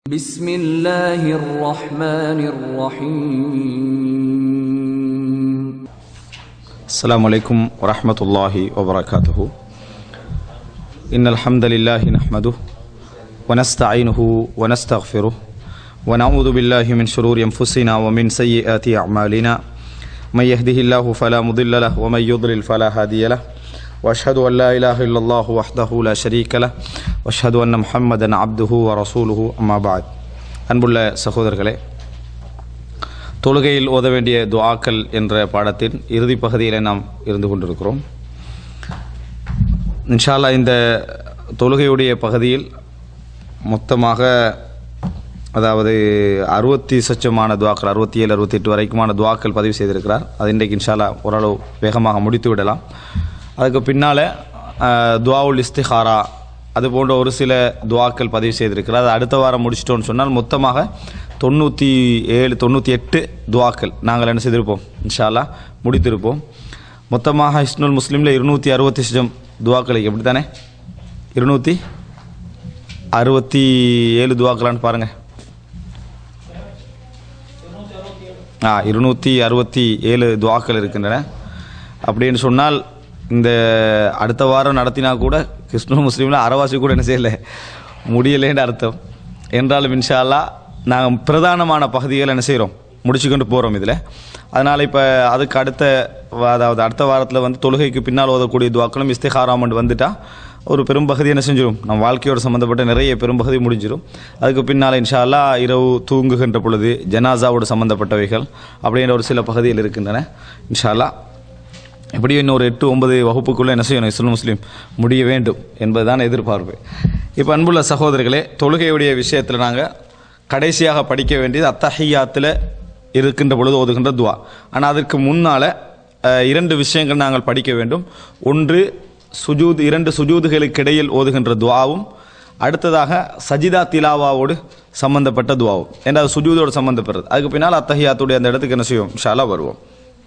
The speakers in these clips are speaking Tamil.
بسم الله الرحمن الرحيم السلام عليكم ورحمة الله وبركاته إن الحمد لله نحمده ونستعينه ونستغفره ونعوذ بالله من شرور أنفسنا ومن سيئات أعمالنا من يهده الله فلا مضل له ومن يضلل فلا هادي له وأشهد أن لا إله إلا الله وحده لا شريك له وأشهد أن محمدا عبده ورسوله أما بعد அன்புள்ள சகோதரர்களே தொழுகையில் ஓத வேண்டிய துஆக்கள் என்ற பாடத்தின் இறுதி பகுதியில் நாம் இருந்து கொண்டிருக்கிறோம் இன்ஷால்லா இந்த தொழுகையுடைய பகுதியில் மொத்தமாக அதாவது அறுபத்தி சச்சமான துவாக்கள் அறுபத்தி ஏழு அறுபத்தி எட்டு வரைக்குமான துவாக்கள் பதிவு செய்திருக்கிறார் அது இன்றைக்கு இன்ஷால்லா ஓரளவு வேகமாக முடித்து விடலாம் அதுக்கு பின்னால் துவாவுல் இஸ்திஹாரா அது போன்ற ஒரு சில துவாக்கள் பதிவு செய்திருக்கிறார் அது அடுத்த வாரம் முடிச்சிட்டோம்னு சொன்னால் மொத்தமாக தொண்ணூற்றி ஏழு தொண்ணூற்றி எட்டு துவாக்கள் நாங்கள் என்ன செய்திருப்போம் இன்ஷால்லா முடித்திருப்போம் மொத்தமாக இஸ்னுல் முஸ்லீமில் இருநூற்றி அறுபத்தி சிஜம் துவாக்கள் எப்படி தானே இருநூற்றி அறுபத்தி ஏழு துவாக்களான்னு பாருங்கள் ஆ இருநூற்றி அறுபத்தி ஏழு துவாக்கள் இருக்கின்றன அப்படின்னு சொன்னால் இந்த அடுத்த வாரம் நடத்தினா கூட கிறிஸ்துவ முஸ்லீமில் அறவாசி கூட என்ன செய்யலை முடியலேன்னு அர்த்தம் என்றாலும் இன்ஷா அல்லா நாங்கள் பிரதானமான பகுதிகள் என்ன செய்கிறோம் முடிச்சுக்கொண்டு போகிறோம் இதில் அதனால் இப்போ அதுக்கு அடுத்த வா- அதாவது அடுத்த வாரத்தில் வந்து தொழுகைக்கு பின்னால் ஓதக்கூடிய துவாக்களும் இஸ்திகாராமண்ட் வந்துட்டா ஒரு பெரும்பகுதி என்ன செஞ்சிடும் நம்ம வாழ்க்கையோடு சம்மந்தப்பட்ட நிறைய பெரும்பகுதி முடிஞ்சிடும் அதுக்கு பின்னால் இன்ஷா அல்லா இரவு தூங்குகின்ற பொழுது ஜனாசாவோடு சம்மந்தப்பட்டவைகள் அப்படின்ற ஒரு சில பகுதிகள் இருக்கின்றன இன்ஷா அல்லா எப்படியும் இன்னொரு எட்டு ஒன்பது வகுப்புக்குள்ளே என்ன செய்யணும் இஸ்லாம் முஸ்லீம் முடிய வேண்டும் என்பதுதான் எதிர்பார்ப்பு இப்போ அன்புள்ள சகோதரர்களே தொழுகையுடைய விஷயத்தில் நாங்கள் கடைசியாக படிக்க வேண்டியது அத்தஹியாத்தில் இருக்கின்ற பொழுது ஓதுகின்ற துவா ஆனால் அதற்கு முன்னால் இரண்டு விஷயங்கள் நாங்கள் படிக்க வேண்டும் ஒன்று சுஜூத் இரண்டு சுஜூதுகளுக்கு இடையில் ஓதுகின்ற துவாவும் அடுத்ததாக சஜிதா திலாவாவோடு சம்பந்தப்பட்ட துவாவும் ஏன்னா அது சுஜூதோடு சம்பந்தப்படுறது அதுக்கு பின்னால் அத்தஹியாத்துடைய அந்த இடத்துக்கு என்ன செய்வோம் ஷாலா வருவோம்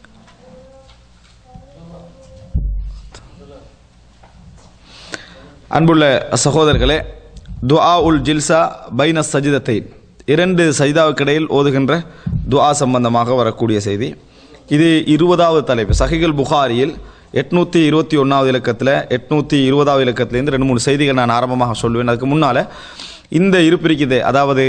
அன்புள்ள சகோதரர்களே துஆ உல் ஜில்சா பைன சஜிதத்தை இரண்டு சஜிதாவுக்கிடையில் ஓதுகின்ற துஆ சம்பந்தமாக வரக்கூடிய செய்தி இது இருபதாவது தலைப்பு சஹிகுல் புகாரியில் எட்நூற்றி இருபத்தி ஒன்றாவது இலக்கத்தில் எட்நூற்றி இருபதாவது இலக்கத்திலேருந்து ரெண்டு மூணு செய்திகள் நான் ஆரம்பமாக சொல்லுவேன் அதுக்கு முன்னால் இந்த இருப்பு இருக்குது அதாவது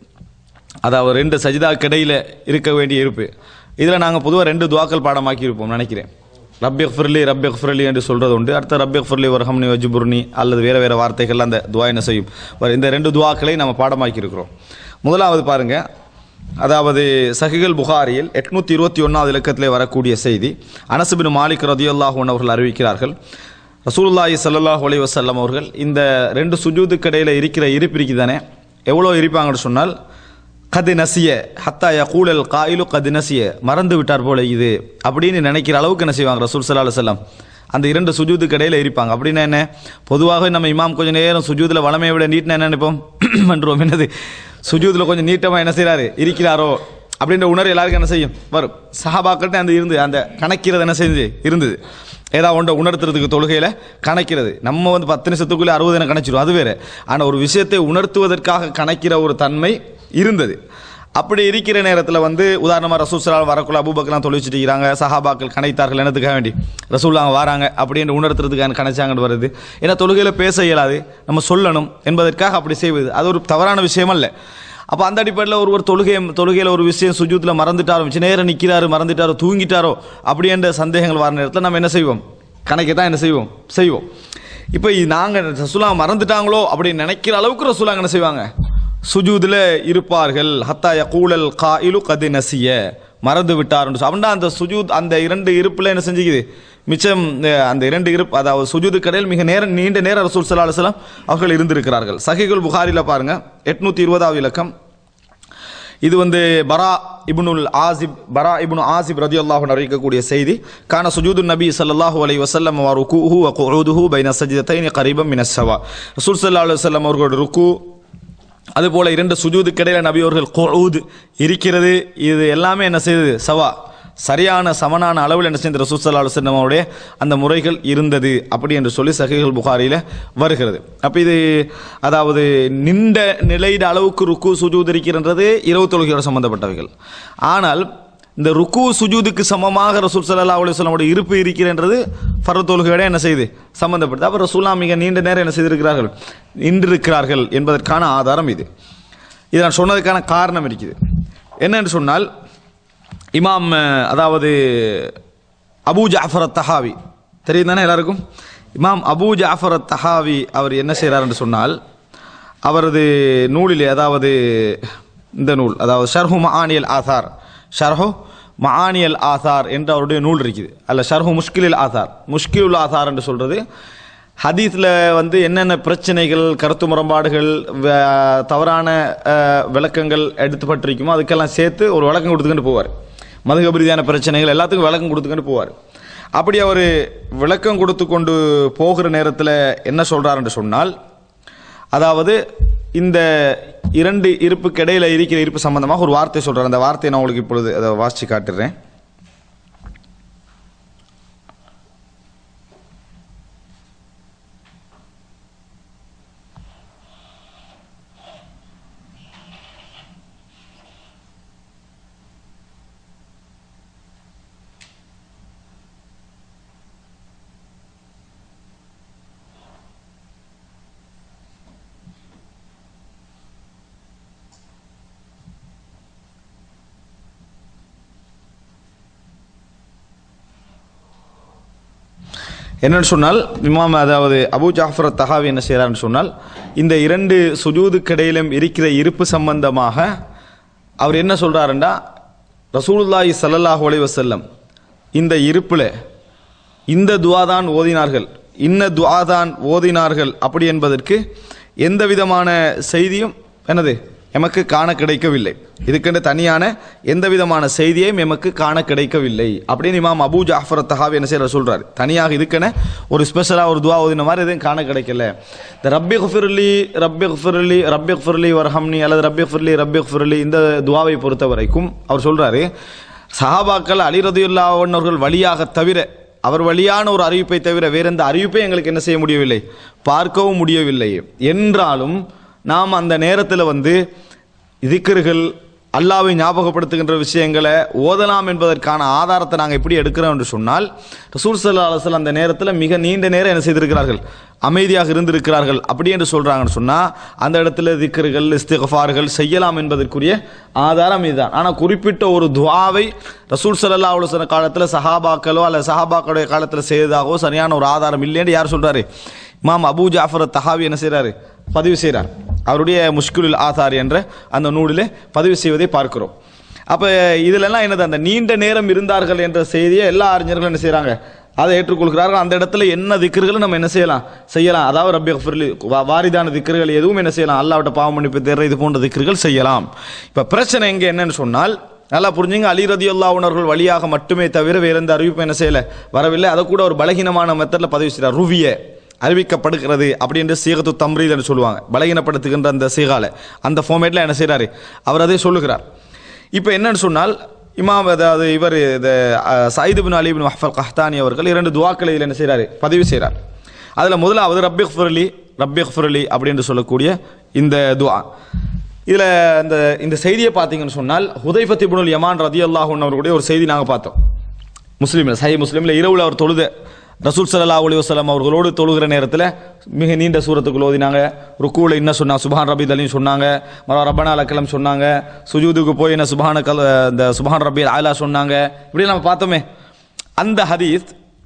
அதாவது ரெண்டு சஜிதாவுக்கு இடையில் இருக்க வேண்டிய இருப்பு இதில் நாங்கள் பொதுவாக ரெண்டு துவாக்கள் பாடமாக்கி இருப்போம் நினைக்கிறேன் ரப்பிக் ஃபிர்லி ரப்பிக் ஃபிர்லி என்று சொல்கிறது உண்டு அடுத்த ரப்பிக் ஃபிர்லி வர்ஹம்னி வஜுபுர்னி அல்லது வேறு வேறு வார்த்தைகள் அந்த துவா என்ன செய்யும் வர- இந்த ரெண்டு துவாக்களை நம்ம பாடமாக்கி இருக்கிறோம் முதலாவது பாருங்க அதாவது சஹிகள் புகாரியில் எட்நூற்றி இருபத்தி ஒன்றாவது இலக்கத்திலே வரக்கூடிய செய்தி அனசுபின் மாலிக் ரதியுல்லாஹூன் அவர்கள் அறிவிக்கிறார்கள் ரசூலுல்லாஹி ஸல்லல்லாஹு அலைஹி வஸல்லம் அவர்கள் இந்த ரெண்டு சுஜூதுக்கு இடையில இருக்கிற இருப்பு இருக்குதானே எவ்வளோ இருப்பாங்கன்னு சொன்னால் கது நசிய ஹத்தா யகூலல் காயிலு கது நசிய மறந்து விட்டார் போல இது அப்படின்னு நினைக்கிற அளவுக்கு என்ன செய்வாங்க ரசூல் சல்லா செல்லம் அந்த இரண்டு சுஜூதுக்கு இடையில இருப்பாங்க அப்படின்னா என்ன பொதுவாக நம்ம இமாம் கொஞ்சம் நேரம் சுஜூதில் வளமையை விட நீட்னா என்ன நினைப்போம் பண்ணுறோம் என்னது சுஜூதில் கொஞ்சம் நீட்டமாக என்ன செய்கிறாரு இருக்கிறாரோ அப்படின்ற உணர்வு எல்லாருக்கும் என்ன செய்யும் வரும் சஹாபாக்கள்கிட்ட அந்த இருந்து அந்த கணக்கிறது என்ன செஞ்சு இருந்தது ஏதாவது ஒன்றை உணர்த்துறதுக்கு தொழுகையில் கணக்கிறது நம்ம வந்து பத்து நிமிஷத்துக்குள்ளே அறுபது என கணச்சிடும் அது வேறு ஆனால் ஒரு விஷயத்தை உணர்த்துவதற்காக கணக்கிற ஒரு தன்மை இருந்தது அப்படி இருக்கிற நேரத்தில் வந்து உதாரணமாக ரசூல் வரக்குள்ள அபூபக்கெல்லாம் தொழிச்சிட்டு இருக்கிறாங்க சஹாபாக்கள் கணைத்தார்கள் என்னத்துக்காக வேண்டி ரசூல்லாங்க வராங்க அப்படின்னு உணர்த்துறதுக்காக கணைச்சாங்கன்னு வருது ஏன்னா தொழுகையில் பேச இயலாது நம்ம சொல்லணும் என்பதற்காக அப்படி செய்வது அது ஒரு தவறான விஷயம் அல்ல அப்போ அந்த அடிப்படையில் ஒருவர் தொழுகை தொழுகையில் ஒரு விஷயம் சுஜூத்தில் மறந்துட்டாரோ மிச்ச நேரம் நிற்கிறாரு மறந்துட்டாரோ தூங்கிட்டாரோ அப்படின்ற சந்தேகங்கள் வர நேரத்தில் நம்ம என்ன செய்வோம் கணக்கை தான் என்ன செய்வோம் செய்வோம் இப்போ நாங்கள் ரசூலா மறந்துட்டாங்களோ அப்படின்னு நினைக்கிற அளவுக்கு ரசூலாங்க என்ன செய்வாங்க சுஜூதில் இருப்பார்கள் ஹத்தா யகூலல் காயிலு கது நசிய மறந்து விட்டார்னு சொல் அப்படின்னா அந்த சுஜூத் அந்த இரண்டு இருப்பில் என்ன செஞ்சுக்குது மிச்சம் அஹ், அந்த இரண்டு இருப்பு அதாவது சுஜூது கடையில் மிக நேரம் நீண்ட நேரம் ரசூல் சல்லா அலுவலாம் அவர்கள் இருந்திருக்கிறார்கள் சஹிகுல் புகாரியில் பாருங்க எட்நூற்றி இருபதாவது இலக்கம் இது வந்து பரா இப்னுல் ஆசிப் பரா இப்னு ஆசிப் ரதியல்லாஹு அறிவிக்கக்கூடிய செய்தி கான சுஜூது நபி ஸல்லல்லாஹு அலைஹி வஸல்லம் வ ருகூஹு வ குஊதுஹு பைன சஜ்தத்தைன் கரீபம் மின ஸவா ரசூல் ஸல்லல்லாஹு அலைஹி வஸல்லம் அவர்களோட ருக்கு அதுபோல இரண்டு சுஜூதுக்கு இடையில நபி அவர்கள் குஊத் இருக்கிறது இது எல்லாமே என்ன செய்தது சவா சரியான சமனான அளவில் என்ன செய்த ரசூல் சல்லா அலுவலமோடைய அந்த முறைகள் இருந்தது அப்படி என்று சொல்லி சஹீஹுல் புகாரியில் வருகிறது அப்போ இது அதாவது நின்ற நிலையிட அளவுக்கு ருக்கு சுஜூத் இருக்கின்றது இரவு தொழுகையோட சம்பந்தப்பட்டவைகள் ஆனால் இந்த ருக்கு சுஜூதுக்கு சமமாக ரசூல் சல்லா அலுவலமோட இருப்பு இருக்கிறன்றது ஃபர்ர தொழுகையோட என்ன செய்யுது சம்பந்தப்படுது அப்போ ரசூல்லா மிக நீண்ட நேரம் என்ன செய்திருக்கிறார்கள் நின்றிருக்கிறார்கள் என்பதற்கான ஆதாரம் இது இது நான் சொன்னதுக்கான காரணம் இருக்குது என்னன்னு சொன்னால் இமாம் அஹ், அதாவது அபூ ஜாஃபர் தஹாவி தெரியும் தானே எல்லாருக்கும் இமாம் அபூ ஜாஃபர் தஹாவி அவர் என்ன செய்கிறார் என்று சொன்னால் அவரது நூலிலே அதாவது இந்த நூல் அதாவது ஷர்ஹு மஆனியல் ஆசார் ஷர்ஹு மஆனியல் ஆசார் என்று அவருடைய நூல் இருக்குது அல்ல ஷர்ஹு முஷ்கிலில் ஆசார் முஷ்கிலுல் ஆசார் என்று சொல்கிறது ஹதீஸில் வந்து என்னென்ன பிரச்சனைகள் கருத்து முரண்பாடுகள் வ- தவறான அஹ், விளக்கங்கள் எடுத்துப்பட்டிருக்குமோ அதுக்கெல்லாம் சேர்த்து ஒரு விளக்கம் கொடுத்துக்கிட்டு போவார் மதுகப ரீதியான பிரச்சனைகள் எல்லாத்துக்கும் விளக்கம் கொடுத்துக்கிட்டு போவார் அப்படி அவர் விளக்கம் கொடுத்து கொண்டு போகிற நேரத்தில் என்ன சொல்றாருன்னு சொன்னால் அதாவது இந்த இரண்டு இருப்புக்கு இடையில இருக்கிற இருப்பு சம்பந்தமாக ஒரு வார்த்தை சொல்றார் அந்த வார்த்தையை நான் உங்களுக்கு இப்பொழுது அதை வாசிச்சு காட்டுறேன் என்னன்னு சொன்னால் இமாம் அதாவது அபூ ஜாஃபர் தஹாவி என்ன செய்கிறார்னு சொன்னால் இந்த இரண்டு சுஜூதுக்கிடையிலும் இருக்கிற இருப்பு சம்பந்தமாக அவர் என்ன சொல்றாருண்டா ரசூலுல்லாஹி ஸல்லல்லாஹு அலைஹி வஸல்லம் இந்த இருப்பில் இந்த துஆ தான் ஓதினார்கள் இன்ன துஆ தான் ஓதினார்கள் அப்படி என்பதற்கு எந்த விதமான செய்தியும் என்னது எமக்கு காண கிடைக்கவில்லை இதுக்கென்று தனியான எந்த விதமான செய்தியையும் எமக்கு காண கிடைக்கவில்லை அப்படின்னு இமாம் அபூ ஜாஃபர் தஹாவி என்ன செய்யற சொல்றாரு தனியாக இதுக்கென ஒரு ஸ்பெஷலாக ஒரு துவா ஓதின மாதிரி எதுவும் காண கிடைக்கல இந்த ரப்பி குஃபிர்லி ரப்பி குஃபிர்லி ரப்பி குஃபிர்லி வர்ஹம்னி அல்லது ரப்பி குஃபிர்லி ரப்பி குஃபிர்லி இந்த துவாவை பொறுத்த வரைக்கும் அவர் சொல்றாரு சஹாபாக்கள் அலி ரதியுல்லாவர்கள் வழியாக தவிர அவர் வழியான ஒரு அறிவிப்பை தவிர வேற எந்த அறிவிப்பை எங்களுக்கு என்ன செய்ய முடியவில்லை பார்க்கவும் முடியவில்லை என்றாலும் நாம் அந்த நேரத்தில் வந்து திக்ருகள் அல்லாவை ஞாபகப்படுத்துகின்ற விஷயங்களை ஓதலாம் என்பதற்கான ஆதாரத்தை நாங்கள் எப்படி எடுக்கிறோம் என்று சொன்னால் ரசூல் சல்லா அலுவலம் அந்த நேரத்தில் மிக நீண்ட நேரம் என்ன செய்திருக்கிறார்கள் அமைதியாக இருந்திருக்கிறார்கள் அப்படி என்று சொல்றாங்கன்னு சொன்னால் அந்த இடத்துல திக்ருகள் இஸ்திகஃபார்கள் செய்யலாம் என்பதற்குரிய ஆதாரம் இதுதான் ஆனால் குறிப்பிட்ட ஒரு துவாவை ரசூல் சல்லா அலுவலம் காலத்தில் சஹாபாக்களோ அல்ல சஹாபாக்களுடைய காலத்தில் செய்ததாகவோ சரியான ஒரு ஆதாரம் இல்லைன்னு யார் சொல்றாரு இமாம் அபூ ஜாஃபர் தஹாவி என்ன செய்றாரு பதிவு செய்கிறார் அவருடைய முஷ்குலில் ஆதார் என்ற அந்த நூலிலே பதிவு செய்வதை பார்க்கிறோம் அப்போ இதிலெல்லாம் என்னது அந்த நீண்ட நேரம் இருந்தார்கள் என்ற செய்தியை எல்லா அறிஞர்களும் என்ன செய்கிறாங்க அதை ஏற்றுக்கொள்கிறார்கள் அந்த இடத்துல என்ன திக்கர்களும் நம்ம என்ன செய்யலாம் செய்யலாம் அதாவது ரப்பி ஃபிர்லி வாரிதான திக்கர்கள் எதுவும் என்ன செய்யலாம் அல்லாவிட்ட பாவம் மன்னிப்பு தேர்ற இது போன்ற திக்கர்கள் செய்யலாம் இப்போ பிரச்சனை எங்கே என்னன்னு சொன்னால் நல்லா புரிஞ்சுங்க அலி ரதி உணர்கள் வழியாக மட்டுமே தவிர வேற எந்த அறிவிப்பு என்ன செய்யல வரவில்லை அதை கூட ஒரு பலகீனமான மெத்தடில் பதிவு செய்கிறார் ருவிய அறிவிக்கப்படுகிறது அப்படின்ற சீகத்து தம்ரீத் என்று சொல்லுவாங்க பலகீனப்படுத்துகின்ற அந்த சீகால அந்த ஃபார்மேட்டில் என்ன செய்கிறாரு அவர் அதே சொல்லுகிறார் இப்போ என்னன்னு சொன்னால் இமாம் அதாவது இவர் இந்த சயிது பின் அலி பின் மஹ்ஃபல் கஹ்தானி அவர்கள் இரண்டு துவாக்களை இதில் என்ன செய்கிறாரு பதிவு செய்கிறார் அதில் முதலாவது ரப்பி ஃபுரலி ரப்பி ஃபுரலி அப்படின்னு சொல்லக்கூடிய இந்த துவா இதில் இந்த இந்த செய்தியை பார்த்தீங்கன்னு சொன்னால் ஹுதைஃபத் இப்னுல் யமான் ரதி அல்லாஹூன் அவர்களுடைய ஒரு செய்தி நாங்கள் பார்த்தோம் முஸ்லீமில் சஹி முஸ்லீமில் இரவில் அவர் தொழுத ரசூல் சல்லா அலி வசலம் அவர்களோடு தொழுகிற நேரத்தில் மிக நீண்ட சூரத்துக்குள் ஓதினாங்க ருக்கூவில் என்ன சொன்னாங்க சுபான் ரபி அலின்னு சொன்னாங்க மரம் ரப்பனா அலக்கலம் சொன்னாங்க சுஜூதுக்கு போய் என்ன சுபான கல் இந்த சுபான் ரபி ஆலா சொன்னாங்க இப்படி நம்ம பார்த்தோமே அந்த ஹதீஸ்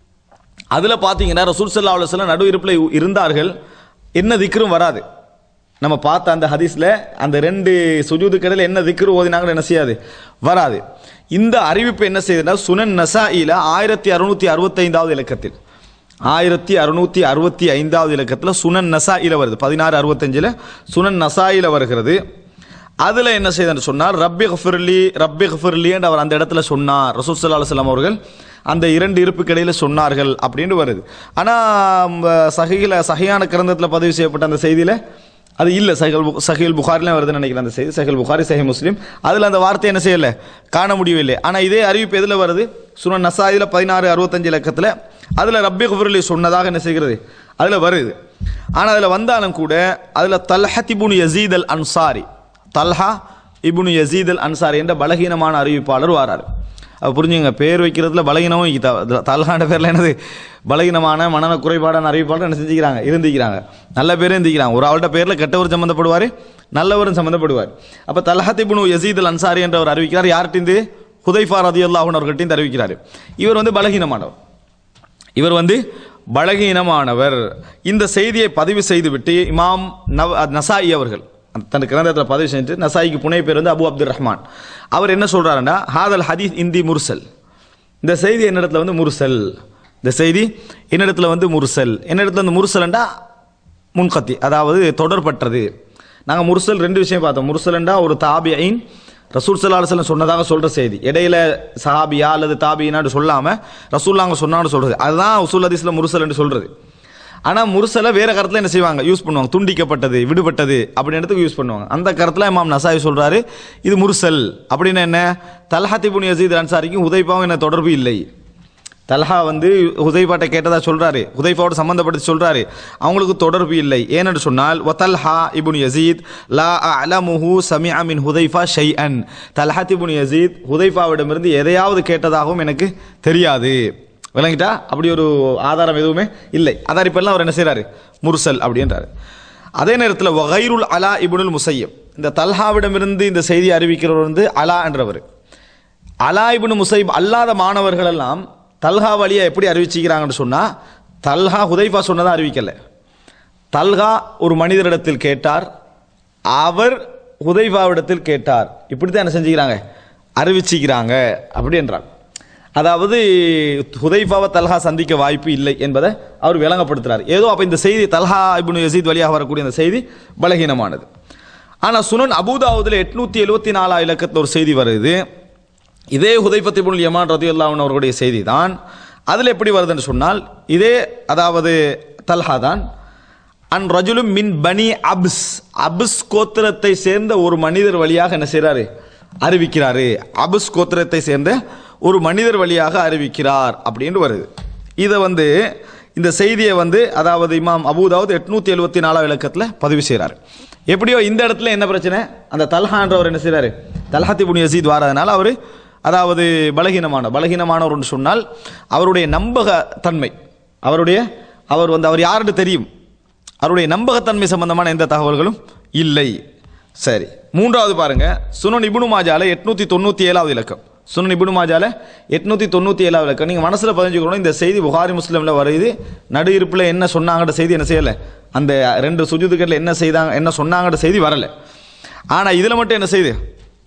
அதில் பார்த்தீங்கன்னா ரசூல் சல்லா அலுவலம் நடு இருப்பில் இருந்தார்கள் என்ன திக்ரும் வராது நம்ம பார்த்த அந்த ஹதீஸில் அந்த ரெண்டு சுஜூது கடையில் என்ன திக்ரு ஓதினாங்கன்னு என்ன செய்யாது வராது இந்த அறிவிப்பு என்ன செய்யுதுன்னா சுனன் நசாயில ஆயிரத்தி அறுநூத்தி அறுபத்தைந்தாவது இலக்கத்தில் ஆயிரத்தி அறுநூத்தி அறுபத்தி ஐந்தாவது இலக்கத்தில் சுனன் நசாயில வருது பதினாறு அறுபத்தஞ்சில் சுனன் நசாயில வருகிறது அதில் என்ன செய்யுதுன்னு சொன்னார் ரப்பி ஹஃபிர்லி ரப்பி ஹஃபிர்லி என்று அவர் அந்த இடத்துல சொன்னார் ரசூல் சல்லா அலுவலாம் அவர்கள் அந்த இரண்டு இருப்புக்கு இடையில சொன்னார்கள் அப்படின்னு வருது ஆனால் சகையில் சகையான கிரந்தத்தில் பதிவு செய்யப்பட்ட அந்த செய்தியில் அது இல்லை சஹில் பு- சஹில் புகாரிலாம் வருதுன்னு நினைக்கிறேன் அந்த செய்தி சஹில் புகாரி சஹி முஸ்லீம் அதில் அந்த வார்த்தை என்ன செய்யலை காண முடியவில்லை ஆனால் இதே அறிவிப்பு எதில் வருது சுனன் நசாயில பதினாறு அறுபத்தஞ்சு இலக்கத்தில் அதில் ரப்பி குஃபுரலி சொன்னதாக என்ன செய்கிறது அதில் வருது ஆனால் அதில் வந்தாலும் கூட அதில் Talhah ibn Yazid al Ansari Talha ibn Yazid al Ansari என்ற பலகீனமான அறிவிப்பாளர் வாராரு அது புரிஞ்சுங்க பேர் வைக்கிறதுல பலகீனமும் இ- த- தல்ஹாண்ட பேரில் என்னது பலகீனமான மனநல குறைபாடான அறிவிப்பாளர் என்ன செஞ்சுக்கிறாங்க இருந்திக்கிறாங்க நல்ல பேரும் இருந்திக்கிறாங்க ஒரு ஆள்கிட்ட பேரில் கெட்டவர் சம்மந்தப்படுவார் நல்லவரும் சம்மந்தப்படுவார் அப்போ தல்ஹத் இப்னு யசீத் அல் அன்சாரி என்றவர் அறிவிக்கிறார் யார்கிட்டேருந்து ஹுதைஃபா ரதி அல்லாஹன் அவர்கிட்ட அறிவிக்கிறார் இவர் வந்து பலகீனமானவர் இவர் வந்து பலகீனமானவர் இந்த செய்தியை பதிவு செய்துவிட்டு இமாம் நவ் நசாயி அவர்கள் தன் கிரந்தத்தில் பதிவு செஞ்சு நசாயிக்கு புனை பேர் வந்து அபு அப்துல் ரஹ்மான் அவர் என்ன சொல்றாருன்னா ஹாதல் ஹதீஸ் இந்தி முர்சல் இந்த செய்தி என்னிடத்துல வந்து முர்சல் இந்த செய்தி என்னிடத்துல வந்து முர்சல் என்னிடத்துல வந்து முர்சல்ண்டா முன்கத்தி அதாவது தொடர்பற்றது நாங்கள் முர்சல் ரெண்டு விஷயம் பார்த்தோம் முர்சல்ண்டா ஒரு தாபியின் ரசூல் சல்லா அலுவலம் சொன்னதாக சொல்ற செய்தி இடையில சஹாபியா அல்லது தாபியினான்னு சொல்லாம ரசூல்லாங்க சொன்னான்னு சொல்றது அதுதான் உசூல் ஹதீஸ்ல முர்சல் என்று சொல்றது ஆனா முர்சலை வேற கருத்துல என்ன செய்வாங்க யூஸ் பண்ணுவாங்க துண்டிக்கப்பட்டது விடுபட்டது அப்படின்றதுக்கு யூஸ் பண்ணுவாங்க அந்த கருத்துல இமாம் நசாய் சொல்றாரு இது முர்சல் அப்படின்னு என்ன தல்ஹாத்திபுன் யசீத் அன்சாரிக்கும் உதைப்பாவும் என்ன தொடர்பு இல்லை தல்ஹா வந்து ஹுதைபாட்ட கேட்டதா சொல்றாரு ஹுதைஃபாவோட சம்பந்தப்படுத்தி சொல்றாரு அவங்களுக்கு தொடர்பு இல்லை ஏனென்று சொன்னால் வத்தல்ஹா இபுன் யசீத் லா அலமுஹு சமிஅ மின் ஹுதைஃபா ஷைஅன் தல்ஹாத் இபுன் யசீத் ஹுதைஃபாவிடமிருந்து எதையாவது கேட்டதாகவும் எனக்கு தெரியாது விளங்கிட்டா அப்படி ஒரு ஆதாரம் எதுவுமே இல்லை அதாரிப்பெல்லாம் அவர் என்ன செய்றாரு முர்சல் அப்படின்றாரு அதே நேரத்தில் வகைருல் அலா இபுனுல் முசையம் இந்த தல்ஹாவிடமிருந்து இந்த செய்தி அறிவிக்கிறவர் வந்து அலா என்றவர் அலா இப்னு முசைப் அல்லாத மாணவர்கள் எல்லாம் தல்ஹா வழியை எப்படி அறிவிச்சுக்கிறாங்கன்னு சொன்னா தல்ஹா ஹுதைஃபா சொன்னதா அறிவிக்கல தல்ஹா ஒரு மனிதரிடத்தில் கேட்டார் அவர் ஹுதைஃபாவிடத்தில் கேட்டார் இப்படி தான் என்ன செஞ்சுக்கிறாங்க அறிவிச்சுக்கிறாங்க அப்படி என்றார் அதாவது ஹுதைஃபாவை தல்ஹா சந்திக்க வாய்ப்பு இல்லை என்பதை அவர் விளங்கப்படுத்துறார் ஏதோ அப்போ இந்த செய்தி தல்ஹா இப்னு யசீத் வழியாக வரக்கூடிய இந்த செய்தி பலகீனமானது ஆனால் சுனன் அபூதாவுதில் எட்நூத்தி எழுபத்தி நாலா இலக்கத்தில் ஒரு செய்தி வருது இதே ஹுதைஃபத் இப்னுல் யமான் ரதியுல்லாஹு அவர்களுடைய செய்தி தான் அதில் எப்படி வருதுன்னு சொன்னால் இதே அதாவது தல்ஹா தான் அன் ரஜுலும் மின் பனி அப்ஸ் அப்ஸ் கோத்திரத்தை சேர்ந்த ஒரு மனிதர் வழியாக என்ன செய்றாரு அறிவிக்கிறாரு அப்ஸ் கோத்திரத்தை சேர்ந்த ஒரு மனிதர் வழியாக அறிவிக்கிறார் அப்படின்னு வருது இதை வந்து இந்த செய்தியை வந்து அதாவது இமாம் அபூதாவது எட்நூத்தி எழுபத்தி நாலாம் இலக்கத்தில் பதிவு செய்கிறார் எப்படியோ இந்த இடத்துல என்ன பிரச்சனை அந்த தல்ஹான்றவர் என்ன செய்றாரு தல்ஹாத்தி புனி யசீத் வாரதுனால அவர் அதாவது பலகீனமான பலகீனமானவர் என்று சொன்னால் அவருடைய நம்பகத்தன்மை அவருடைய அவர் வந்து அவர் யாருன்னு தெரியும் அவருடைய நம்பகத்தன்மை சம்பந்தமான எந்த தகவல்களும் இல்லை சரி மூன்றாவது பாருங்க சுனன் இபுனு மாஜால எட்நூத்தி தொண்ணூத்தி ஏழாவது இலக்கம் சுனன் இபுனு மாஜால எட்நூத்தி தொண்ணூத்தி ஏழாவது இலக்கம் நீங்க மனசுல பதிஞ்சுக்கணும் இந்த செய்தி புகாரி முஸ்லிம்ல வருது நடு இருப்புல என்ன சொன்னாங்கன்ற செய்தி என்ன செய்யல அந்த ரெண்டு சுஜுதுக்கள்ல என்ன செய்தாங்க என்ன சொன்னாங்கன்ற செய்தி வரல ஆனா இதுல மட்டும் என்ன செய்யுது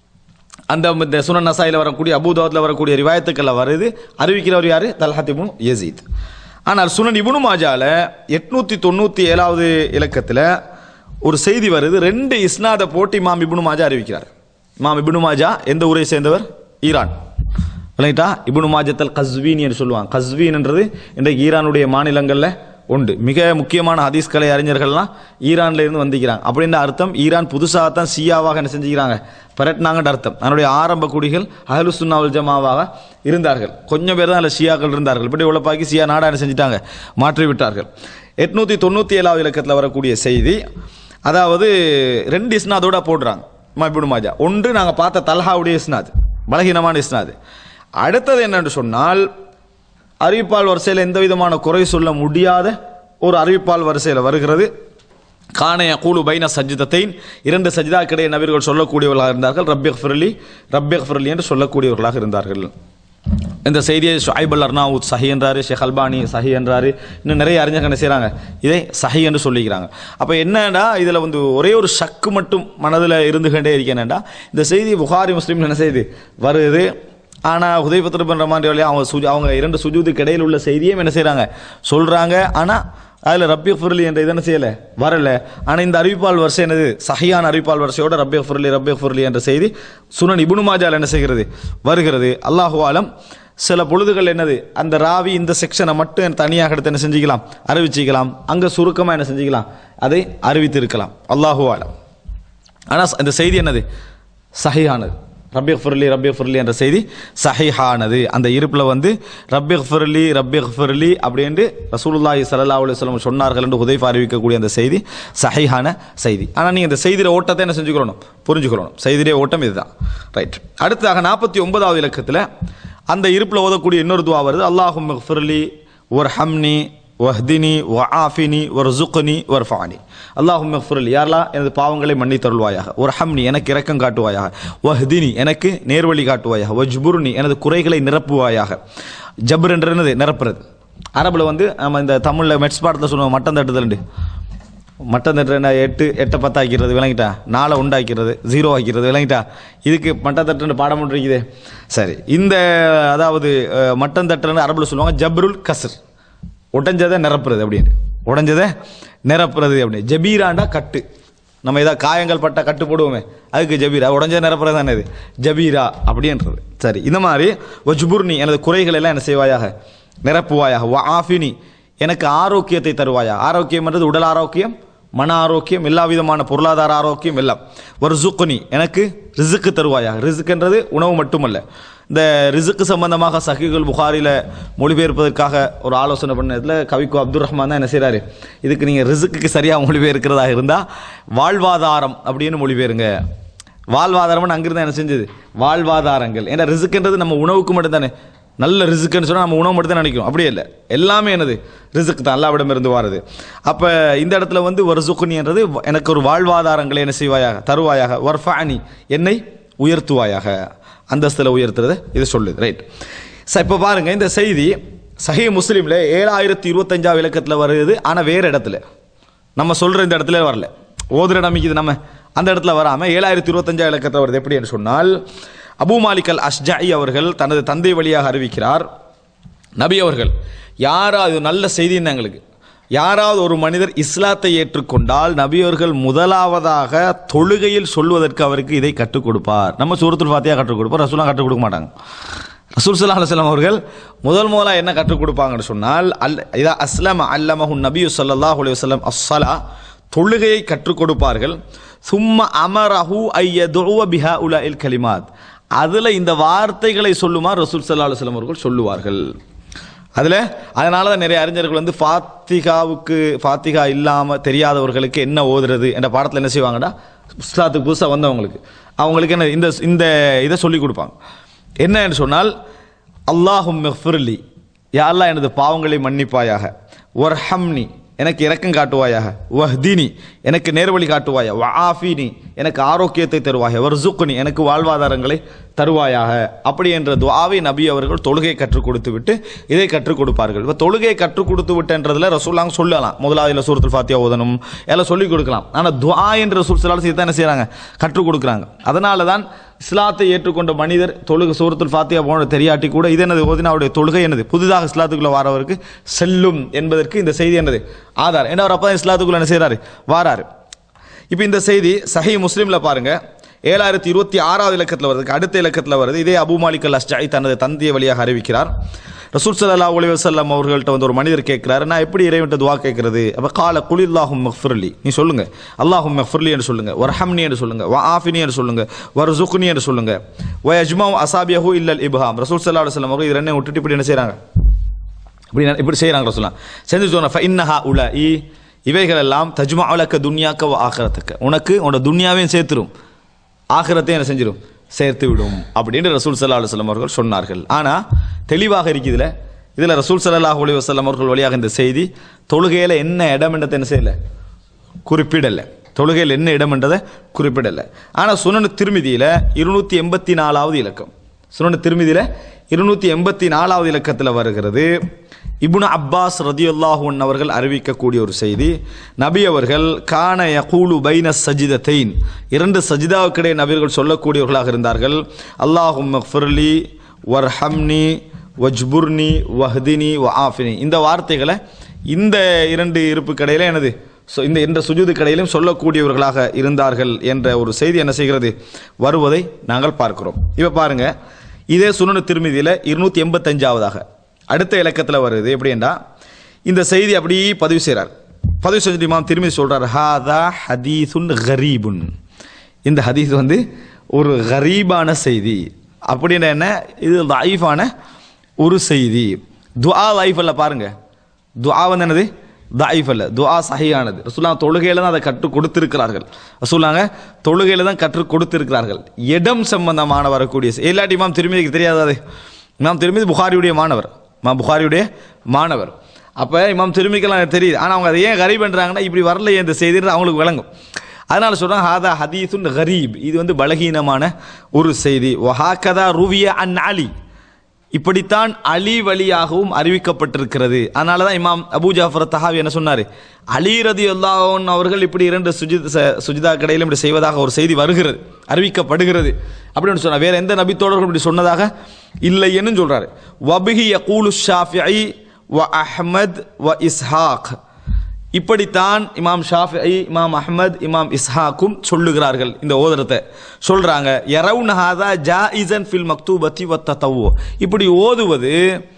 அந்த இந்த சுனன் நசாயில வரக்கூடிய அபூதாவத்தில் வரக்கூடிய ரிவாயத்துக்கள்ல வருது அறிவிக்கிறவர் யாரு தல்ஹத் இப்னு யசீத் ஆனால் சுனன் இப்னு மாஜால எட்நூத்தி தொண்ணூத்தி ஏழாவது இலக்கத்தில் ஒரு செய்தி வருது ரெண்டு இஸ்னாத போட்டு இமாம் இப்னு மாஜா அறிவிக்கிறார் இமாம் இப்னு மாஜா எந்த ஊரை சேர்ந்தவர் ஈரான் விளங்கிட்டா இப்னு மாஜத்தல் கஸ்வீன் என்று சொல்லுவாங்க கஸ்வீன்ன்றது இன்றைக்கு ஈரானுடைய மாநிலங்களில் உண்டு மிக முக்கியமான ஹதீஸ் கலை அறிஞர்கள்லாம் ஈரான்ல இருந்து வந்திக்கிறாங்க அப்படின்ற அர்த்தம் ஈரான் புதுசாகத்தான் சியாவாக என்ன செஞ்சுக்கிறாங்க பரட்டினாங்கன்ற அர்த்தம் அதனுடைய ஆரம்ப குடிகள் அஹ்லு சுன்னாவல் ஜமாவாக இருந்தார்கள் கொஞ்சம் பேர் தான் அதில் ஷியாக்கள் இருந்தார்கள் இப்படி உழப்பாக்கி சியா நாடா என்ன செஞ்சிட்டாங்க மாற்றி விட்டார்கள் எட்நூத்தி தொண்ணூத்தி ஏழாவது இலக்கத்தில் வரக்கூடிய செய்தி அதாவது ரெண்டு இஸ்னாதோட போடுறாங்க மபிபுன் மாஜா ஒன்று நாங்கள் பார்த்த தல்ஹாவுடைய இஸ்னாத் பலகீனமான இஸ்னாத் அடுத்தது என்னன்னு சொன்னால் அறிவிப்பால் வரிசையில் எந்த விதமான குறை சொல்ல முடியாத ஒரு அறிவிப்பால் வரிசையில் வருகிறது காணைய கூலு பைன சஜிதத்தைன் இரண்டு சஜிதாக்கிடையே நபர்கள் சொல்லக்கூடியவர்களாக இருந்தார்கள் ரப்பியக் ஃபிரலி ரப்பியக் ஃபிரலி என்று சொல்லக்கூடியவர்களாக இருந்தார்கள் இந்த செய்தியை ஷுஐப் அல் அர்னாவுத் சஹி என்றாரு ஷேக் அல்பானி சஹி என்றாரு இன்னும் நிறைய அறிஞர்கள் என்ன செய்கிறாங்க இதை சஹி என்று சொல்லிக்கிறாங்க அப்போ என்னடா இதில் வந்து ஒரே ஒரு ஷக்கு மட்டும் மனதில் இருந்துகிட்டே இருக்கேன்டா இந்த செய்தி புகாரி முஸ்லீம் என்ன செய்து வருது ஆனால் உதயபத்திரபன் ரமான் அவங்க சுஜு அவங்க இரண்டு சுஜூதுக்கு இடையில் உள்ள செய்தியும் என்ன செய்கிறாங்க சொல்கிறாங்க ஆனால் அதில் ரப்பி ஃபுர்லி என்ற இதனை செய்யலை வரல ஆனால் இந்த அறிவிப்பால் வரிசை என்னது சஹியான அறிவிப்பால் வரிசையோட ரப்பி ஃபுர்லி ரப்பி ஃபுர்லி என்ற செய்தி சுனன் இபுனு மாஜால் என்ன செய்கிறது வருகிறது அல்லாஹு ஆலம் சில பொழுதுகள் என்னது அந்த ராவி இந்த செக்ஷனை மட்டும் தனியாக எடுத்து என்ன செஞ்சுக்கலாம் அறிவிச்சிக்கலாம் அங்கே சுருக்கமாக என்ன செஞ்சுக்கலாம் அதை அறிவித்திருக்கலாம் அல்லாஹு ஆலம் ஆனால் இந்த செய்தி என்னது சஹிஹானது ரப்பிக் ஃபுர்லி ரப்பிக் ஃபுர்லி என்ற செய்தி சஹிஹானது அந்த இருப்பில் வந்து ரப்பிக் ஃபுர்லி ரப்பிக் ஃபுர்லி அப்படின்ட்டு ரசூலுல்லாஹி ஸல்லல்லாஹு அலைஹி வஸல்லம் சொன்னார்கள் என்று உதைஃபா அறிவிக்கக்கூடிய அந்த செய்தி சஹிஹான செய்தி ஆனால் நீங்கள் இந்த செய்திയുടെ ஓட்டத்தை என்ன செஞ்சுக்கணும் புரிஞ்சுக்கணும் செய்தியுடைய ஓட்டம் இதுதான் ரைட் அடுத்ததாக நாற்பத்தி ஒன்பதாவது இலக்கத்தில் அந்த இருப்பில் ஓதக்கூடிய இன்னொரு துவா வருது அல்லாஹும் ஃபிர்லி ஒரு ஹம்னி வஹ்தினி வ ஆஃபினி ஒரு ஜுக்னி ஒரு ஃபானி அல்லாஹும் ஃபிரல் யாரெல்லாம் எனது பாவங்களை மன்னித்தருள்வாயாக ஒரு ஹம்னி எனக்கு இரக்கம் காட்டுவாயாக வஹ்தினி எனக்கு நேர்வழி காட்டுவாயாக வஜ்புர்னி எனது குறைகளை நிரப்புவாயாக ஜப்ர் என்ற என்னது நிரப்புறது அரபில் வந்து நம்ம இந்த தமிழில் மெட்ஸ் பாடத்தில் சொல்லுவோம் மட்டம் தட்டுதல்ண்டு மட்டம் தட்டுற எட்டு எட்டை பத்தாக்கிறது விளங்கிட்டா நாளை உண்டாக்கிறது ஜீரோ ஆக்கிறது விளங்கிட்டா இதுக்கு மட்டம் தட்டுன்னு பாடம் ஒன்று இருக்குது சரி இந்த அதாவது அஹ், மட்டம் தட்டுறன்னு அரபில் சொல்லுவாங்க ஜப்ருல் கஸ்ர் உடைஞ்சதை நிரப்புறது அப்படின்னு உடைஞ்சதை நிரப்புறது அப்படின்னு ஜபீராண்டா கட்டு நம்ம ஏதாவது காயங்கள் பட்ட கட்டு போடுவோமே அதுக்கு ஜபீரா உடஞ்ச நிரப்புறது தானே இது ஜபீரா அப்படின்றது சரி இந்த மாதிரி வஜ்புர்னி எனது குறைகள் எல்லாம் என்ன செய்வாயாக நிரப்புவாயாக வ ஆஃபினி எனக்கு ஆரோக்கியத்தை தருவாயா ஆரோக்கியம்ன்றது உடல் ஆரோக்கியம் மன ஆரோக்கியம் எல்லா விதமான பொருளாதார ஆரோக்கியம் எல்லாம் ஒரு ஜுக்குனி எனக்கு ரிசுக்கு தருவாயா ரிசுக்குன்றது உணவு மட்டுமல்ல இந்த ரிசுக்கு சம்பந்தமாக சஹிகுல் புகாரில மொழிபெயர்ப்பதற்காக ஒரு ஆலோசனை பண்ணதுல கவிக்கு அப்துல் ரஹ்மான் தான் என்ன செய்றாரு இதுக்கு நீங்கள் ரிசுக்குக்கு சரியாக மொழிபெயர்க்கிறதா இருந்தால் வாழ்வாதாரம் அப்படின்னு மொழிபெயருங்க வாழ்வாதாரம்னு அங்கிருந்து என்ன செஞ்சது வாழ்வாதாரங்கள் ஏன்னா ரிசுக்குன்றது நம்ம உணவுக்கு மட்டும்தானே நல்ல ரிசுக்குன்னு சொன்னால் நம்ம உணவு மட்டும் தான் நினைக்கும் அப்படியே இல்லை எல்லாமே என்னது ரிசுக்கு தான் அல்லாவிடம் இருந்து வாருது அப்போ இந்த இடத்துல வந்து ஒரு சுக்குனின்றது எனக்கு ஒரு வாழ்வாதாரங்களை என்ன செய்வாயாக தருவாயாக வர்ஃபானி என்னை உயர்த்துவாயாக அந்தஸ்தில் உயர்த்துறது இது சொல்லுது ரைட் சார் இப்போ பாருங்க இந்த செய்தி சஹி முஸ்லீமில் ஏழாயிரத்தி இருபத்தஞ்சாவது இலக்கத்தில் வருது ஆனால் வேறு இடத்துல நம்ம சொல்கிற இந்த இடத்துல வரல ஓதுற நம்பிக்கை நம்ம அந்த இடத்துல வராமல் ஏழாயிரத்தி இருபத்தஞ்சாவது இலக்கத்தில் வருது எப்படி என்று சொன்னால் அபூ மாலிக் அல் அஷ்ஜாயி அவர்கள் தனது தந்தை வழியாக அறிவிக்கிறார் நபி அவர்கள் யாராவது நல்ல செய்தின்னு எங்களுக்கு யாராவது ஒரு மனிதர் இஸ்லாத்தை ஏற்றுக்கொண்டால் நபி அவர்கள் முதலாவதாக தொழுகையில் சொல்வதற்கு அவருக்கு இதை கற்றுக் கொடுப்பார் நம்ம சூரத்துல் ஃபாத்தியா கற்றுக் கொடுப்போம் ரசூலா கற்றுக் கொடுக்க மாட்டாங்க ரசூல் சல்லா அலுவலாம் அவர்கள் முதல் முதலா என்ன கற்றுக் கொடுப்பாங்கன்னு சொன்னால் அல் இதா அஸ்லம் அல்லமஹு நபியு ஸல்லல்லாஹு அலைஹி வஸல்லம் அஸ்ஸலா தொழுகையை கற்றுக் கொடுப்பார்கள் சும்ம அமரஹு ஐயதுவ பிஹா உலா இல் கலிமாத் அதில் இந்த வார்த்தைகளை சொல்லுமாறு ரசூல் சல்லா அலுவலம் அவர்கள் சொல்லுவார்கள் அதில் அதனால தான் நிறைய அறிஞர்கள் வந்து ஃபாத்திகாவுக்கு ஃபாத்திகா இல்லாமல் தெரியாதவர்களுக்கு என்ன ஓதுறது என்ற பாடத்தில் என்ன செய்வாங்கடா இஸ்லாத்துக்கு புதுசாக வந்தவங்களுக்கு அவங்களுக்கு என்ன இந்த இந்த இதை சொல்லி கொடுப்பாங்க என்னன்னு சொன்னால் அல்லாஹும் மெஃபிர்லி யாரெல்லாம் எனது பாவங்களை மன்னிப்பாயாக ஒர்ஹம்னி எனக்கு இரக்கம் காட்டுவாயாக வஹ்தினி எனக்கு நேர்வழி காட்டுவாயா வஆஃபினி எனக்கு ஆரோக்கியத்தை தருவாயா வர்சுக்னி எனக்கு வாழ்வாதாரங்களை தருவாயாக அப்படி என்ற துஆவை நபி அவர்கள் தொழுகை கற்றுக் கொடுத்து விட்டு இதை கற்றுக் கொடுப்பார்கள் இப்போ தொழுகையை கற்றுக் கொடுத்து விட்டுன்றதுல ரசூல்லாங்க சொல்லலாம் முதலாவது சூரத்துல் ஃபாத்தியா ஓதணும் எல்லாம் சொல்லிக் கொடுக்கலாம் ஆனால் துஆ என்ற ரசூல் சலால் செய்து என்ன செய்கிறாங்க கற்றுக் கொடுக்குறாங்க அதனால தான் இஸ்லாத்தை ஏற்றுக்கொண்ட மனிதர் தொழுகை சூரத்துல் ஃபாத்தியா போன தெரியாட்டி கூட இது என்னது ஓதினா அவருடைய தொழுகை என்னது புதிதாக இஸ்லாத்துக்குள்ள வாரவருக்கு செல்லும் என்பதற்கு இந்த செய்தி என்னது ஆதார் ஏன்னா அவர் அப்போ தான் இஸ்லாத்துக்குள்ள என்ன செய்கிறாரு வாராரு இப்போ இந்த செய்தி சஹி முஸ்லீமில் பாருங்க ஏழாயிரத்தி இருபத்தி ஆறாவது இலக்கத்தில் வருது அடுத்த இலக்கத்தில் வருது இதே அபு மாலிக் அல் அஸ்ஜாய் தனது தந்தைய வழியாக அறிவிக்கிறார் ரசூல் ஸல்லல்லாஹு அலைஹி வஸல்லம் அவர்கள்ட்ட வந்து ஒரு மனிதர் கேட்கிறாரு நான் எப்படி இறைவன்ட்ட துவா கேட்கறது அப்போ கால குலில்லாஹும் மஃபிர்லி நீ சொல்லுங்க அல்லாஹும் மஃபிர்லி என்று சொல்லுங்க வர்ஹம்னி என்று சொல்லுங்க வ ஆஃபினி என்று சொல்லுங்க வர்சுக்னி என்று சொல்லுங்க வ அஜ்மாவு அசாபியஹு இல்லல் இப்ஹாம் ரசூல் ஸல்லல்லாஹு அலைஹி வஸல்லம் அவர்கள் இது ரெண்டையும் விட்டுட்டு இப்படி என்ன செய்றாங்க இப்படி ந- இப்படி செய்கிறாங்க ரசூலா செஞ்சு சொன்ன ஃப இன்னஹா உல இ இவைகள் எல்லாம் தஜ்மா அலக்க துன்யாக்க வ ஆகிரத்துக்கு உனக்கு உன்னோட துன்யாவையும் சேர்த்துரும் ஆகிரத்தையும் என்ன செஞ்சிடும் சேர்த்து விடும் அப்படின்னு ரசூல் சல்லா அலுவலம் அவர்கள் சொன்னார்கள் ஆனால் தெளிவாக இருக்குதுல இதில் ரசூல் சல்லாஹ் அலி வசல்லம் அவர்கள் வழியாக இந்த செய்தி தொழுகையில் என்ன இடம் என்றதை என்ன செய்யலை குறிப்பிடலை தொழுகையில் என்ன இடம் என்றதை குறிப்பிடலை ஆனால் சுனனு திருமிதியில் இருநூற்றி எண்பத்தி நாலாவது இலக்கம் சுனனு திருமிதியில் இருநூற்றி எண்பத்தி நாலாவது இலக்கத்தில் வருகிறது இப்னு அப்பாஸ் ரதியுல்லாஹுன் அவர்கள் அறிவிக்கக்கூடிய ஒரு செய்தி நபி அவர்கள் கான யகூலு பைன சஜிதத்தைன் இரண்டு சஜிதாவுக்கிடையே நபியர்கள் சொல்லக்கூடியவர்களாக இருந்தார்கள் அல்லாஹும் மஃபிர்லி வர்ஹம்னி வஜ்புர்னி வஹ்தினி வ ஆஃபினி இந்த வார்த்தைகளை இந்த இரண்டு இருப்பு கடையில் எனது ஸோ இந்த என்ற சுஜூது கடையிலும் சொல்லக்கூடியவர்களாக இருந்தார்கள் என்ற ஒரு செய்தி என்ன செய்கிறது வருவதை நாங்கள் பார்க்கிறோம் இப்போ பாருங்க இதே சுனனு திருமதியில் இருநூத்தி எண்பத்தஞ்சாவதாக அடுத்த இலக்கத்தில் வருது எப்படின்னா இந்த செய்தி அப்படியே பதிவு செய்கிறார் பதிவு செஞ்சுட்டு இமாம் திரும்பி சொல்றார் ஹாதா ஹதீசுன் கரீபுன் இந்த ஹதீஸ் வந்து ஒரு கரீபான செய்தி அப்படின்னா என்ன இது லைஃபான ஒரு செய்தி துஆ லைஃப் அல்ல பாருங்க துஆ வந்து என்னது தாயிஃப் அல்ல துஆ சஹியானது ரசூல்லா தொழுகையில தான் அதை கற்றுக் கொடுத்திருக்கிறார்கள் ரசூல்லாங்க தொழுகையில தான் கற்றுக் கொடுத்திருக்கிறார்கள் இடம் சம்பந்தமான வரக்கூடிய செ- எல்லா இமாம் திருமதிக்கு தெரியாது அது இமாம் திருமதி புகாரியுடைய மாணவர் இமாம் புகாரியுடைய மாணவர் அப்போ இமாம் திருமிக்கெல்லாம் தெரியுது ஆனால் அவங்க அதை ஏன் கரீப் பண்றாங்கன்னா இப்படி வரலையே இந்த செய்தின்னு அவங்களுக்கு விளங்கும் அதனால சொல்றாங்க ஹாதா ஹதீசுன் கரீப் இது வந்து பலகீனமான ஒரு செய்தி வஹாக்கதா ருவிய அன் அலி இப்படித்தான் அலி வழியாகவும் அறிவிக்கப்பட்டிருக்கிறது அதனால தான் இமாம் அபூ ஜாஃபர் தஹாவி என்ன சொன்னார் அலி ரதி அல்லாஹன் அவர்கள் இப்படி இரண்டு சுஜித் ச- சுஜிதா கடையிலும் இப்படி செய்வதாக ஒரு செய்தி வருகிறது அறிவிக்கப்படுகிறது அப்படின்னு சொன்னார் வேற எந்த நபித்தோழர்களும் இப்படி சொன்னதாக இல்லைன்னு சொல்றாரு வபிஹி யகூலு ஷாஃபிஐ வ அஹ்மத் வ இஸ்ஹாக் இப்படித்தான் இமாம் ஷாஃபி இமாம் அஹ்மத் இமாம் இஸ்ஹாக்கும் சொல்லுகிறார்கள் இந்த ஓதரத்தை சொல்றாங்க யரவுன் ஹாதா ஜாயிசன் ஃபில் மக்தூபத்தி வத்த தவோ இப்படி ஓதுவது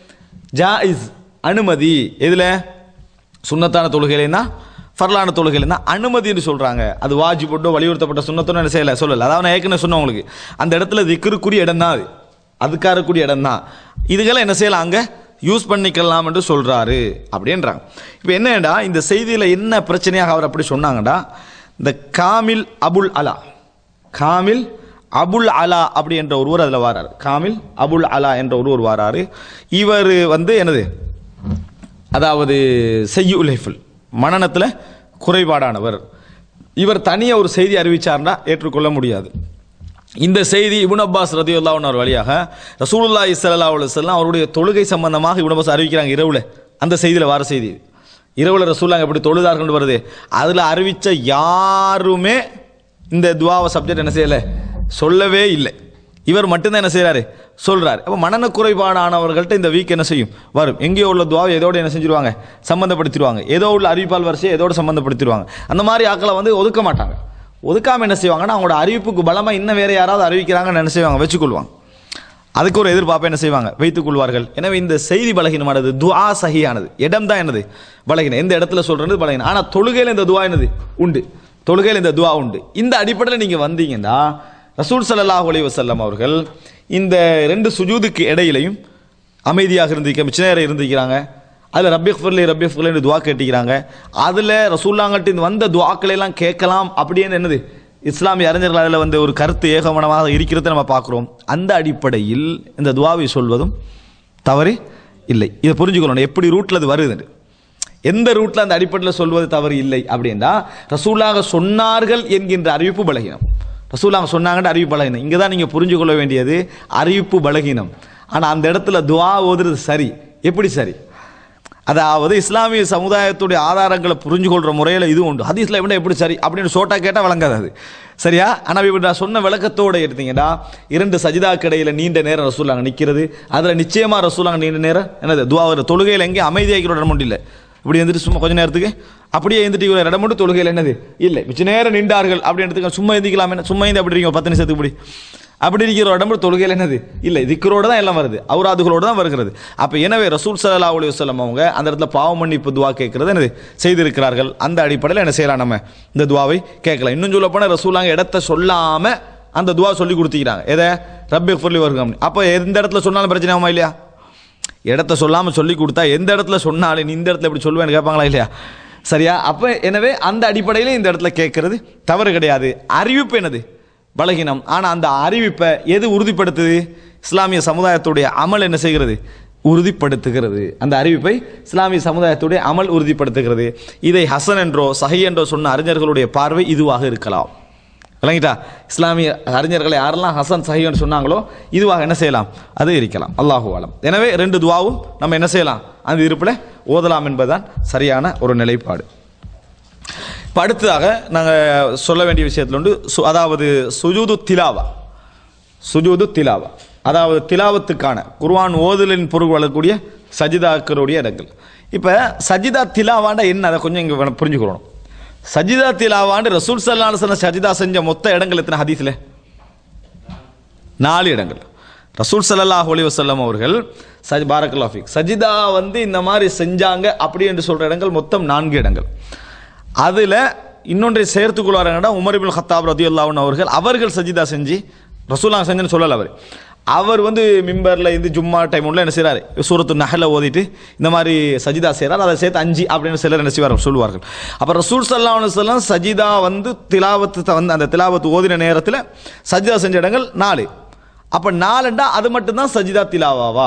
ஜாயிஸ் அனுமதி எதுல சுன்னத்தான தொழுகையிலேனா ஃபர்லான தொழுகையிலேனா அனுமதின்னு சொல்றாங்க அது வாஜிபட்டோ வலியுறுத்தப்பட்ட சுண்ணத்தோ என்ன செய்யல சொல்லல அதாவது நான் ஏற்கனவே சொன்னேன் உங்களுக்கு அந்த இடத்துல திக்ருக்குரிய இடம் தான் அது அதுக்காரக்கூடிய இடம் தான் இதுகளை என்ன செய்யலாம் அங்க யூஸ் பண்ணிக்கலாம் என்று சொல்றாரு அப்படின்றாங்க இப்போ என்னடா இந்த செய்தியில என்ன பிரச்சனையாக அவர் அப்படி சொன்னாங்கடா இந்த காமில் அபுல் அலா காமில் அபுல் அலா அப்படி என்ற ஒருவர் அதில் வாராரு காமில் அபுல் அலா என்ற ஒருவர் வாராரு இவர் வந்து என்னது அதாவது செய்யுல் ஹிஃபுல் மனநத்தில் குறைபாடானவர் இவர் தனியாக ஒரு செய்தி அறிவிச்சார்னா ஏற்றுக்கொள்ள முடியாது இந்த செய்தி இப்னு அப்பாஸ் ரதியுல்லாஹு அவர் வழியாக ரசூலுல்லாஹி ஸல்லல்லாஹு அலைஹி வஸல்லம் அவருடைய தொழுகை சம்பந்தமாக இப்னு அப்பாஸ் அறிவிக்கிறாங்க இரவுல அந்த செய்தியில் வார செய்தி இது. இரவுல ரசூலுல்லாஹ் எப்படி தொழுதார்கள் வருது அதில் அறிவிச்ச யாருமே இந்த துவாவை சப்ஜெக்ட் என்ன செய்யல சொல்லவே இல்லை இவர் மட்டும்தான் என்ன செய்றாரு சொல்றாரு அப்போ மனன குறைபாடானவர்கள்ட்ட இந்த வீக் என்ன செய்யும் வரும் எங்கேயோ உள்ள துவாவை எதோட என்ன செஞ்சிருவாங்க சம்மந்தப்படுத்திடுவாங்க ஏதோ உள்ள அறிவிப்பால் வரிசையை எதோட சம்மந்தப்படுத்திடுவாங்க அந்த மாதிரி ஆக்களை வந்து ஒதுக்க மாட்டாங்க ஒதுக்காம என்ன செய்வாங்கன்னா அவங்களோட அறிவிப்புக்கு பலமா இன்னும் வேற யாராவது அறிவிக்கிறாங்கன்னு என்ன செய்வாங்க வச்சுக்கொள்வாங்க அதுக்கு ஒரு எதிர்பார்ப்பை என்ன செய்வாங்க வைத்துக் கொள்வார்கள் எனவே இந்த செய்தி பலகீனமானது துஆ சஹியானது இடம் தான் என்னது பலகீனம் எந்த இடத்துல சொல்றது பலகீனம் ஆனா தொழுகையில் இந்த துஆ என்னது உண்டு தொழுகையில் இந்த துஆ உண்டு இந்த அடிப்படையில் நீங்க வந்தீங்கன்னா ரசூல் ஸல்லல்லாஹு அலைஹி வஸல்லம் அவர்கள் இந்த ரெண்டு சுஜூதுக்கு இடையிலையும் அமைதியாக இருந்திருக்க மிச்ச நேரம் இருந்திருக்கிறாங்க அதில் ரப்பி ஃபர்லி ரப்பி ஃபர்லி துவா கேட்டிக்கிறாங்க அதில் ரசூல்லாங்கள்ட்ட இந்த வந்த துவாக்களை எல்லாம் கேட்கலாம் அப்படின்னு என்னது இஸ்லாமிய அறிஞர்கள் அதில் வந்து ஒரு கருத்து ஏகமனமாக இருக்கிறத நம்ம பார்க்குறோம் அந்த அடிப்படையில் இந்த துவாவை சொல்வதும் தவறு இல்லை இதை புரிஞ்சுக்கணும் எப்படி ரூட்டில் அது வருது எந்த ரூட்ல அந்த அடிப்படையில் சொல்வது தவறு இல்லை அப்படின்னா ரசூலாக சொன்னார்கள் என்கின்ற அறிவிப்பு பலகீனம் ரசூலாங்க சொன்னாங்கன்ற அறிவிப்பு பலகீனம் இங்கே தான் நீங்கள் புரிஞ்சு கொள்ள வேண்டியது அறிவிப்பு பலகீனம் ஆனால் அந்த இடத்துல துவா ஓதுறது சரி எப்படி சரி அதாவது இஸ்லாமிய சமுதாயத்துடைய ஆதாரங்களை புரிஞ்சு கொள்ற முறையில் இது உண்டு ஹதீஸ்ல எப்படி எப்படி சரி அப்படின்னு சோட்டா கேட்டால் விளங்காது அது சரியா ஆனால் இப்படி நான் சொன்ன விளக்கத்தோட எடுத்தீங்கன்னா இரண்டு சஜிதா கடையில் நீண்ட நேரம் ரசூலாங்க நிற்கிறது அதில் நிச்சயமா ரசூலாங்க நீண்ட நேரம் என்னது துவா தொழுகையில் எங்கேயும் அமைதியாகிற இடம் மட்டும் இல்லை இப்படி எழுந்திட்டு சும்மா கொஞ்ச நேரத்துக்கு அப்படியே எழுந்திட்டு இவ்வளோ இடம் மட்டும் தொழுகையில் என்னது இல்லை மிச்ச நேரம் நின்றார்கள் அப்படின்றதுக்கு சும்மா எழுந்திக்கலாம் என்ன சும்மா எழுந்து அப்படி இருக்கீங்க பத்து நிமிஷத்துக்கு இப்படி அப்படி இருக்கிற உடம்பு தொழுகையில் என்னது இல்லை திக்கரோட தான் எல்லாம் வருது அவுராதுகளோட தான் வருகிறது அப்போ எனவே ரசூல் சல்லா அலி வல்லம் அவங்க அந்த இடத்துல பாவ மன்னிப்பு துவா கேட்கறது என்னது செய்திருக்கிறார்கள் அந்த அடிப்படையில் என்ன செய்யலாம் நம்ம இந்த துவாவை கேட்கலாம் இன்னும் சொல்ல போனால் ரசூலாங்க இடத்த சொல்லாம அந்த துவா சொல்லி கொடுத்துக்கிறாங்க எதை ரப்பி ஃபுல்லி வருகம் அப்போ எந்த இடத்துல சொன்னாலும் பிரச்சனை ஆகுமா இல்லையா இடத்த சொல்லாமல் சொல்லி கொடுத்தா எந்த இடத்துல சொன்னாலும் நீ இந்த இடத்துல இப்படி சொல்லுவேன்னு கேட்பாங்களா இல்லையா சரியா அப்போ எனவே அந்த அடிப்படையில் இந்த இடத்துல கேட்கறது தவறு கிடையாது அறிவிப்பு என்னது பலகீனம் ஆனால் அந்த அறிவிப்பை எது உறுதிப்படுத்துது இஸ்லாமிய சமுதாயத்துடைய அமல் என்ன செய்கிறது உறுதிப்படுத்துகிறது அந்த அறிவிப்பை இஸ்லாமிய சமுதாயத்துடைய அமல் உறுதிப்படுத்துகிறது இதை ஹசன் என்றோ சஹி என்றோ சொன்ன அறிஞர்களுடைய பார்வை இதுவாக இருக்கலாம் விளங்கிட்டா இஸ்லாமிய அறிஞர்களை யாரெல்லாம் ஹசன் சஹின்னு சொன்னாங்களோ இதுவாக என்ன செய்யலாம் அது இருக்கலாம் அல்லாஹு ஆலம் எனவே ரெண்டு துவாவும் நம்ம என்ன செய்யலாம் அந்த இருப்பில் ஓதலாம் என்பதுதான் சரியான ஒரு நிலைப்பாடு இப்போ அடுத்ததாக நாங்கள் சொல்ல வேண்டிய விஷயத்தில் உண்டு சு- அதாவது சுஜூது திலாவா சுஜூது திலாவா அதாவது திலாவத்துக்கான குர்ஆன் ஓதுலின் பொருள் வளரக்கூடிய சஜிதாக்களுடைய இடங்கள் இப்போ சஜிதா திலாவாண்டா என்ன அதை கொஞ்சம் இங்கே புரிஞ்சுக்கிறோம் சஜிதா திலாவாண்டு ரசூல் சல்லாஹ் சஜிதா செஞ்ச மொத்த இடங்கள் எத்தனை ஹதீஸில் நாலு இடங்கள் ரசூல் ஸல்லல்லாஹு அலைஹி வஸல்லம் அவர்கள் சஜ் பாரக்கல்லாஃபிக் சஜிதா வந்து இந்த மாதிரி செஞ்சாங்க அப்படி என்று சொல்ற இடங்கள் மொத்தம் நான்கு இடங்கள் அதுல இன்னொன்றை சேர்த்துக்கொள்வாருங்கன்னா உமர் இப்னு ஹத்தாப் ரதியுல்லாஹு அன்ஹு அவர்கள் அவர்கள் சஜிதா செஞ்சு ரசூலுல்லாஹ் செஞ்சுன்னு சொல்லல அவர் அவர் வந்து மிம்பரில் இது ஜும்மா டைம் உள்ள என்ன செய்றாரு சூரத்து நஹல ஓதிட்டு இந்த மாதிரி சஜிதா செய்கிறார் அதை சேர்த்து அஞ்சு அப்படின்னு சிலர் என்ன செய்வார் சொல்லுவார்கள் அப்போ ரசூல் சல்லா அலுவலம் சஜிதா வந்து திலாவத்து த- வந்து அந்த திலாவத்து ஓதின நேரத்தில் சஜிதா செஞ்ச இடங்கள் நாலு அப்போ நாலுண்டா அது மட்டும்தான் சஜிதா திலாவாவா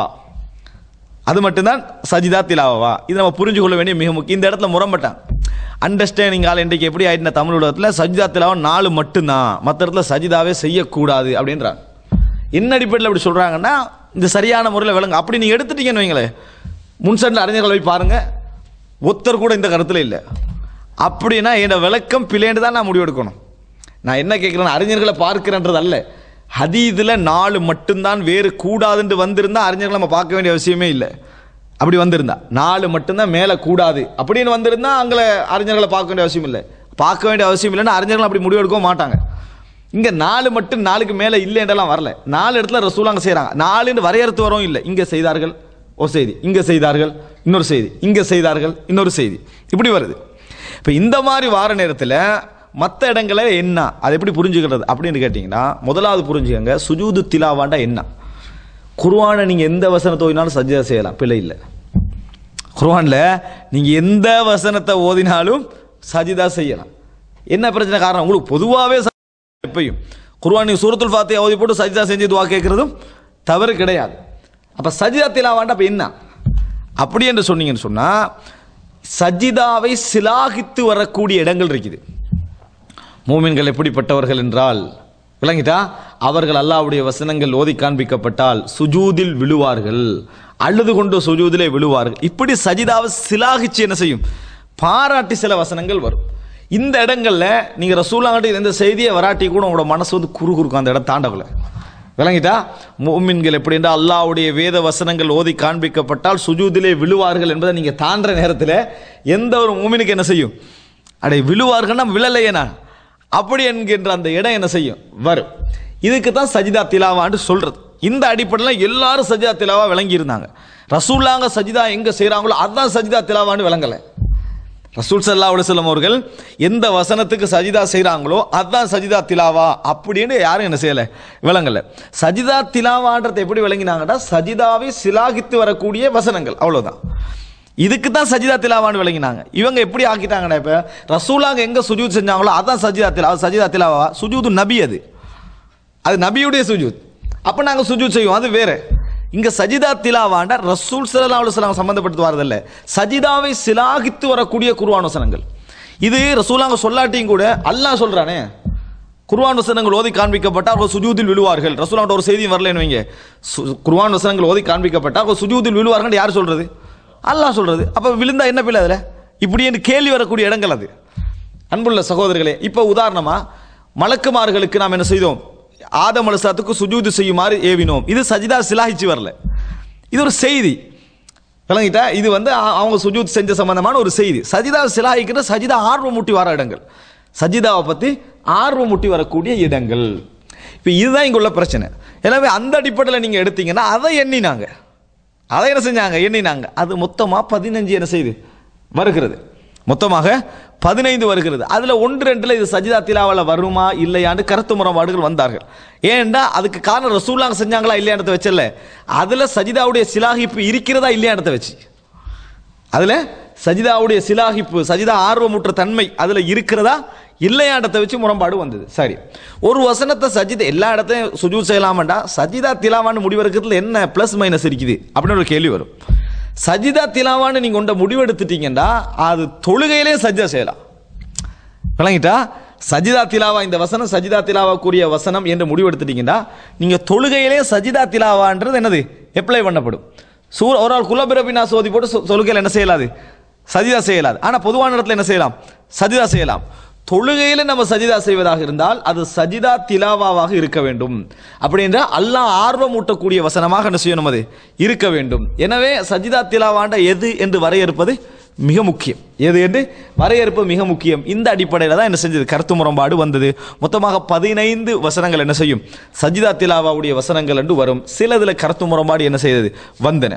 அது மட்டும்தான் சஜிதா திலாவா இது நம்ம புரிஞ்சு கொள்ள வேண்டிய மிக முக்கியம் இந்த இடத்துல முரம்பட்டான் அண்டர்ஸ்டாண்டிங் ஆள் இன்றைக்கு எப்படி ஆயிட்டு தமிழ் உலகத்தில் சஜிதா திலாவா நாலு மட்டும்தான் மற்ற இடத்துல சஜிதாவே செய்யக்கூடாது அப்படின்றாங்க என்ன அடிப்படையில் அப்படி சொல்றாங்கன்னா இந்த சரியான முறையில் விளங்க அப்படி நீங்க எடுத்துட்டீங்கன்னு வைங்களேன் முன்சண்டில் அறிஞர்களை போய் பாருங்க ஒருத்தர் கூட இந்த கருத்தில் இல்லை அப்படின்னா என்னோட விளக்கம் பிள்ளைன்னு தான் நான் முடிவெடுக்கணும் நான் என்ன கேட்குறேன் அறிஞர்களை பார்க்கிறேன்றது அல்ல ஹதீதில் நாலு மட்டும்தான் வேறு கூடாதுன்னு வந்திருந்தா அறிஞர்களை நம்ம பார்க்க வேண்டிய அவசியமே இல்லை அப்படி வந்திருந்தா நாலு மட்டும்தான் மேலே கூடாது அப்படின்னு வந்திருந்தா அங்கே அறிஞர்களை பார்க்க வேண்டிய அவசியம் இல்லை பார்க்க வேண்டிய அவசியம் இல்லைன்னா அறிஞர்கள் அப்படி முடிவெடுக்கவும் மாட்டாங்க இங்க நாலு மட்டும் நாலுக்கு மேல இல்லைன்றலாம் வரல நாலு இடத்துல ரசூலாங்க செய்றாங்க நாலுன்னு வரையறுத்து வரவும் இல்லை இங்க செய்தார்கள் ஒரு செய்தி இங்க செய்தார்கள் இன்னொரு செய்தி இங்க செய்தார்கள் இன்னொரு செய்தி இப்படி வருது இப்ப இந்த மாதிரி வார நேரத்தில் மற்ற இடங்களை என்ன அதை எப்படி புரிஞ்சுக்கிறது அப்படின்னு கேட்டிங்கன்னா முதலாவது புரிஞ்சுக்கங்க சுஜூது திலாவாண்டா என்ன குர்ஆனை நீங்க எந்த வசனத்தை ஓதினாலும் சஜ்ஜா செய்யலாம் பிழை இல்லை குர்ஆன்ல நீங்க எந்த வசனத்தை ஓதினாலும் சஜிதா செய்யலாம் என்ன பிரச்சனை காரணம் உங்களுக்கு பொதுவாகவே எப்பயும் குர்ஆன் நீங்க சூரத்துல் ஃபாத்தியா ஓதி போட்டு சஜிதா செஞ்சு துவா கேட்கறதும் தவறு கிடையாது அப்ப சஜிதா திலாவாண்டா அப்ப என்ன அப்படி என்று சொன்னீங்கன்னு சொன்னா சஜிதாவை சிலாகித்து வரக்கூடிய இடங்கள் இருக்குது மூமின்கள் எப்படிப்பட்டவர்கள் என்றால் விளங்கிட்டா அவர்கள் அல்லாஹ்வுடைய வசனங்கள் ஓதி காண்பிக்கப்பட்டால் சுஜூதில் விழுவார்கள் அழுது கொண்டு சுஜூதிலே விழுவார்கள் இப்படி சஜிதாவை சிலாகிச்சு என்ன செய்யும் பாராட்டி சில வசனங்கள் வரும் இந்த இடங்கள்ல நீங்க ரசூலாங்கிட்ட இந்த செய்தியை வராட்டி கூட உங்களோட மனசு வந்து குறு குறுக்கும் அந்த இடம் தாண்டக்குள்ள விளங்கிட்டா மூமின்கள் எப்படி என்றால் அல்லாஹ்வுடைய வேத வசனங்கள் ஓதி காண்பிக்கப்பட்டால் சுஜூதிலே விழுவார்கள் என்பதை நீங்க தாண்டுற நேரத்தில் எந்த ஒரு மூமினுக்கு என்ன செய்யும் அடே விழுவார்கள்னா விழலையே நான் அப்படி என்கின்ற அந்த இடம் என்ன செய்யும் வரும் இதுக்கு தான் சஜிதா திலாவான்னு சொல்றது இந்த அடிப்படையில் எல்லாரும் சஜிதா திலாவா விளங்கி இருந்தாங்க ரசூல்லாங்க சஜிதா எங்க செய்றாங்களோ அதான் சஜிதா திலாவான்னு விளங்கலை ரசூல் சல்லா அலுவலம் அவர்கள் எந்த வசனத்துக்கு சஜிதா செய்றாங்களோ அதான் சஜிதா திலாவா அப்படின்னு யாரும் என்ன செய்யல விளங்கல சஜிதா திலாவான்றதை எப்படி விளங்கினாங்கன்னா சஜிதாவை சிலாகித்து வரக்கூடிய வசனங்கள் அவ்வளவுதான் இதுக்கு தான் சஜிதா திலாவான்னு விளங்கினாங்க இவங்க எப்படி ஆக்கிட்டாங்கன்னா இப்ப ரசூலாங்க எங்க சுஜூத் செஞ்சாங்களோ அதான் சஜிதா திலாவா சஜிதா திலாவா சுஜூது நபி அது அது நபியுடைய சுஜூத் அப்ப நாங்க சுஜூத் செய்வோம் அது வேற இங்க சஜிதா திலாவாண்ட ரசூல் ஸல்லல்லாஹு அலைஹி வஸல்லம் சம்பந்தப்பட்டு வரதில்ல சஜிதாவை சிலாகித்து வரக்கூடிய குர்ஆன் வசனங்கள் இது ரசூலாங்க சொல்லாட்டியும் கூட அல்லாஹ் சொல்றானே குர்ஆன் வசனங்கள் ஓதி காண்பிக்கப்பட்டால் அவர்கள் சுஜூதில் விழுவார்கள் ரசூலாண்ட ஒரு செய்தியும் வரலன்னு வைங்க சு- குர்ஆன் வசனங்கள் ஓதி காண்பிக்கப்பட்டால் அவர்கள் சுஜூதில் விழுவார்கள் யார் சொல்றது அல்லாஹ் சொல்றது அப்ப விழுந்தா என்ன பிள்ளை அதுல இப்படி என்று கேள்வி வரக்கூடிய இடங்கள் அது அன்புள்ள சகோதரர்களே இப்போ உதாரணமா மலக்குமார்களுக்கு நாம் என்ன செய்தோம் ஆதம் அலுசாத்துக்கு சுஜூது செய்யுமாறு ஏவினோம் இது சஜிதா சிலாகிச்சு வரல இது ஒரு செய்தி விளங்கிட்டா இது வந்து அ- அவங்க சுஜூத் செஞ்ச சம்பந்தமான ஒரு செய்தி சஜிதா சிலாகிக்கிற சஜிதா ஆர்வம் மூட்டி வர இடங்கள் சஜிதாவை பத்தி ஆர்வம் மூட்டி வரக்கூடிய இடங்கள் இப்போ இதுதான் இங்க உள்ள பிரச்சனை எனவே அந்த அடிப்படையில் நீங்க எடுத்தீங்கன்னா அதை எண்ணினாங்க அதை என்ன செஞ்சாங்க எண்ணினாங்க அது மொத்தமா பதினஞ்சு என்ன செய்யுது வருகிறது மொத்தமாக பதினைந்து வருகிறது அதுல ஒன்று ரெண்டுல இது சஜிதா திலாவல வருமா இல்லையான்னு கருத்து முரண்பாடுகள் வந்தார்கள் ஏன்டா அதுக்கு காரணம் ரசூலாங்க செஞ்சாங்களா இல்லையான்றத வச்சல அதுல சஜிதாவுடைய சிலாகிப்பு இருக்கிறதா இல்லையான்றத வச்சு அதுல சஜிதாவுடைய சிலாகிப்பு சஜிதா ஆர்வமுற்ற தன்மை அதுல இருக்கிறதா இல்லையாண்டத்தை வச்சு முரண்பாடு வந்தது சரி ஒரு வசனத்தை சஜிதா எல்லா இடத்தையும் சுஜூத் செய்யலாமாண்டா சஜிதா திலாவான்னு முடிவெடுக்கிறதுல என்ன பிளஸ் மைனஸ் இருக்குது அப்படின்னு ஒரு கேள்வி வரும் சஜிதா திலாவான்னு நீங்க கொண்ட முடிவெடுத்துட்டீங்கன்னா அது தொழுகையிலே சஜ்ஜா செய்யலாம் விளங்கிட்டா சஜிதா திலாவா இந்த வசனம் சஜிதா திலாவா கூடிய வசனம் என்று முடிவெடுத்துட்டீங்கன்னா நீங்க தொழுகையிலே சஜிதா திலாவான்றது என்னது அப்ளை பண்ணப்படும் சூர் ஒரு ஆள் குலபிரபினா சோதி போட்டு சொ- தொழுகையில் என்ன செய்யலாது சஜிதா செய்யலாது ஆனா பொதுவான இடத்துல என்ன செய்யலாம் சஜிதா செய்யலாம் தொழுகையில நம்ம சஜிதா செய்வதாக இருந்தால் அது சஜிதா திலாவாவாக இருக்க வேண்டும் அப்படி என்றால் அல்லாஹ் ஆர்வம் ஊட்டக்கூடிய வசனமாக என்ன செய்யணும் அது இருக்க வேண்டும் எனவே சஜிதா திலாவாண்ட எது என்று வரையறுப்பது மிக முக்கியம் எது என்று வரையறுப்பு மிக முக்கியம் இந்த அடிப்படையில் தான் என்ன செஞ்சது கருத்து முரண்பாடு வந்தது மொத்தமாக பதினைந்து வசனங்கள் என்ன செய்யும் சஜிதா திலாவாவுடைய வசனங்கள் என்று வரும் சிலதுல கருத்து முரண்பாடு என்ன செய்தது வந்தன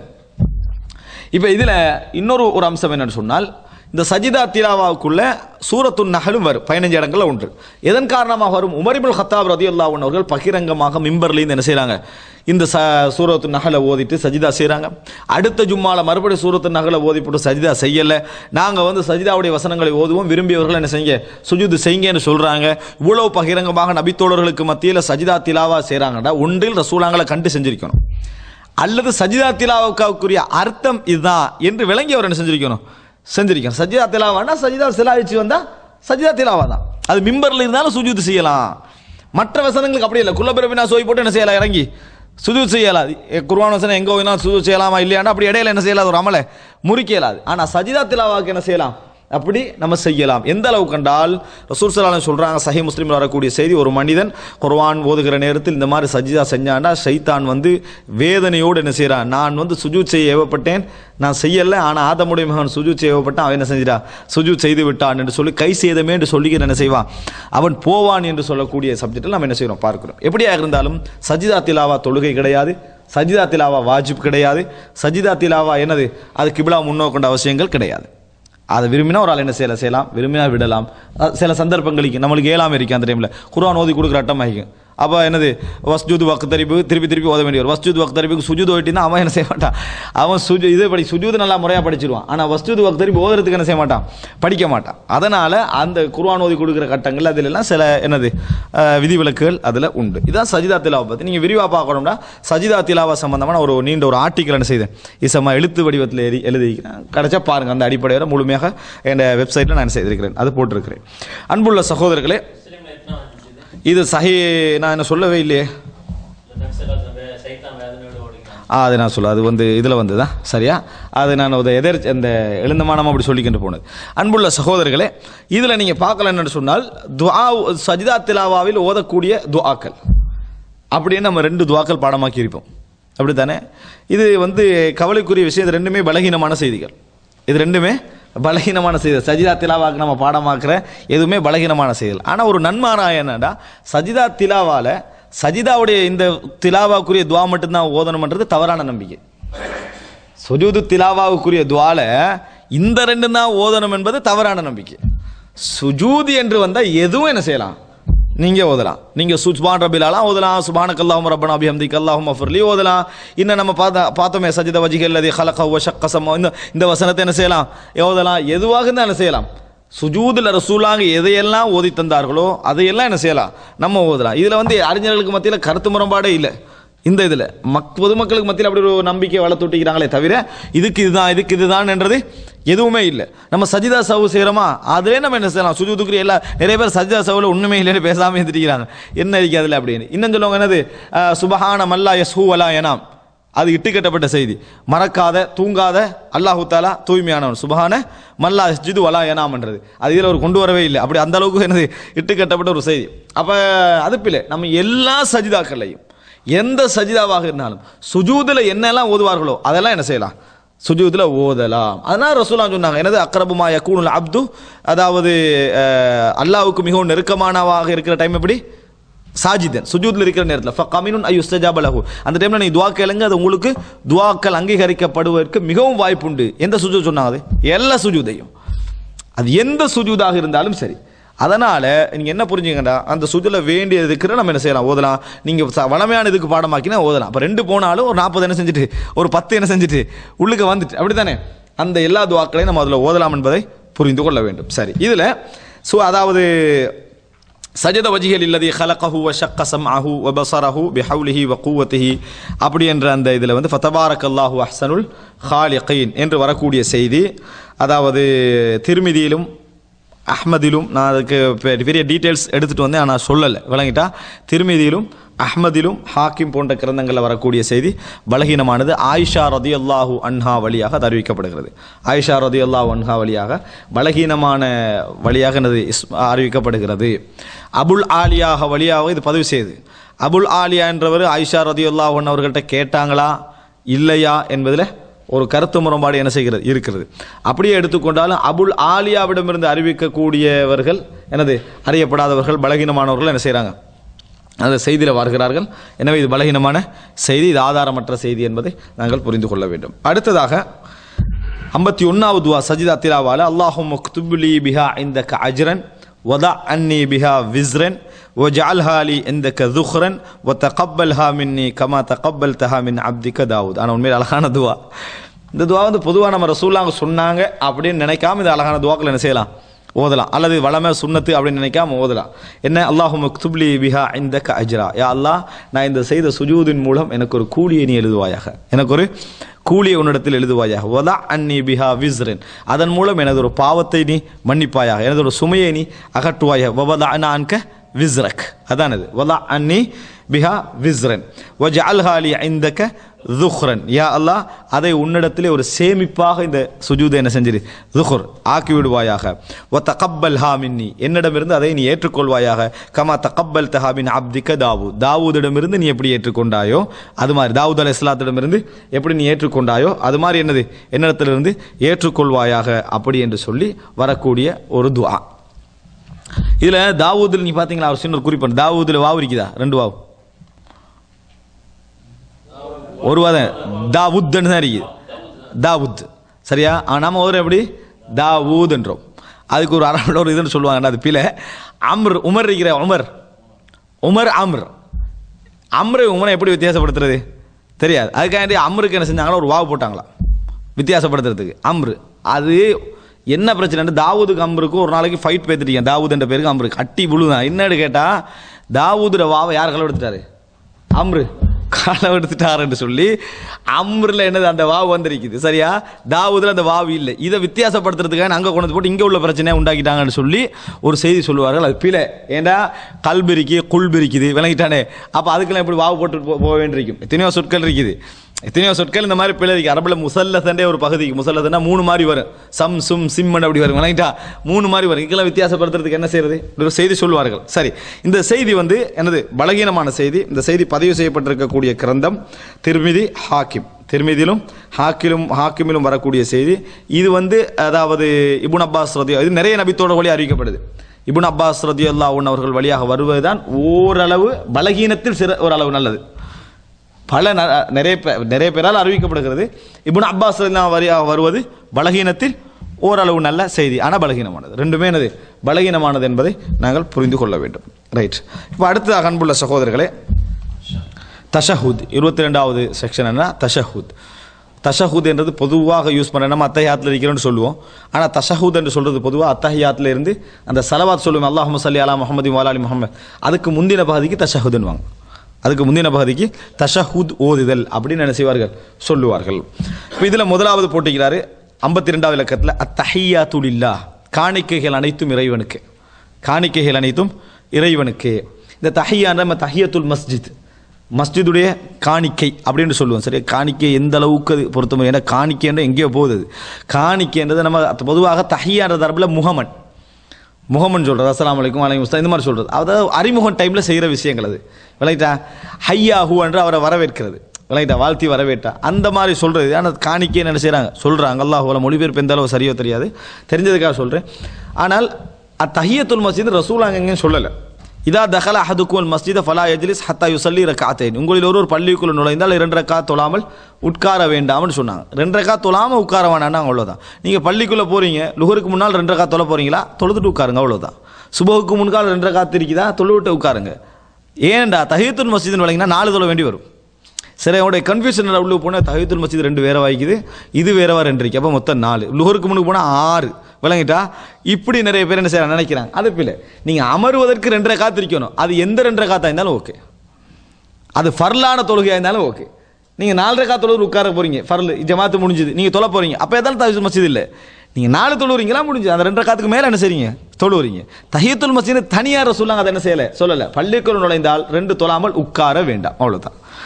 இப்போ இதில் இன்னொரு ஒரு அம்சம் என்னன்னு சொன்னால் இந்த சஜிதா திலாவாவுக்குள்ள சூரத்துன் நகலும் வரும் பதினஞ்சு இடங்கள்ல ஒன்று எதன் காரணமாக வரும் உமரிபுல் ஹத்தாப் ரதி அவர்கள் பகிரங்கமாக மிம்பர்லேருந்து என்ன செய்கிறாங்க இந்த ச சூரத்து நகலை ஓதிட்டு சஜிதா செய்கிறாங்க அடுத்த ஜும்மால மறுபடியும் சூரத்து நகலை ஓதி போட்டு சஜிதா செய்யலை நாங்கள் வந்து சஜிதாவுடைய வசனங்களை ஓதுவோம் விரும்பியவர்கள் என்ன செய்யுங்க சுஜூது செய்யுங்கன்னு சொல்கிறாங்க இவ்வளவு பகிரங்கமாக நபித்தோழர்களுக்கு மத்தியில் சஜிதா திலாவா செய்கிறாங்கடா ஒன்றில் ரசூலாங்களை கண்டு செஞ்சிருக்கணும் அல்லது சஜிதா திலாவுக்காவுக்குரிய அர்த்தம் இதுதான் என்று விளங்கி அவர் என்ன செஞ்சிருக்கணும் செஞ்சிருக்கணும் சஜிதா திலாவானா சஜிதா சிலாவிச்சு வந்தா சஜிதா திலாவா தான் அது மிம்பர்ல இருந்தாலும் சுஜூத் செய்யலாம் மற்ற வசனங்களுக்கு அப்படி இல்லை குல்லபிரபினா சோய் போட்டு என்ன செய்யலாம் இறங்கி சுஜூத் செய்யலாது எ, குர்ஆன் வசனம் எங்கே வேணாலும் சுஜூத் செய்யலாமா இல்லையானா அப்படி இடையில என்ன செய்யலாது ஒரு அமலை முறிக்க இயலாது ஆனால் சஜிதா திலாவாக்கு என்ன செய்யலாம் அப்படி நம்ம செய்யலாம் எந்த அளவு கண்டால் ரசூல் சலாலம் சொல்றாங்க சஹி முஸ்லீமில் வரக்கூடிய செய்தி ஒரு மனிதன் குர்ஆன் ஓதுகிற நேரத்தில் இந்த மாதிரி சஜிதா செஞ்சாண்டா ஷைத்தான் வந்து வேதனையோடு என்ன செய்றான் நான் வந்து சுஜூத் செய்ய ஏவப்பட்டேன் நான் செய்யலை ஆனால் ஆதமுடைய மகன் சுஜூத் செய்ய ஏவப்பட்டான் அவன் என்ன செஞ்சிட்டான் சுஜூத் செய்து விட்டான் என்று சொல்லி கை செய்தமே என்று சொல்லிக்கிற என்ன செய்வான் அவன் போவான் என்று சொல்லக்கூடிய சப்ஜெக்டில் நம்ம என்ன செய்கிறோம் பார்க்கிறோம் எப்படியா இருந்தாலும் சஜிதா திலாவா தொழுகை கிடையாது சஜிதா திலாவா வாஜிப் கிடையாது சஜிதா திலாவா என்னது அது கிபிலா முன்னோக்கொண்ட அவசியங்கள் கிடையாது அதை விரும்பினா ஒரு ஆள் என்ன செய்யலாம் செய்யலாம் விரும்பினா விடலாம் அஹ் சில சந்தர்ப்பங்களுக்கு நம்மளுக்கு ஏழாம இருக்கு அந்த டைமில் குர்ஆன் ஓதி கொடுக்குற அட்டம் ஆகிக்கும் அப்போ என்னது வஸ்ஜூத் வக்தரிப்பு திருப்பி திருப்பி ஓத வேண்டிய வரும் வஸ்ஜூத் வக்தரிப்புக்கு சுஜூத் ஓட்டினா அவன் என்ன செய்ய மாட்டான் அவன் சுஜு இது படி சுஜூத் நல்லா முறையாக படிச்சிருவான் ஆனால் வஸ்ஜூத் வக்தரிப்பு ஓதுறதுக்கு என்ன செய்ய மாட்டான் படிக்க மாட்டான் அதனால் அந்த குர்ஆன் ஓதி கொடுக்குற கட்டங்கள் அதில் எல்லாம் சில என்னது அஹ், விதிவிலக்குகள் அதில் உண்டு இதான் சஜிதா திலாவை பற்றி நீங்கள் விரிவாக பார்க்கணும்னா சஜிதா திலாவா சம்பந்தமான ஒரு நீண்ட ஒரு ஆர்டிக்கல் என்ன செய்தேன் இசமா எழுத்து வடிவத்தில் எழுதி எழுதிக்கிறேன் கிடைச்சா பாருங்க அந்த அடிப்படையில் முழுமையாக என் வெப்சைட்டில் நான் செய்திருக்கிறேன் அது போட்டிருக்கிறேன் அன்புள்ள சகோதரர்களே முஸ்லீம்ல எத்தனை வந்துச்சு இது சஹி நான் என்ன சொல்லவே இல்லையே சைத்தான் வேதனையோடு ஓடிக்கிறான் ஆ அது நான் சொல்ல அது வந்து இதில் வந்து தான் சரியா அது நான் ஒரு எதிர் அந்த எழுந்தமானம் அப்படி சொல்லிக்கிட்டு போனது அன்புள்ள சகோதரர்களே இதில் நீங்கள் பார்க்கல என்னன்னு சொன்னால் துஆ சஜிதா திலாவாவில் ஓதக்கூடிய துஆக்கள் அப்படின்னு நம்ம ரெண்டு துவாக்கள் பாடமாக்கி இருப்போம் அப்படித்தானே இது வந்து கவலைக்குரிய விஷயம் இது ரெண்டுமே பலகீனமான செய்திகள் இது ரெண்டுமே பலகீனமான செய்திகள் சஜிதா திலாவாக்கு நம்ம பாடமாக்குற எதுவுமே பலகீனமான செய்திகள் ஆனால் ஒரு நன்மாரா என்னடா சஜிதா திலாவால சஜிதாவுடைய இந்த திலாவாக்குரிய துவா மட்டும்தான் ஓதணும்ன்றது தவறான நம்பிக்கை சுஜூது திலாவாவுக்குரிய துவால இந்த ரெண்டு தான் ஓதணும் என்பது தவறான நம்பிக்கை சுஜூது என்று வந்தால் எதுவும் என்ன செய்யலாம் நீங்க ஓதலாம் நீங்க சுபான் ரபிலாலாம் ஓதலாம் சுபானக் அல்லாஹும் ரப்பனா அபிஹம்திக் அல்லாஹும் அஃபர்லி ஓதலாம் இன்னும் நம்ம பார்த்தா பார்த்தோமே சஜித வஜிகள் அது ஹலக வஷக்கசம் இந்த இந்த வசனத்தை என்ன செய்யலாம் ஓதலாம் எதுவாக இருந்தால் என்ன செய்யலாம் சுஜூதுல ரசூலாங்க எதையெல்லாம் ஓதி தந்தார்களோ அதையெல்லாம் என்ன செய்யலாம் நம்ம ஓதலாம் இதுல வந்து அறிஞர்களுக்கு மத்தியில் கருத்து முரண்பாடே இல்லை இந்த இதில் மக் பொதுமக்களுக்கு மத்தியில் அப்படி ஒரு நம்பிக்கை வளர்த்துட்டிக்கிறாங்களே தவிர இதுக்கு இதுதான் இதுக்கு இதுதான் என்றது எதுவுமே இல்லை நம்ம சஜிதா சவு செய்கிறோமா அதிலே நம்ம என்ன செய்யலாம் சுஜூதுக்குரிய எல்லா நிறைய பேர் சஜிதா சவுல உண்மையே இல்லைன்னு பேசாமல் இருந்துட்டிக்கிறாங்க என்ன இருக்கு அதில் அப்படின்னு இன்னும் சொல்லுவாங்க என்னது அஹ், சுபஹான மல்லா யஸ்ஹூ வலா எனாம் அது இட்டுக்கட்டப்பட்ட செய்தி மறக்காத தூங்காத அல்லாஹு தாலா தூய்மையானவன் சுபஹான மல்லா ஜிது வலா எனாம்ன்றது அது இதில் அவர் கொண்டு வரவே இல்லை அப்படி அந்த அளவுக்கு என்னது இட்டுக்கட்டப்பட்ட ஒரு செய்தி அப்போ அதுப்பில்லை நம்ம எல்லா சஜிதாக்கள்லையும் எந்த சஜிதாவாக இருந்தாலும் சுஜூதில் என்னெல்லாம் ஓதுவார்களோ அதெல்லாம் என்ன செய்யலாம் சுஜூதில் ஓதலாம் அதனால ரசூலாம் சொன்னாங்க எனது அக்ரபுமா யக்கூனுல் அப்து அதாவது அஹ், அல்லாஹ்வுக்கு மிகவும் நெருக்கமானவாக இருக்கிற டைம் எப்படி சாஜிதன் சுஜூத்ல இருக்கிற நேரத்தில் ஃபகமினுன் ஐயுஸ்தஜாப லஹு அந்த டைம்ல நீ துவா கேளுங்க அது உங்களுக்கு துவாக்கள் அங்கீகரிக்கப்படுவதற்கு மிகவும் வாய்ப்புண்டு எந்த சுஜூத் சொன்னாங்க அது எல்லா சுஜூதையும் அது எந்த சுஜூதாக இருந்தாலும் சரி அதனால நீங்க என்ன புரிஞ்சுங்கடா அந்த சுஜுல வேண்டிய இதுக்கு நம்ம என்ன செய்யலாம் ஓதலாம் நீங்க ச- வளமையான இதுக்கு பாடமாக்கினா ஓதலாம் அப்ப ரெண்டு போனாலும் ஒரு நாற்பது என்ன செஞ்சுட்டு ஒரு பத்து என்ன செஞ்சுட்டு உள்ளுக்கு வந்துட்டு அப்படித்தானே அந்த எல்லா துவாக்களையும் நம்ம அதில் ஓதலாம் என்பதை புரிந்து கொள்ள வேண்டும் சரி இதுல சு அதாவது சஜத வஜிகள் இல்லதி ஹலகஹு வ ஷக்க சம்அஹு வ பஸரஹு பிஹவுலிஹி வ குவத்திஹி அப்படி என்ற அந்த இதில் வந்து ஃபதபாரக்கல்லாஹு அஹ்சனுல் ஹாலிகீன் என்று வரக்கூடிய செய்தி அதாவது திருமிதியிலும் அஹ்மதிலும் நான் அதுக்கு பெ- பெரிய டீட்டெயில்ஸ் எடுத்துகிட்டு வந்தேன் ஆனால் சொல்லலை விளங்கிட்டா திருமிதியிலும் அஹ்மதிலும் ஹாக்கிம் போன்ற கிரந்தங்களில் வரக்கூடிய செய்தி பலகீனமானது ஆயிஷா ரதி அல்லாஹூ அன்ஹா வழியாக அது அறிவிக்கப்படுகிறது ஆயிஷா ரதி அல்லாஹூ அன்ஹா வழியாக பலகீனமான வழியாக என்னது இஸ்- அறிவிக்கப்படுகிறது அபுல் ஆலியாக வழியாக இது பதிவு செய்யுது அபுல் ஆலியா என்றவர் ஆயிஷா ரதி அல்லாஹன் அவர்கள்ட்ட கேட்டாங்களா இல்லையா என்பதில் ஒரு கருத்து முரண்பாடு என்ன செய்கிறது இருக்கிறது அப்படியே எடுத்துக்கொண்டாலும் அபுல் ஆலியாவிடமிருந்து அறிவிக்கக்கூடியவர்கள் எனது அறியப்படாதவர்கள் பலகீனமானவர்கள் என்ன செய்கிறாங்க அந்த செய்தியில் வருகிறார்கள் எனவே இது பலகீனமான செய்தி இது ஆதாரமற்ற செய்தி என்பதை நாங்கள் புரிந்து கொள்ள வேண்டும் அடுத்ததாக ஐம்பத்தி ஒன்றாவது துவா சஜிதா திலாவால அல்லாஹும் மக்துப்லி பிஹா இந்த அஜ்ரன் வதா அன்னி பிஹா விஸ்ரன் وجعلها لي عندك ذخرا وتقبلها مني كما تقبلتها من عبدك داود ஆனால் உண்மையில் அழகான துவா இந்த துவா வந்து பொதுவாக நம்ம ரசூல்லாங்க சொன்னாங்க அப்படின்னு நினைக்காம இந்த அழகான துவாக்கள் என்ன செய்யலாம் ஓதலாம் அல்லது வளமை சுன்னத்து அப்படின்னு நினைக்காம ஓதலாம் என்ன அல்லாஹு மக்துப்லி பிஹா இந்த அஜ்ரா யா அல்லாஹ் நான் இந்த செய்த சுஜூதின் மூலம் எனக்கு ஒரு கூலியை நீ எழுதுவாயாக எனக்கு ஒரு கூலியை உன்னிடத்தில் எழுதுவாயாக வதா அன்னி பிஹா விஸ்ரன் அதன் மூலம் எனது ஒரு பாவத்தை நீ மன்னிப்பாயாக எனது ஒரு சுமையை நீ அகற்றுவாயாக வபதா அன்க விஸ்ரக் அதானது வதா அன்னி பிஹா விஸ்ரன் வஜ அல்ஹாலி ஐந்தக்க துஹ்ரன் யா அல்லாஹ் அதை உன்னிடத்திலே ஒரு சேமிப்பாக இந்த சுஜூதை என்ன செஞ்சிரு துஹுர் ஆக்கி விடுவாயாக ஒ தகப்பல் ஹா மின்னி என்னிடமிருந்து அதை நீ ஏற்றுக்கொள்வாயாக கமா தகப்பல் தஹா மின் அப்திக்க தாவூத் தாவூதிடமிருந்து நீ எப்படி ஏற்றுக்கொண்டாயோ அது மாதிரி தாவூத் அலை இஸ்லாத்திடமிருந்து எப்படி நீ ஏற்றுக்கொண்டாயோ அது மாதிரி என்னது என்னிடத்திலிருந்து ஏற்றுக்கொள்வாயாக அப்படி என்று சொல்லி வரக்கூடிய ஒரு துஆ இதில் தாவூதில் நீ பார்த்தீங்களா அவர் சின்ன ஒரு குறிப்பு தாவூதில் வாவு இருக்குதா ரெண்டு வாவு ஒரு வாதம் தாவுத்ன்னு தான் இருக்குது தாவுத் சரியா ஆ, நம்ம ஒரு எப்படி தாவூத்ன்றோம் அதுக்கு ஒரு அரபில் ஒரு இதுன்னு சொல்லுவாங்க அது பில அம்ர் உமர் இருக்கிற உமர் உமர் அம்ர் அம்ரு உமரை எப்படி வித்தியாசப்படுத்துறது தெரியாது அதுக்காண்டி அம்ருக்கு என்ன செஞ்சாங்களா ஒரு வாவு போட்டாங்களா வித்தியாசப்படுத்துறதுக்கு அம்ரு அது என்ன பிரச்சனை தாவூதுக்கு அம்ருக்கு ஒரு நாளைக்கு ஃபைட் பேத்துட்டீங்க தாவூத் என்ற பேருக்கு அம்ருக்கு அட்டி புழுதான் என்னன்னு கேட்டால் தாவூதுட வாவை யார் களவு எடுத்துட்டாரு அம்ரு களவு எடுத்துட்டாருன்னு சொல்லி அம்ரில் என்னது அந்த வாவு வந்திருக்குது சரியா தாவூதில் அந்த வாவு இல்லை இதை வித்தியாசப்படுத்துறதுக்காக அங்கே கொண்டு வந்து போட்டு இங்கே உள்ள பிரச்சனையை உண்டாக்கிட்டாங்கன்னு சொல்லி ஒரு செய்தி சொல்லுவார்கள் அது பிழை ஏண்டா கல்பு இருக்கு குல்பு இருக்குது விளங்கிட்டானே அப்போ அதுக்கெல்லாம் எப்படி வாவு போட்டு போ- போக வேண்டியிருக்கும் எத்தனையோ சொற்கள் இருக்குது எத்தனையோ சொற்கள் இந்த மாதிரி பிழை இருக்கு அரபில் முசல்லசண்டே ஒரு பகுதிக்கு முசல்லசன்னா மூணு மாதிரி வரும் சம் சும் சிம்மன் அப்படி வரும் விளங்கிட்டா மூணு மாதிரி வரும் இதுக்கெல்லாம் வித்தியாசப்படுத்துறதுக்கு என்ன செய்யறது ஒரு செய்தி சொல்வார்கள் சரி இந்த செய்தி வந்து எனது பலகீனமான செய்தி இந்த செய்தி பதிவு செய்யப்பட்டிருக்கக்கூடிய கிரந்தம் திருமிதி ஹாக்கிம் திருமிதியிலும் ஹாக்கிலும் ஹாக்கிமிலும் வரக்கூடிய செய்தி இது வந்து அதாவது இபுன் அப்பாஸ் ரதி இது நிறைய நபித்தோட வழி அறிவிக்கப்படுது இபுன் அப்பாஸ் ரதி அல்லாஹ் அவர்கள் வழியாக வருவதுதான் ஓரளவு பலகீனத்தில் சிற ஓரளவு நல்லது பல ந- நிறைய பேர் நிறைய பேரால் அறிவிக்கப்படுகிறது இப்னு அப்பாஸ் ரலியல்லாஹு வரியாக வருவது பலகீனத்தில் ஓரளவு நல்ல செய்தி ஆனால் பலகீனமானது ரெண்டுமே என்னது பலகீனமானது என்பதை நாங்கள் புரிந்து கொள்ள வேண்டும் ரைட் இப்போ அடுத்ததாக அன்புள்ள சகோதரர்களே தஷஹுத் இருபத்தி ரெண்டாவது செக்ஷன் என்ன தஷஹுத் தஷஹுத் என்றது பொதுவாக யூஸ் பண்ண நம்ம அத்தஹியாத்தில் இருக்கிறோம்னு சொல்லுவோம் ஆனால் தஷஹுத் என்று சொல்றது பொதுவாக அத்தஹியாத்தில் இருந்து அந்த சலவாத் சொல்லுவோம் அல்லாஹ் சல்லி அலா முஹம்மது வாலாலி முஹம்மது அதுக்கு முந்தின பகுதிக்கு தஷஹுதுன்னுவாங்க அதுக்கு முந்தின பகுதிக்கு தஷஹுத் ஓதுதல் அப்படின்னு என்ன செய்வார்கள் சொல்லுவார்கள் இப்போ இதில் முதலாவது போட்டிக்கிறாரு ஐம்பத்தி ரெண்டாவது இலக்கத்தில் அத்தஹியாத்துலில்லா காணிக்கைகள் அனைத்தும் இறைவனுக்கு காணிக்கைகள் அனைத்தும் இறைவனுக்கு இந்த தஹியான நம்ம தஹியத்துல் மஸ்ஜித் மஸ்ஜிதுடைய காணிக்கை அப்படின்னு சொல்லுவோம் சரியா காணிக்கை எந்த அளவுக்கு அது பொருத்தமோ ஏன்னா காணிக்கைன்ற எங்கேயோ போகுது அது. காணிக்கைன்றது நம்ம பொதுவாக தஹியான்ற தரப்பில் முகமன் முகமன் சொல்கிறது அஸ்ஸலாமு அலைக்கும் வலைக்கும் முஸ்லாம் இந்த மாதிரி சொல்கிறது அதாவது அறிமுகம் டைமில் செய்கிற விஷயங்கள் அது விளையிட்டா ஹையா ஹூ என்று அவரை வரவேற்கிறது விளையிட்டா வாழ்த்தி வரவேற்றா அந்த மாதிரி சொல்கிறது ஆனால் காணிக்கை என்ன செய்கிறாங்க சொல்கிறாங்க அல்லாஹ் மொழிபெயர்ப்பு எந்த அளவு சரியோ தெரியாது தெரிஞ்சதுக்காக சொல்கிறேன் ஆனால் அத்தஹியத்துல் மஸ்ஜித் ரசூல் அங்கங்கேயும் சொல்லலை இதா தகல அஹதுக்குல் மஸ்ஜித ஃபலா எஜ்லிஸ் ஹத்தா யுசல்லி ரக்காத்தேன் உங்களில் ஒரு ஒரு பள்ளிக்குள் நுழைந்தால் இரண்டு ரக்கா தொழாமல் உட்கார வேண்டாம்னு சொன்னாங்க ரெண்டு ரக்கா தொழாமல் உட்கார வேண்டாம்னா அவ்வளோதான் நீங்கள் பள்ளிக்குள்ளே போகிறீங்க லுகருக்கு முன்னால் ரெண்டு ரக்கா தொலை போகிறீங்களா தொழுதுட்டு உட்காருங்க அவ்வளோதான் சுபகுக்கு முன்கால் ரெண்டு ரக்கா இருக்குதா தொழுவிட்டு உட்காருங்க ஏன்டா தஹியத்துல் மஸ்ஜித்னு விளங்கினா நாலு தொலை வேண்டி வரும் சரி அவனுடைய கன்ஃபியூஷன் உள்ள போனால் தஹியத்துல் மஸ்ஜித் ரெண்டு வேற வாய்க்குது இது வேறவா ரெண்டு இருக்கு அப்போ மொத்தம் நாலு லுகருக்கு முன்னுக்கு போனால் ஆறு விளங்கிட்டா இப்படி நிறைய பேர் என்ன செய்யறாங்க நினைக்கிறாங்க அது பிள்ளை நீங்கள் அமருவதற்கு ரெண்டரை காத்து இருக்கணும் அது எந்த ரெண்டரை காத்தா இருந்தாலும் ஓகே அது ஃபர்லான தொழுகையாக இருந்தாலும் ஓகே நீங்கள் நாலரை காத்து தொழுது உட்கார போறீங்க ஃபர்ல் ஜமாத்து முடிஞ்சுது நீங்கள் தொலை போறீங்க அப்போ எதாலும் தஹியத்துல் மஸ்ஜித் இல்லை நீங்கள் நாலு தொழுவுறீங்களா முடிஞ்சு அந்த ரெண்டரை காத்துக்கு மேலே என்ன செய்றீங்க தொழுவுறீங்க தஹியத்துல் மஸ்ஜித் தனியார் சொல்லாங்க அதை என்ன செய்யலை சொல்லலை பள்ளிக்குள் நுழைந்தால் ரெண்டு தொழாமல் உட்கார வேண்டாம் அவ்வளவுதான்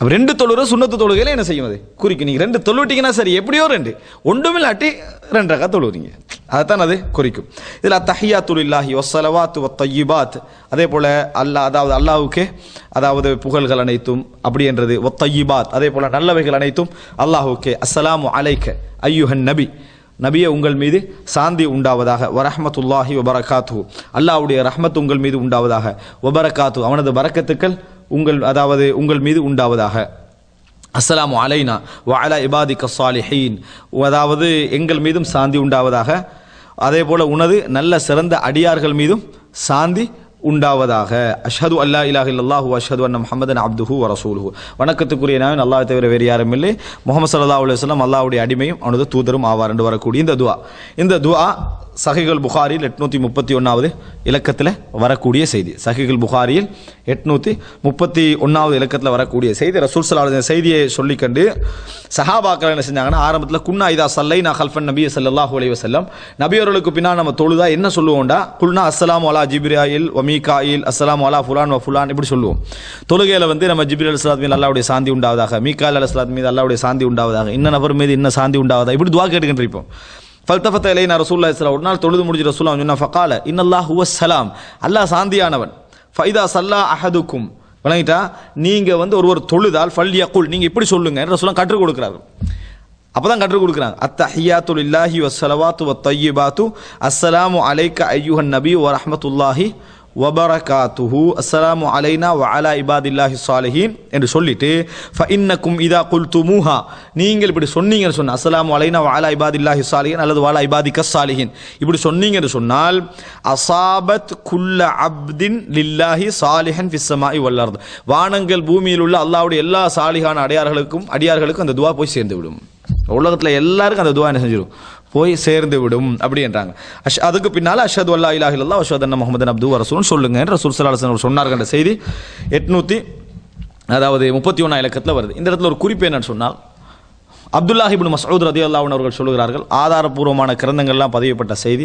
அப்ப ரெண்டு தொழுகிற சுண்ணத்து தொழுகையில என்ன செய்யும் அது குறிக்கும் நீங்க ரெண்டு தொழுவிட்டீங்கன்னா சரி எப்படியோ ரெண்டு ஒன்றுமில்லாட்டி ரெண்டு ரக்கா தொழுவுறீங்க அதைத்தான் அது குறிக்கும் இதில் தஹியாத்துல் இல்லாஹி வசலவாத்து ஒத்தையிபாத் அதே போல அல்லாஹ் அதாவது அல்லாஹ்வுக்கே அதாவது புகழ்கள் அனைத்தும் அப்படி என்றது ஒத்தையிபாத் அதே போல நல்லவைகள் அனைத்தும் அல்லாஹ்வுக்கே அஸ்ஸலாமு அலைக்க ஐயுஹன் நபி நபியே உங்கள் மீது சாந்தி உண்டாவதாக வரஹ்மத்துல்லாஹி வபரகாத்து அல்லாஹ்வுடைய ரஹ்மத் உங்கள் மீது உண்டாவதாக வபரகாத்து அவனது பரக்கத்துக்கள் உங்கள் அதாவது உங்கள் மீது உண்டாவதாக அஸ்ஸலாமு அலைனா வ அலா இபாதிக்க சாலிஹீன் அதாவது எங்கள் மீதும் சாந்தி உண்டாவதாக அதே போல உனது நல்ல சிறந்த அடியார்கள் மீதும் சாந்தி உண்டாவதாக அஷ்ஹது அல்லா இலாஹ இல்லல்லாஹு வ அஷ்ஹது அன்ன முஹம்மதன் அப்துஹு வ ரசூலுஹு வணக்கத்துக்குரிய நாயன் அல்லாஹ் தவிர வேறு யாரும் இல்லை முகமது ஸல்லல்லாஹு அலைஹி வஸல்லம் அல்லாஹ்வுடைய அடிமையும் அவனது தூதரும் ஆவார் என்று வரக்கூடிய இந்த துஆ இந்த துஆ சஹிகுல் புகாரியில் எட்நூத்தி முப்பத்தி ஒன்னாவது இலக்கத்தில் வரக்கூடிய செய்தி சஹிகுல் புகாரியில் எட்நூத்தி முப்பத்தி ஒன்னாவது இலக்கத்தில் வரக்கூடிய செய்தி ரசூல் ஸல்லல்லாஹு அலைஹி வஸல்லம் செய்தியை சொல்லிக்கண்டு சஹாபாக்கள் என்ன செஞ்சாங்கன்னா ஆரம்பத்தில் குன்னா இதா சல்லை நான் ஹல்ஃபன் நபி ஸல்லல்லாஹு அலைஹி வஸல்லம் நபியவர்களுக்கு பின்னால் நம்ம தொழுதா என்ன சொல்லுவோம்டா குல்னா அஸ்ஸலாமு அலா ஜிப்ராயில் வ மீகாயில் அஸ்ஸலாமு அலா ஃபுலான் வ ஃபுலான் இப்படி சொல்லுவோம் தொழுகையில் வந்து நம்ம ஜிப்ரீல் அலைஹிஸ்ஸலாத் மீது அல்லாஹ்வுடைய சாந்தி உண்டாவதாக மீகால் அலைஹிஸ்ஸலாத் மீது அல்லாஹ்வுடைய சாந்தி உண்டாவதாக இன்ன நபர் மீது இன்ன சாந்தி உண்டாவதாக இப்படி துவா கேட்டுக்கிட்டு இருப்போம் ஃபல்தஃபத்த இலைனா ரசூல்லா இஸ்லாம் ஒரு நாள் தொழுது முடிஞ்ச ரசூல்லா சொன்னா ஃபகால இன்னல்லாஹ் ஹுவ சலாம் அல்லாஹ் சாந்தியானவன் ஃபைதா சல்லா அஹதுக்கும் விளங்கிட்டா நீங்க வந்து ஒருவர் தொழுதால் ஃபல் யகுல் நீங்க இப்படி சொல்லுங்க ரசூலாம் கற்றுக் கொடுக்குறாரு அப்பதான் கற்றுக் கொடுக்குறாங்க அத்தஹியாத்துல் இல்லாஹி வஸ்ஸலவாத்து வத்தய்யிபாத்து அஸ்ஸலாமு அலைக்க ஐயுஹன் நபி வ ரஹ்மத்துல்லாஹி வபரகாத்துஹு அஸ்ஸலாமு அலைனா வ அலா இபாதில்லாஹி சாலிஹீன் என்று சொல்லிட்டு ஃப இன்னக்கும் இதா குல்துமூஹா நீங்கள் இப்படி சொன்னீங்கன்னு சொன்ன அஸ்ஸலாமு அலைனா வ அலா இபாதில்லாஹி சாலிஹீன் அல்லது வாலா இபாதிக்க சாலிஹீன் இப்படி சொன்னீங்கன்னு சொன்னால் அசாபத் குல்ல அப்தின் லில்லாஹி சாலிஹன் ஃபிஸ் ஸமாஇ வல் அர்த் வானங்கள் பூமியில் உள்ள அல்லாஹ்வுடைய எல்லா சாலிஹான அடியார்களுக்கும் அடியார்களுக்கும் அந்த துவா போய் சேர்ந்து விடும் உலகத்தில் எல்லாருக்கும் அந்த துவா என்ன செஞ்சிடும் போய் சேர்ந்து விடும் அப்படின்றாங்க அஷ் அதுக்கு பின்னால் அஷது அல்லா இலாஹ் இல்லா அஷத் அண்ணா முகமது அப்து ரசூல் சொல்லுங்க என்று ரசூல் சல்லா அலுவலம் சொன்னார்கள் என்ற செய்தி எட்நூத்தி அதாவது முப்பத்தி ஒன்றா இலக்கத்தில் வருது இந்த இடத்துல ஒரு குறிப்பு என்னன்னு சொன்னால் அப்துல்லாஹிபின் மசூத் ரதி அல்லாஹன் அவர்கள் சொல்லுகிறார்கள் ஆதாரபூர்வமான கிரந்தங்கள்லாம் பதியப்பட்ட செய்தி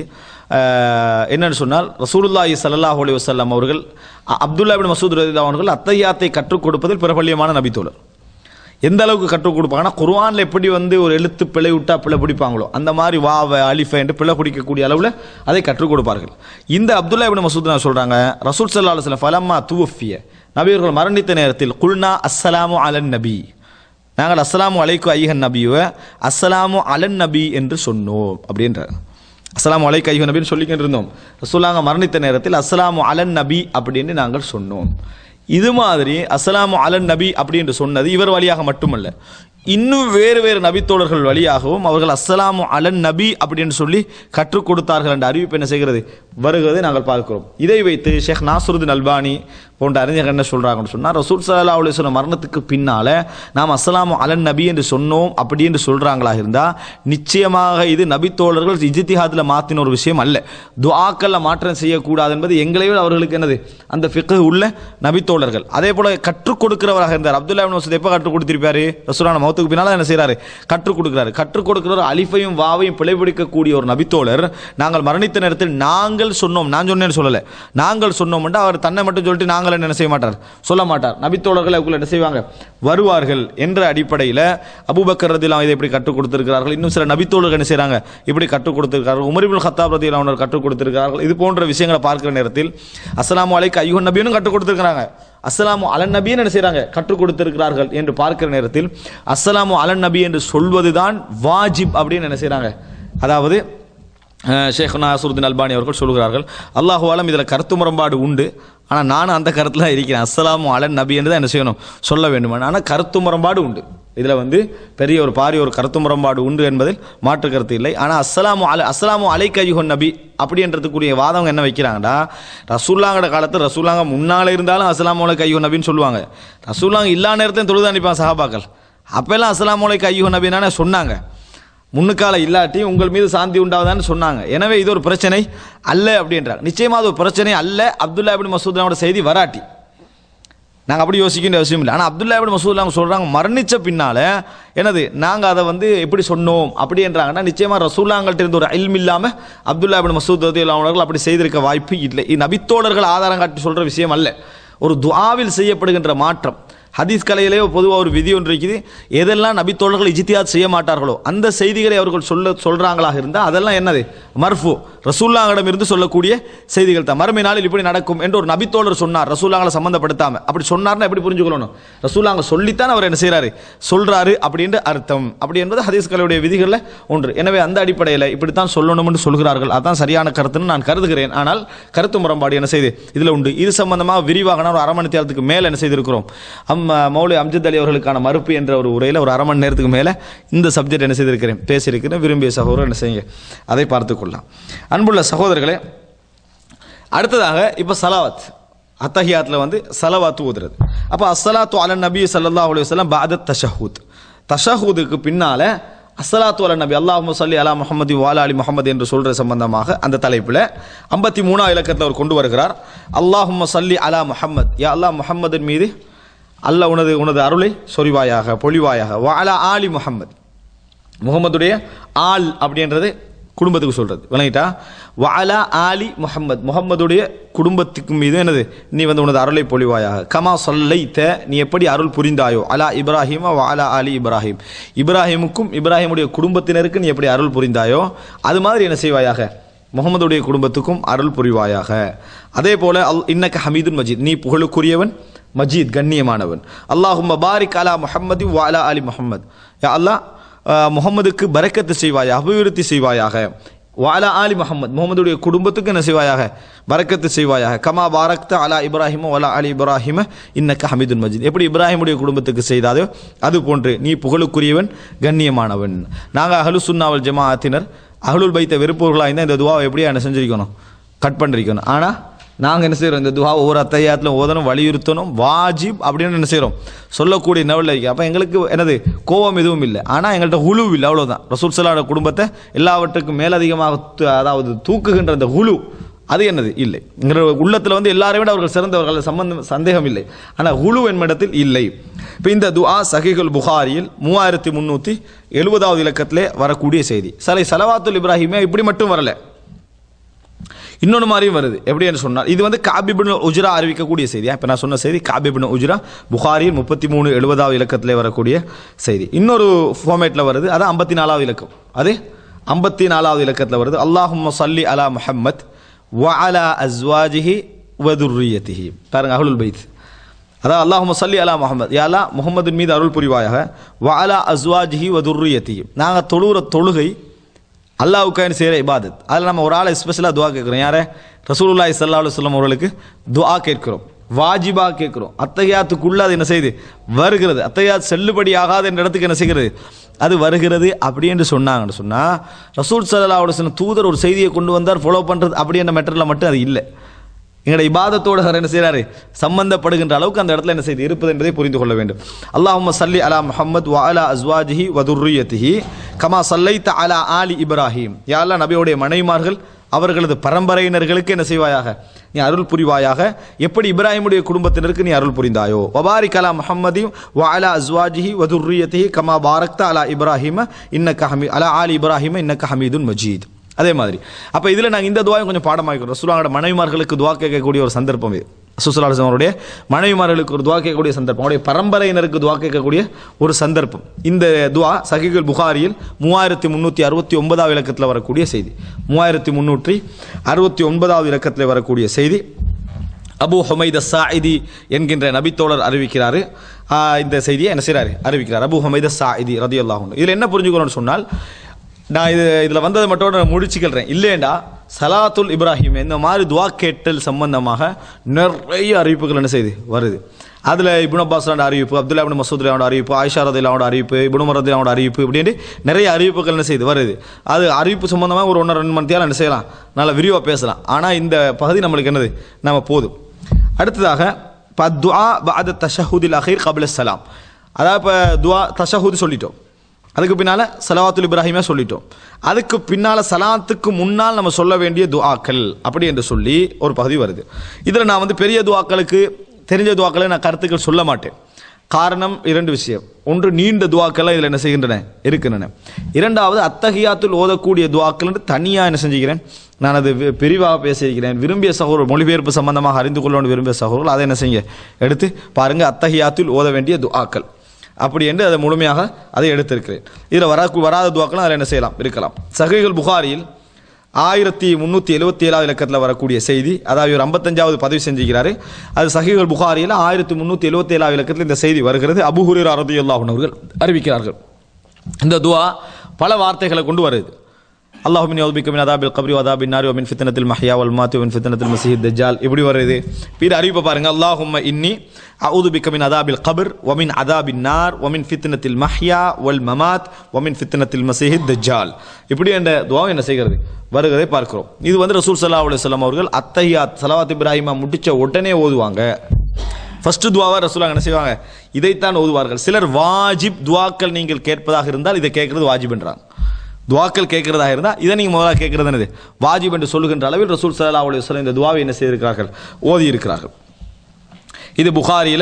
அஹ், என்னன்னு சொன்னால் ரசூலுல்லாஹி ஸல்லல்லாஹு அலைஹி வஸல்லம் அவர்கள் அ- அப்துல்லா பின் மசூத் ரதி அவர்கள் அத்தையாத்தை கற்றுக் கொடுப்பதில் பிரபல்யமான நபித்தோழர் எந்த அளவுக்கு கற்றுக் கொடுப்பாங்கன்னா குர்ஆன்ல எப்படி வந்து ஒரு எழுத்து பிழை விட்டா பிழை பிடிப்பாங்களோ அந்த மாதிரி வாவ அலிஃப என்று பிழை பிடிக்கக்கூடிய அளவில் அதை கற்றுக் கொடுப்பார்கள் இந்த அப்துல்லா இப்னு மசூத் நான் சொல்றாங்க ரசூல் ஸல்லல்லாஹு அலைஹி வஸல்லம் ஃபலம்மா துவஃபிய நபியர்கள் மரணித்த நேரத்தில் குல்னா அஸ்ஸலாமு அலன் நபி நாங்கள் அஸ்ஸலாமு அலைக்கு ஐஹன் நபியுவ அஸ்ஸலாமு அலன் நபி என்று சொன்னோம் அப்படின்றார் அஸ்ஸலாமு அலைக்கு ஐஹன் நபின்னு சொல்லிக்கிட்டு இருந்தோம் ரசூலாங்க மரணித்த நேரத்தில் அஸ்ஸலாமு அலன் நபி அப்படின்னு நாங்கள் சொன்னோம் இது மாதிரி அஸ்ஸலாமு அலன் நபி அப்படி என்று சொன்னது இவர் வழியாக மட்டுமல்ல இன்னும் வேறு வேறு நபித்தோழர்கள் வழியாகவும் அவர்கள் அஸ்ஸலாமு அலன் நபி அப்படின்னு சொல்லி கற்றுக் கொடுத்தார்கள் என்ற அறிவிப்பு என்ன செய்கிறது வருகிறதை நாங்கள் பார்க்கிறோம் இதை வைத்து ஷேக் நாசருதீன் அல்பானி போன்ற அறிஞர்கள் என்ன சொல்றாங்கன்னு சொன்னா ரசூல் சல்லா அலுவலம் மரணத்துக்கு பின்னால நாம் அஸ்ஸலாமு அலன் நபி என்று சொன்னோம் அப்படி என்று சொல்றாங்களா இருந்தா நிச்சயமாக இது நபித்தோழர்கள் இஜித்திஹாத்தில் மாத்தின ஒரு விஷயம் அல்ல துஆக்கல்ல மாற்றம் செய்யக்கூடாது என்பது எங்களை விட அவர்களுக்கு என்னது அந்த ஃபிக்கு உள்ள நபித்தோழர்கள் அதே போல கற்றுக் கொடுக்கிறவராக இருந்தார் அப்துல்லா இப்னு மசூத் எப்போ கற்றுக் கொடுத்திருப்பாரு ரசூலான மௌத்துக்கு பின்னால என்ன செய்றாரு கற்றுக் கொடுக்கிறாரு கற்றுக் கொடுக்கிறவர் அலிஃபையும் வாவையும் பிழைபிடிக்கக்கூடிய ஒரு நபித்தோழர் நாங்கள் மரணித்த நேரத்தில் நாங்கள் சொன்னோம் நான் சொன்னேன்னு சொல்லல நாங்கள் சொன்னோம்னா அவர் தன்னை மட்டும் சொல்லிட்டு நாங்கள் என்ன செய்ய மாட்டார் சொல்ல மாட்டார் நபித்தோழர்கள் அதுக்குள்ள என்ன செய்வாங்க வருவார்கள் என்ற அடிப்படையில் அபூபக்கர் ரதிலாம் இதை இப்படி கற்றுக் கொடுத்திருக்கிறார்கள் இன்னும் சில நபித்தோழர்கள் என்ன செய்றாங்க இப்படி கற்றுக் கொடுத்திருக்கிறார்கள் உமரிபுல் ஹத்தாப் ரதிலாம் அவர்கள் கற்றுக் கொடுத்திருக்கிறார்கள் இது போன்ற விஷயங்களை பார்க்கிற நேரத்தில் அஸ்ஸலாமு அலைக்கு ஐயுன் நபியும் கற்றுக் கொடுத்திருக்கிறாங்க அஸ்ஸலாமு அலன் நபின்னு என்ன செய்றாங்க கற்றுக் கொடுத்திருக்கிறார்கள் என்று பார்க்கிற நேரத்தில் அஸ்ஸலாமு அலன் நபி என்று சொல்வதுதான் வாஜிப் அப்படின்னு என்ன செய்றாங்க அதாவது அஹ், ஷேக் நாசருதீன் அல்பானி அவர்கள் சொல்கிறார்கள் அல்லாஹு ஆலம் இதில் கருத்து முரண்பாடு உண்டு ஆனால் நானும் அந்த கருத்தில் தான் இருக்கிறேன் அஸ்ஸலாமு அலன் நபி என்று தான் என்ன செய்யணும் சொல்ல வேண்டும் ஆனால் கருத்து முரண்பாடு உண்டு இதில் வந்து பெரிய ஒரு பாரிய ஒரு கருத்து முரண்பாடு உண்டு என்பதில் மாற்று கருத்து இல்லை ஆனால் அஸ்ஸலாமு அல அஸ்ஸலாமு அலைக் ஐயுஹன் நபி அப்படின்றதுக்குரிய வாதம் என்ன வைக்கிறாங்கடா ரசூல்லாங்கட காலத்தில் ரசூல்லாங்க முன்னால் இருந்தாலும் அஸ்ஸலாமு அலைக் ஐயுஹன் நபின்னு சொல்லுவாங்க ரசூல்லாங்க இல்லா நேரத்தையும் தொழுது அனுப்பாங்க சஹாபாக்கள் அப்பெல்லாம் அஸ்ஸலாமு அலைக் ஐயுஹன் நபின்னு சொன்னாங்க முன்னுக்கால இல்லாட்டி உங்கள் மீது சாந்தி உண்டாவதான்னு சொன்னாங்க எனவே இது ஒரு பிரச்சனை அல்ல அப்படின்றாங்க நிச்சயமா அது ஒரு பிரச்சனை அல்ல அப்துல்லா இபின் மசூத்லாவோட செய்தி வராட்டி நாங்கள் அப்படி யோசிக்க வேண்டிய அவசியம் இல்லை ஆனால் அப்துல்லா இபின் மசூத் அவங்க சொல்கிறாங்க மரணிச்ச பின்னால என்னது நாங்கள் அதை வந்து எப்படி சொன்னோம் அப்படின்றாங்கன்னா நிச்சயமாக ரசூல்லாங்கள்ட்ட இருந்த ஒரு அல்ம் இல்லாமல் அப்துல்லா இபின் மசூத் ரதி அவர்கள் அப்படி செய்திருக்க வாய்ப்பு இல்லை இது நபித்தோழர்கள் ஆதாரம் காட்டி சொல்கிற விஷயம் அல்ல ஒரு துஆவில் செய்யப்படுகின்ற மாற்றம் ஹதீஸ் கலையிலே பொதுவாக ஒரு விதி ஒன்று இருக்குது எதெல்லாம் நபித்தோழர்கள் இஜித்தியாத் செய்ய மாட்டார்களோ அந்த செய்திகளை அவர்கள் சொல்ல சொல்றாங்களாக இருந்தால் அதெல்லாம் என்னது மர்ஃபு ரசூல்லாங்களிடம் இருந்து சொல்லக்கூடிய செய்திகள் தான் மறுமை நாளில் இப்படி நடக்கும் என்று ஒரு நபித்தோழர் சொன்னார் ரசூல்லாங்களை சம்பந்தப்படுத்தாம அப்படி சொன்னார்னா எப்படி புரிஞ்சுக்கொள்ளணும் ரசூல்லாங்க சொல்லித்தான் அவர் என்ன செய்றாரு சொல்றாரு அப்படின்ற அர்த்தம் அப்படி என்பது ஹதீஸ் கலையுடைய விதிகளில் ஒன்று எனவே அந்த அடிப்படையில் இப்படித்தான் சொல்லணும்னு சொல்கிறார்கள் அதான் சரியான கருத்துன்னு நான் கருதுகிறேன் ஆனால் கருத்து முரண்பாடு என்ன செய்து இதில் உண்டு இது சம்பந்தமாக விரிவாக நான் ஒரு அரை மணி நேரத்துக்கு மேலே என்ன செய்திருக்கிறோம் அம் மௌலி அம்ஜத் அலி அவர்களுக்கான மறுப்பு என்ற ஒரு உரையில் ஒரு அரை மணி நேரத்துக்கு மேலே இந்த சப்ஜெக்ட் என்ன செய்திருக்கிறேன் பேசியிருக்கிறேன் விரும்பிய சகோதரர் என்ன செய்யுங்க அதை பார்த்துக்கொள்ளலாம் அன்புள்ள சகோதரர்களே அடுத்ததாக இப்போ சலாவத் அத்தஹியாத்தில் வந்து சலவாத்து ஓதுறது அப்போ அஸ்ஸலாத்து அலன் நபி ஸல்லல்லாஹு அலைஹி வஸல்லம் பாத தஷஹூத் தஷஹூதுக்கு பின்னால அஸ்ஸலாத்து அலன் நபி அல்லாஹும்ம ஸல்லி அலா முஹம்மதி வாலா அலி முஹம்மது என்று சொல்ற சம்பந்தமாக அந்த தலைப்பில் ஐம்பத்தி மூணாவது இலக்கத்தில் அவர் கொண்டு வருகிறார் அல்லாஹும்ம ஸல்லி அலா முஹம்மத் யா அல்லாஹ் முஹம்மதின் மீது அல்லாஹ் உனது உனது அருளை சொரிவாயாக பொழிவாயாக வாலா ஆலி முஹம்மத் முகமதுடைய ஆல் அப்படின்றது குடும்பத்துக்கு சொல்றது விளங்கிட்டா வாலா ஆலி முஹம்மத் முகம்மதுடைய குடும்பத்துக்கு மீது என்னது நீ வந்து உனது அருளை பொழிவாயாக கமா சொல்லைத்த நீ எப்படி அருள் புரிந்தாயோ அலா இப்ராஹிமா வாலா ஆலி இப்ராஹிம் இப்ராஹிமுக்கும் இப்ராஹிமுடைய குடும்பத்தினருக்கு நீ எப்படி அருள் புரிந்தாயோ அது மாதிரி என்ன செய்வாயாக முகமதுடைய குடும்பத்துக்கும் அருள் புரிவாயாக அதே போல அல் இன்னக்க ஹமீதுன் மஜீத் நீ புகழுக்குரியவன் மஜீத் கண்ணியமானவன் அல்லாஹும் பாரிக் அலா முஹம்மதி வாலா அலி முஹம்மத் யா அல்லாஹ் அஹ், முகம்மதுக்கு பரக்கத்து செய்வாயாக அபிவிருத்தி செய்வாயாக வாலா ஆலி முஹம்மத் முகமதுடைய குடும்பத்துக்கு என்ன செய்வாயாக பரக்கத்து செய்வாயாக கமா பாரக்த அலா இப்ராஹிம வலா அலி இப்ராஹிம இன்னக்க ஹமீதுன் மஜீத் எப்படி இப்ராஹிமுடைய குடும்பத்துக்கு செய்தாதோ அது போன்று நீ புகழுக்குரியவன் கண்ணியமானவன் நாங்கள் அஹலு சுன்னாவல் ஜமாஅத்தினர் அஹலுல் பைத்த வெறுப்பவர்களாக இருந்தால் இந்த துவாவை எப்படியா என்ன செஞ்சிருக்கணும் கட் பண்ணிருக்கணும் ஆனால் நாங்கள் என்ன செய்கிறோம் இந்த துவா ஒவ்வொரு அத்தையாத்திலும் ஓதணும் வலியுறுத்தணும் வாஜிப் அப்படின்னு என்ன செய்கிறோம் சொல்லக்கூடிய நவல் இருக்கு அப்போ எங்களுக்கு என்னது கோபம் எதுவும் இல்லை ஆனால் எங்கள்கிட்ட குழு இல்லை அவ்வளோதான் ரசூல் சலாட குடும்பத்தை எல்லாவற்றுக்கும் மேலதிகமாக து- அதாவது தூக்குகின்ற அந்த குழு அது என்னது இல்லை எங்களோட உள்ளத்தில் வந்து எல்லாரை விட அவர்கள் சிறந்தவர்கள் சம்பந்தம் சந்தேகம் இல்லை ஆனால் குழு என்னிடத்தில் இல்லை இப்போ இந்த துஆ சஹீகுல் புகாரியில் மூவாயிரத்தி முந்நூற்றி எழுபதாவது இலக்கத்திலே வரக்கூடிய செய்தி சலை சலவாத்துல் இப்ராஹிமே இப்படி மட்டும் வரல இன்னொன்று மாதிரியும் வருது எப்படி என்று சொன்னால் இது வந்து காபிபின் உஜ்ரா அறிவிக்கக்கூடிய செய்தி இப்போ நான் சொன்ன செய்தி காபிபின் உஜ்ரா புகாரியில் முப்பத்தி மூணு எழுபதாவது இலக்கத்திலே வரக்கூடிய செய்தி இன்னொரு ஃபார்மேட்டில் வருது அது ஐம்பத்தி நாலாவது இலக்கம் அது ஐம்பத்தி நாலாவது இலக்கத்தில் வருது அல்லாஹும்ம சல்லி அலா முஹம்மத் வ அலா அஸ்வாஜிஹி வதுர்ரியத்திஹி பாருங்க அஹ்லுல் பைத் அதான் அல்லாஹும்ம சல்லி அலா முஹம்மத் யா அல்லாஹ் முஹம்மதின் மீது அருள் புரிவாயாக வ அலா அஸ்வாஜிஹி வதுர்ரியத்திஹி நாங்கள் தொழுகிற தொழுகை அல்லாவுக்கான செய்கிற இபாதத் அதில் நம்ம ஒரு ஆளை ஸ்பெஷலாக துவா கேட்குறோம் யாரே ரசூலுல்லாஹி ஸல்லல்லாஹு அலைஹி வஸல்லம் அவர்களுக்கு துஆ கேட்கிறோம் வாஜிபா கேட்கிறோம் அத்தையாத்துக்குள்ள அது என்ன செய்யுது வருகிறது அத்தையாத் செல்லுபடி ஆகாத என்ற இடத்துக்கு என்ன செய்கிறது அது வருகிறது அப்படி என்று சொன்னாங்கன்னு சொன்னால் ரசூல் ஸல்லல்லாஹு அலைஹி வஸல்லம் தூதர் ஒரு செய்தியை கொண்டு வந்தார் ஃபாலோ பண்ணுறது அப்படி என்ற மெட்டரில் மட்டும் அது இல்லை எங்களோட இபாதத்தோட அவர் என்ன செய்றாரு சம்பந்தப்படுகின்ற அளவுக்கு அந்த இடத்துல என்ன செய்து இருப்பது என்பதை புரிந்து கொள்ள வேண்டும் அல்லாஹும்ம சல்லி அலா முஹம்மத் வ அலா அஸ்வாஜிஹி வதுர்ரியத்திஹி கமா சல்லைத்த அலா ஆலி இப்ராஹிம் யா அல்லாஹ் நபியுடைய மனைவிமார்கள் அவர்களது பரம்பரையினர்களுக்கு என்ன செய்வாயாக நீ அருள் புரிவாயாக எப்படி இப்ராஹிமுடைய குடும்பத்தினருக்கு நீ அருள் புரிந்தாயோ வபாரிக் அலா முஹம்மதியும் வ அலா அஸ்வாஜிஹி வதுர்ரியத்திஹி கமா பாரக்த அலா இப்ராஹிம இன்னக்க ஹமீ அலா ஆலி இப்ராஹிம இன்னக்க ஹமீதுன் மஜீத் அதே மாதிரி அப்போ இதில் நாங்கள் இந்த துவாயும் கொஞ்சம் பாடமாக்கிறோம் ரசூலாவோட மனைவிமார்களுக்கு துவா கேட்கக்கூடிய ஒரு சந்தர்ப்பம் இது சுசலாசம் அவருடைய மனைவிமார்களுக்கு ஒரு துவா கேட்கக்கூடிய சந்தர்ப்பம் அவருடைய பரம்பரையினருக்கு துவா கேட்கக்கூடிய ஒரு சந்தர்ப்பம் இந்த துவா சஹிகுல் புகாரியில் மூவாயிரத்தி முந்நூற்றி அறுபத்தி ஒன்பதாவது இலக்கத்தில் வரக்கூடிய செய்தி மூவாயிரத்தி முந்நூற்றி அறுபத்தி ஒன்பதாவது இலக்கத்தில் வரக்கூடிய செய்தி அபு ஹமைத் சாயிதி என்கின்ற நபித்தோழர் அறிவிக்கிறாரு ஆஹ் இந்த செய்தியை என்ன செய்றாரு அறிவிக்கிறார் அபு ஹமைத் சாயிதி ரதியுல்லாஹு இதில் என்ன புரிஞ்சுக்கணும்னு சொன்னால் நான் இது இதில் வந்ததை மட்டும் நான் முடிச்சுக்கிறேன் இல்லைண்டா சலாத்துல் இப்ராஹிம் இந்த மாதிரி துவா கேட்டல் சம்பந்தமாக நிறைய அறிவிப்புகள் என்ன செய்யுது வருது அதில் இப்னு அப்பாஸோட அறிவிப்பு அப்துல்லா இப்னு மசூத்லாவோட அறிவிப்பு ஆயிஷா ரதில்லாவோட அறிவிப்பு இப்னு மரதில்லாவோட அறிவிப்பு இப்படின்ட்டு நிறைய அறிவிப்புகள் என்ன செய்யுது வருது அது அறிவிப்பு சம்பந்தமாக ஒரு ஒன்றரை ரெண்டு மணி நேரம் என்ன செய்யலாம் நல்லா விரிவாக பேசலாம் ஆனால் இந்த பகுதி நம்மளுக்கு என்னது நம்ம போதும் அடுத்ததாக இப்போ துஆ பாத தஷஹுதில் அஹீர் கபில சலாம் அதாவது இப்போ துஆ தஷஹுது சொல்லிட்டோம் அதுக்கு பின்னால் சலவாத்துல் இப்ராஹிமே சொல்லிட்டோம் அதுக்கு பின்னால் சலாத்துக்கு முன்னால் நம்ம சொல்ல வேண்டிய துஆக்கள் அப்படி என்று சொல்லி ஒரு பகுதி வருது இதில் நான் வந்து பெரிய துஆக்களுக்கு தெரிஞ்ச துஆக்களை நான் கருத்துக்கள் சொல்ல மாட்டேன் காரணம் இரண்டு விஷயம் ஒன்று நீண்ட துவாக்கள் இதில் என்ன செய்கின்றன இருக்கின்றன இரண்டாவது அத்தகையாத்தில் ஓதக்கூடிய துவாக்கள் என்று தனியாக என்ன செஞ்சுக்கிறேன் நான் அது வி- விரிவாக பேசியிருக்கிறேன் விரும்பிய சகோதரர் மொழிபெயர்ப்பு சம்பந்தமாக அறிந்து கொள்ளணும் விரும்பிய சகோதரர்கள் அதை என்ன செய்யுங்க எடுத்து பாருங்க அத்தகையாத்தில் ஓத வேண்டிய துஆக்கள் அப்படி என்று அதை முழுமையாக அதை எடுத்திருக்கிறேன் இதில் வரா வராத துவாக்களும் அதில் என்ன செய்யலாம் இருக்கலாம் சஹீஹுல் புகாரியில் ஆயிரத்தி முந்நூற்றி எழுபத்தி ஏழாவது இலக்கத்தில் வரக்கூடிய செய்தி அதாவது இவர் ஐம்பத்தஞ்சாவது பதிவு செஞ்சுக்கிறாரு அது சஹீஹுல் புகாரியில் ஆயிரத்தி முந்நூற்றி எழுபத்தி ஏழாவது இலக்கத்தில் இந்த செய்தி வருகிறது அபு ஹுரேரா ரலியல்லாஹு அன்ஹு அவர்கள் அறிவிக்கிறார்கள் இந்த துவா பல வார்த்தைகளை கொண்டு வருது அல்லாஹு மின் யௌபிக்க மின் அதாபில் கப்ரி வதாபின் நாரி மின் ஃபித்னத்தில் மஹ்யா வல் மாத்தி மின் ஃபித்னத்தில் மசீஹ் தஜ்ஜால் இப்படி வருது பிற அறிவிப்பை பாருங்க அல்லாஹும்ம இன்னி அவுது பிக்க மின் அதாபில் கபர் வமின் அதாபின் நார் வமின் ஃபித்னத்தில் மஹ்யா வல் மமாத் வமின் ஃபித்னத்தில் மசீஹ் தஜ்ஜால் இப்படி என்ற துவா என்ன செய்கிறது வருகிறதை பார்க்கிறோம் இது வந்து ரசூல் சல்லா அலுவலம் அவர்கள் அத்தஹியாத் சலவாத் இப்ராஹிமா முடிச்ச உடனே ஓதுவாங்க ஃபர்ஸ்ட் துவாவா ரசூலா என்ன செய்வாங்க இதைத்தான் ஓதுவார்கள் சிலர் வாஜிப் துவாக்கள் நீங்கள் கேட்பதாக இருந்தால் இதை கேட்கறது வாஜிப் என்றாங்க துவாக்கள் கேட்கறதாக இருந்தால் இதை நீங்கள் முதல்ல கேட்கறது என்னது வாஜிப் என்று சொல்லுகின்ற அளவில் ரசூல் சல்லா அலி வஸல்லம் இந்த துவாவை என்ன செய்திருக்கிறார்கள் ஓதி இருக்கிறார்கள் இது புகாரியில்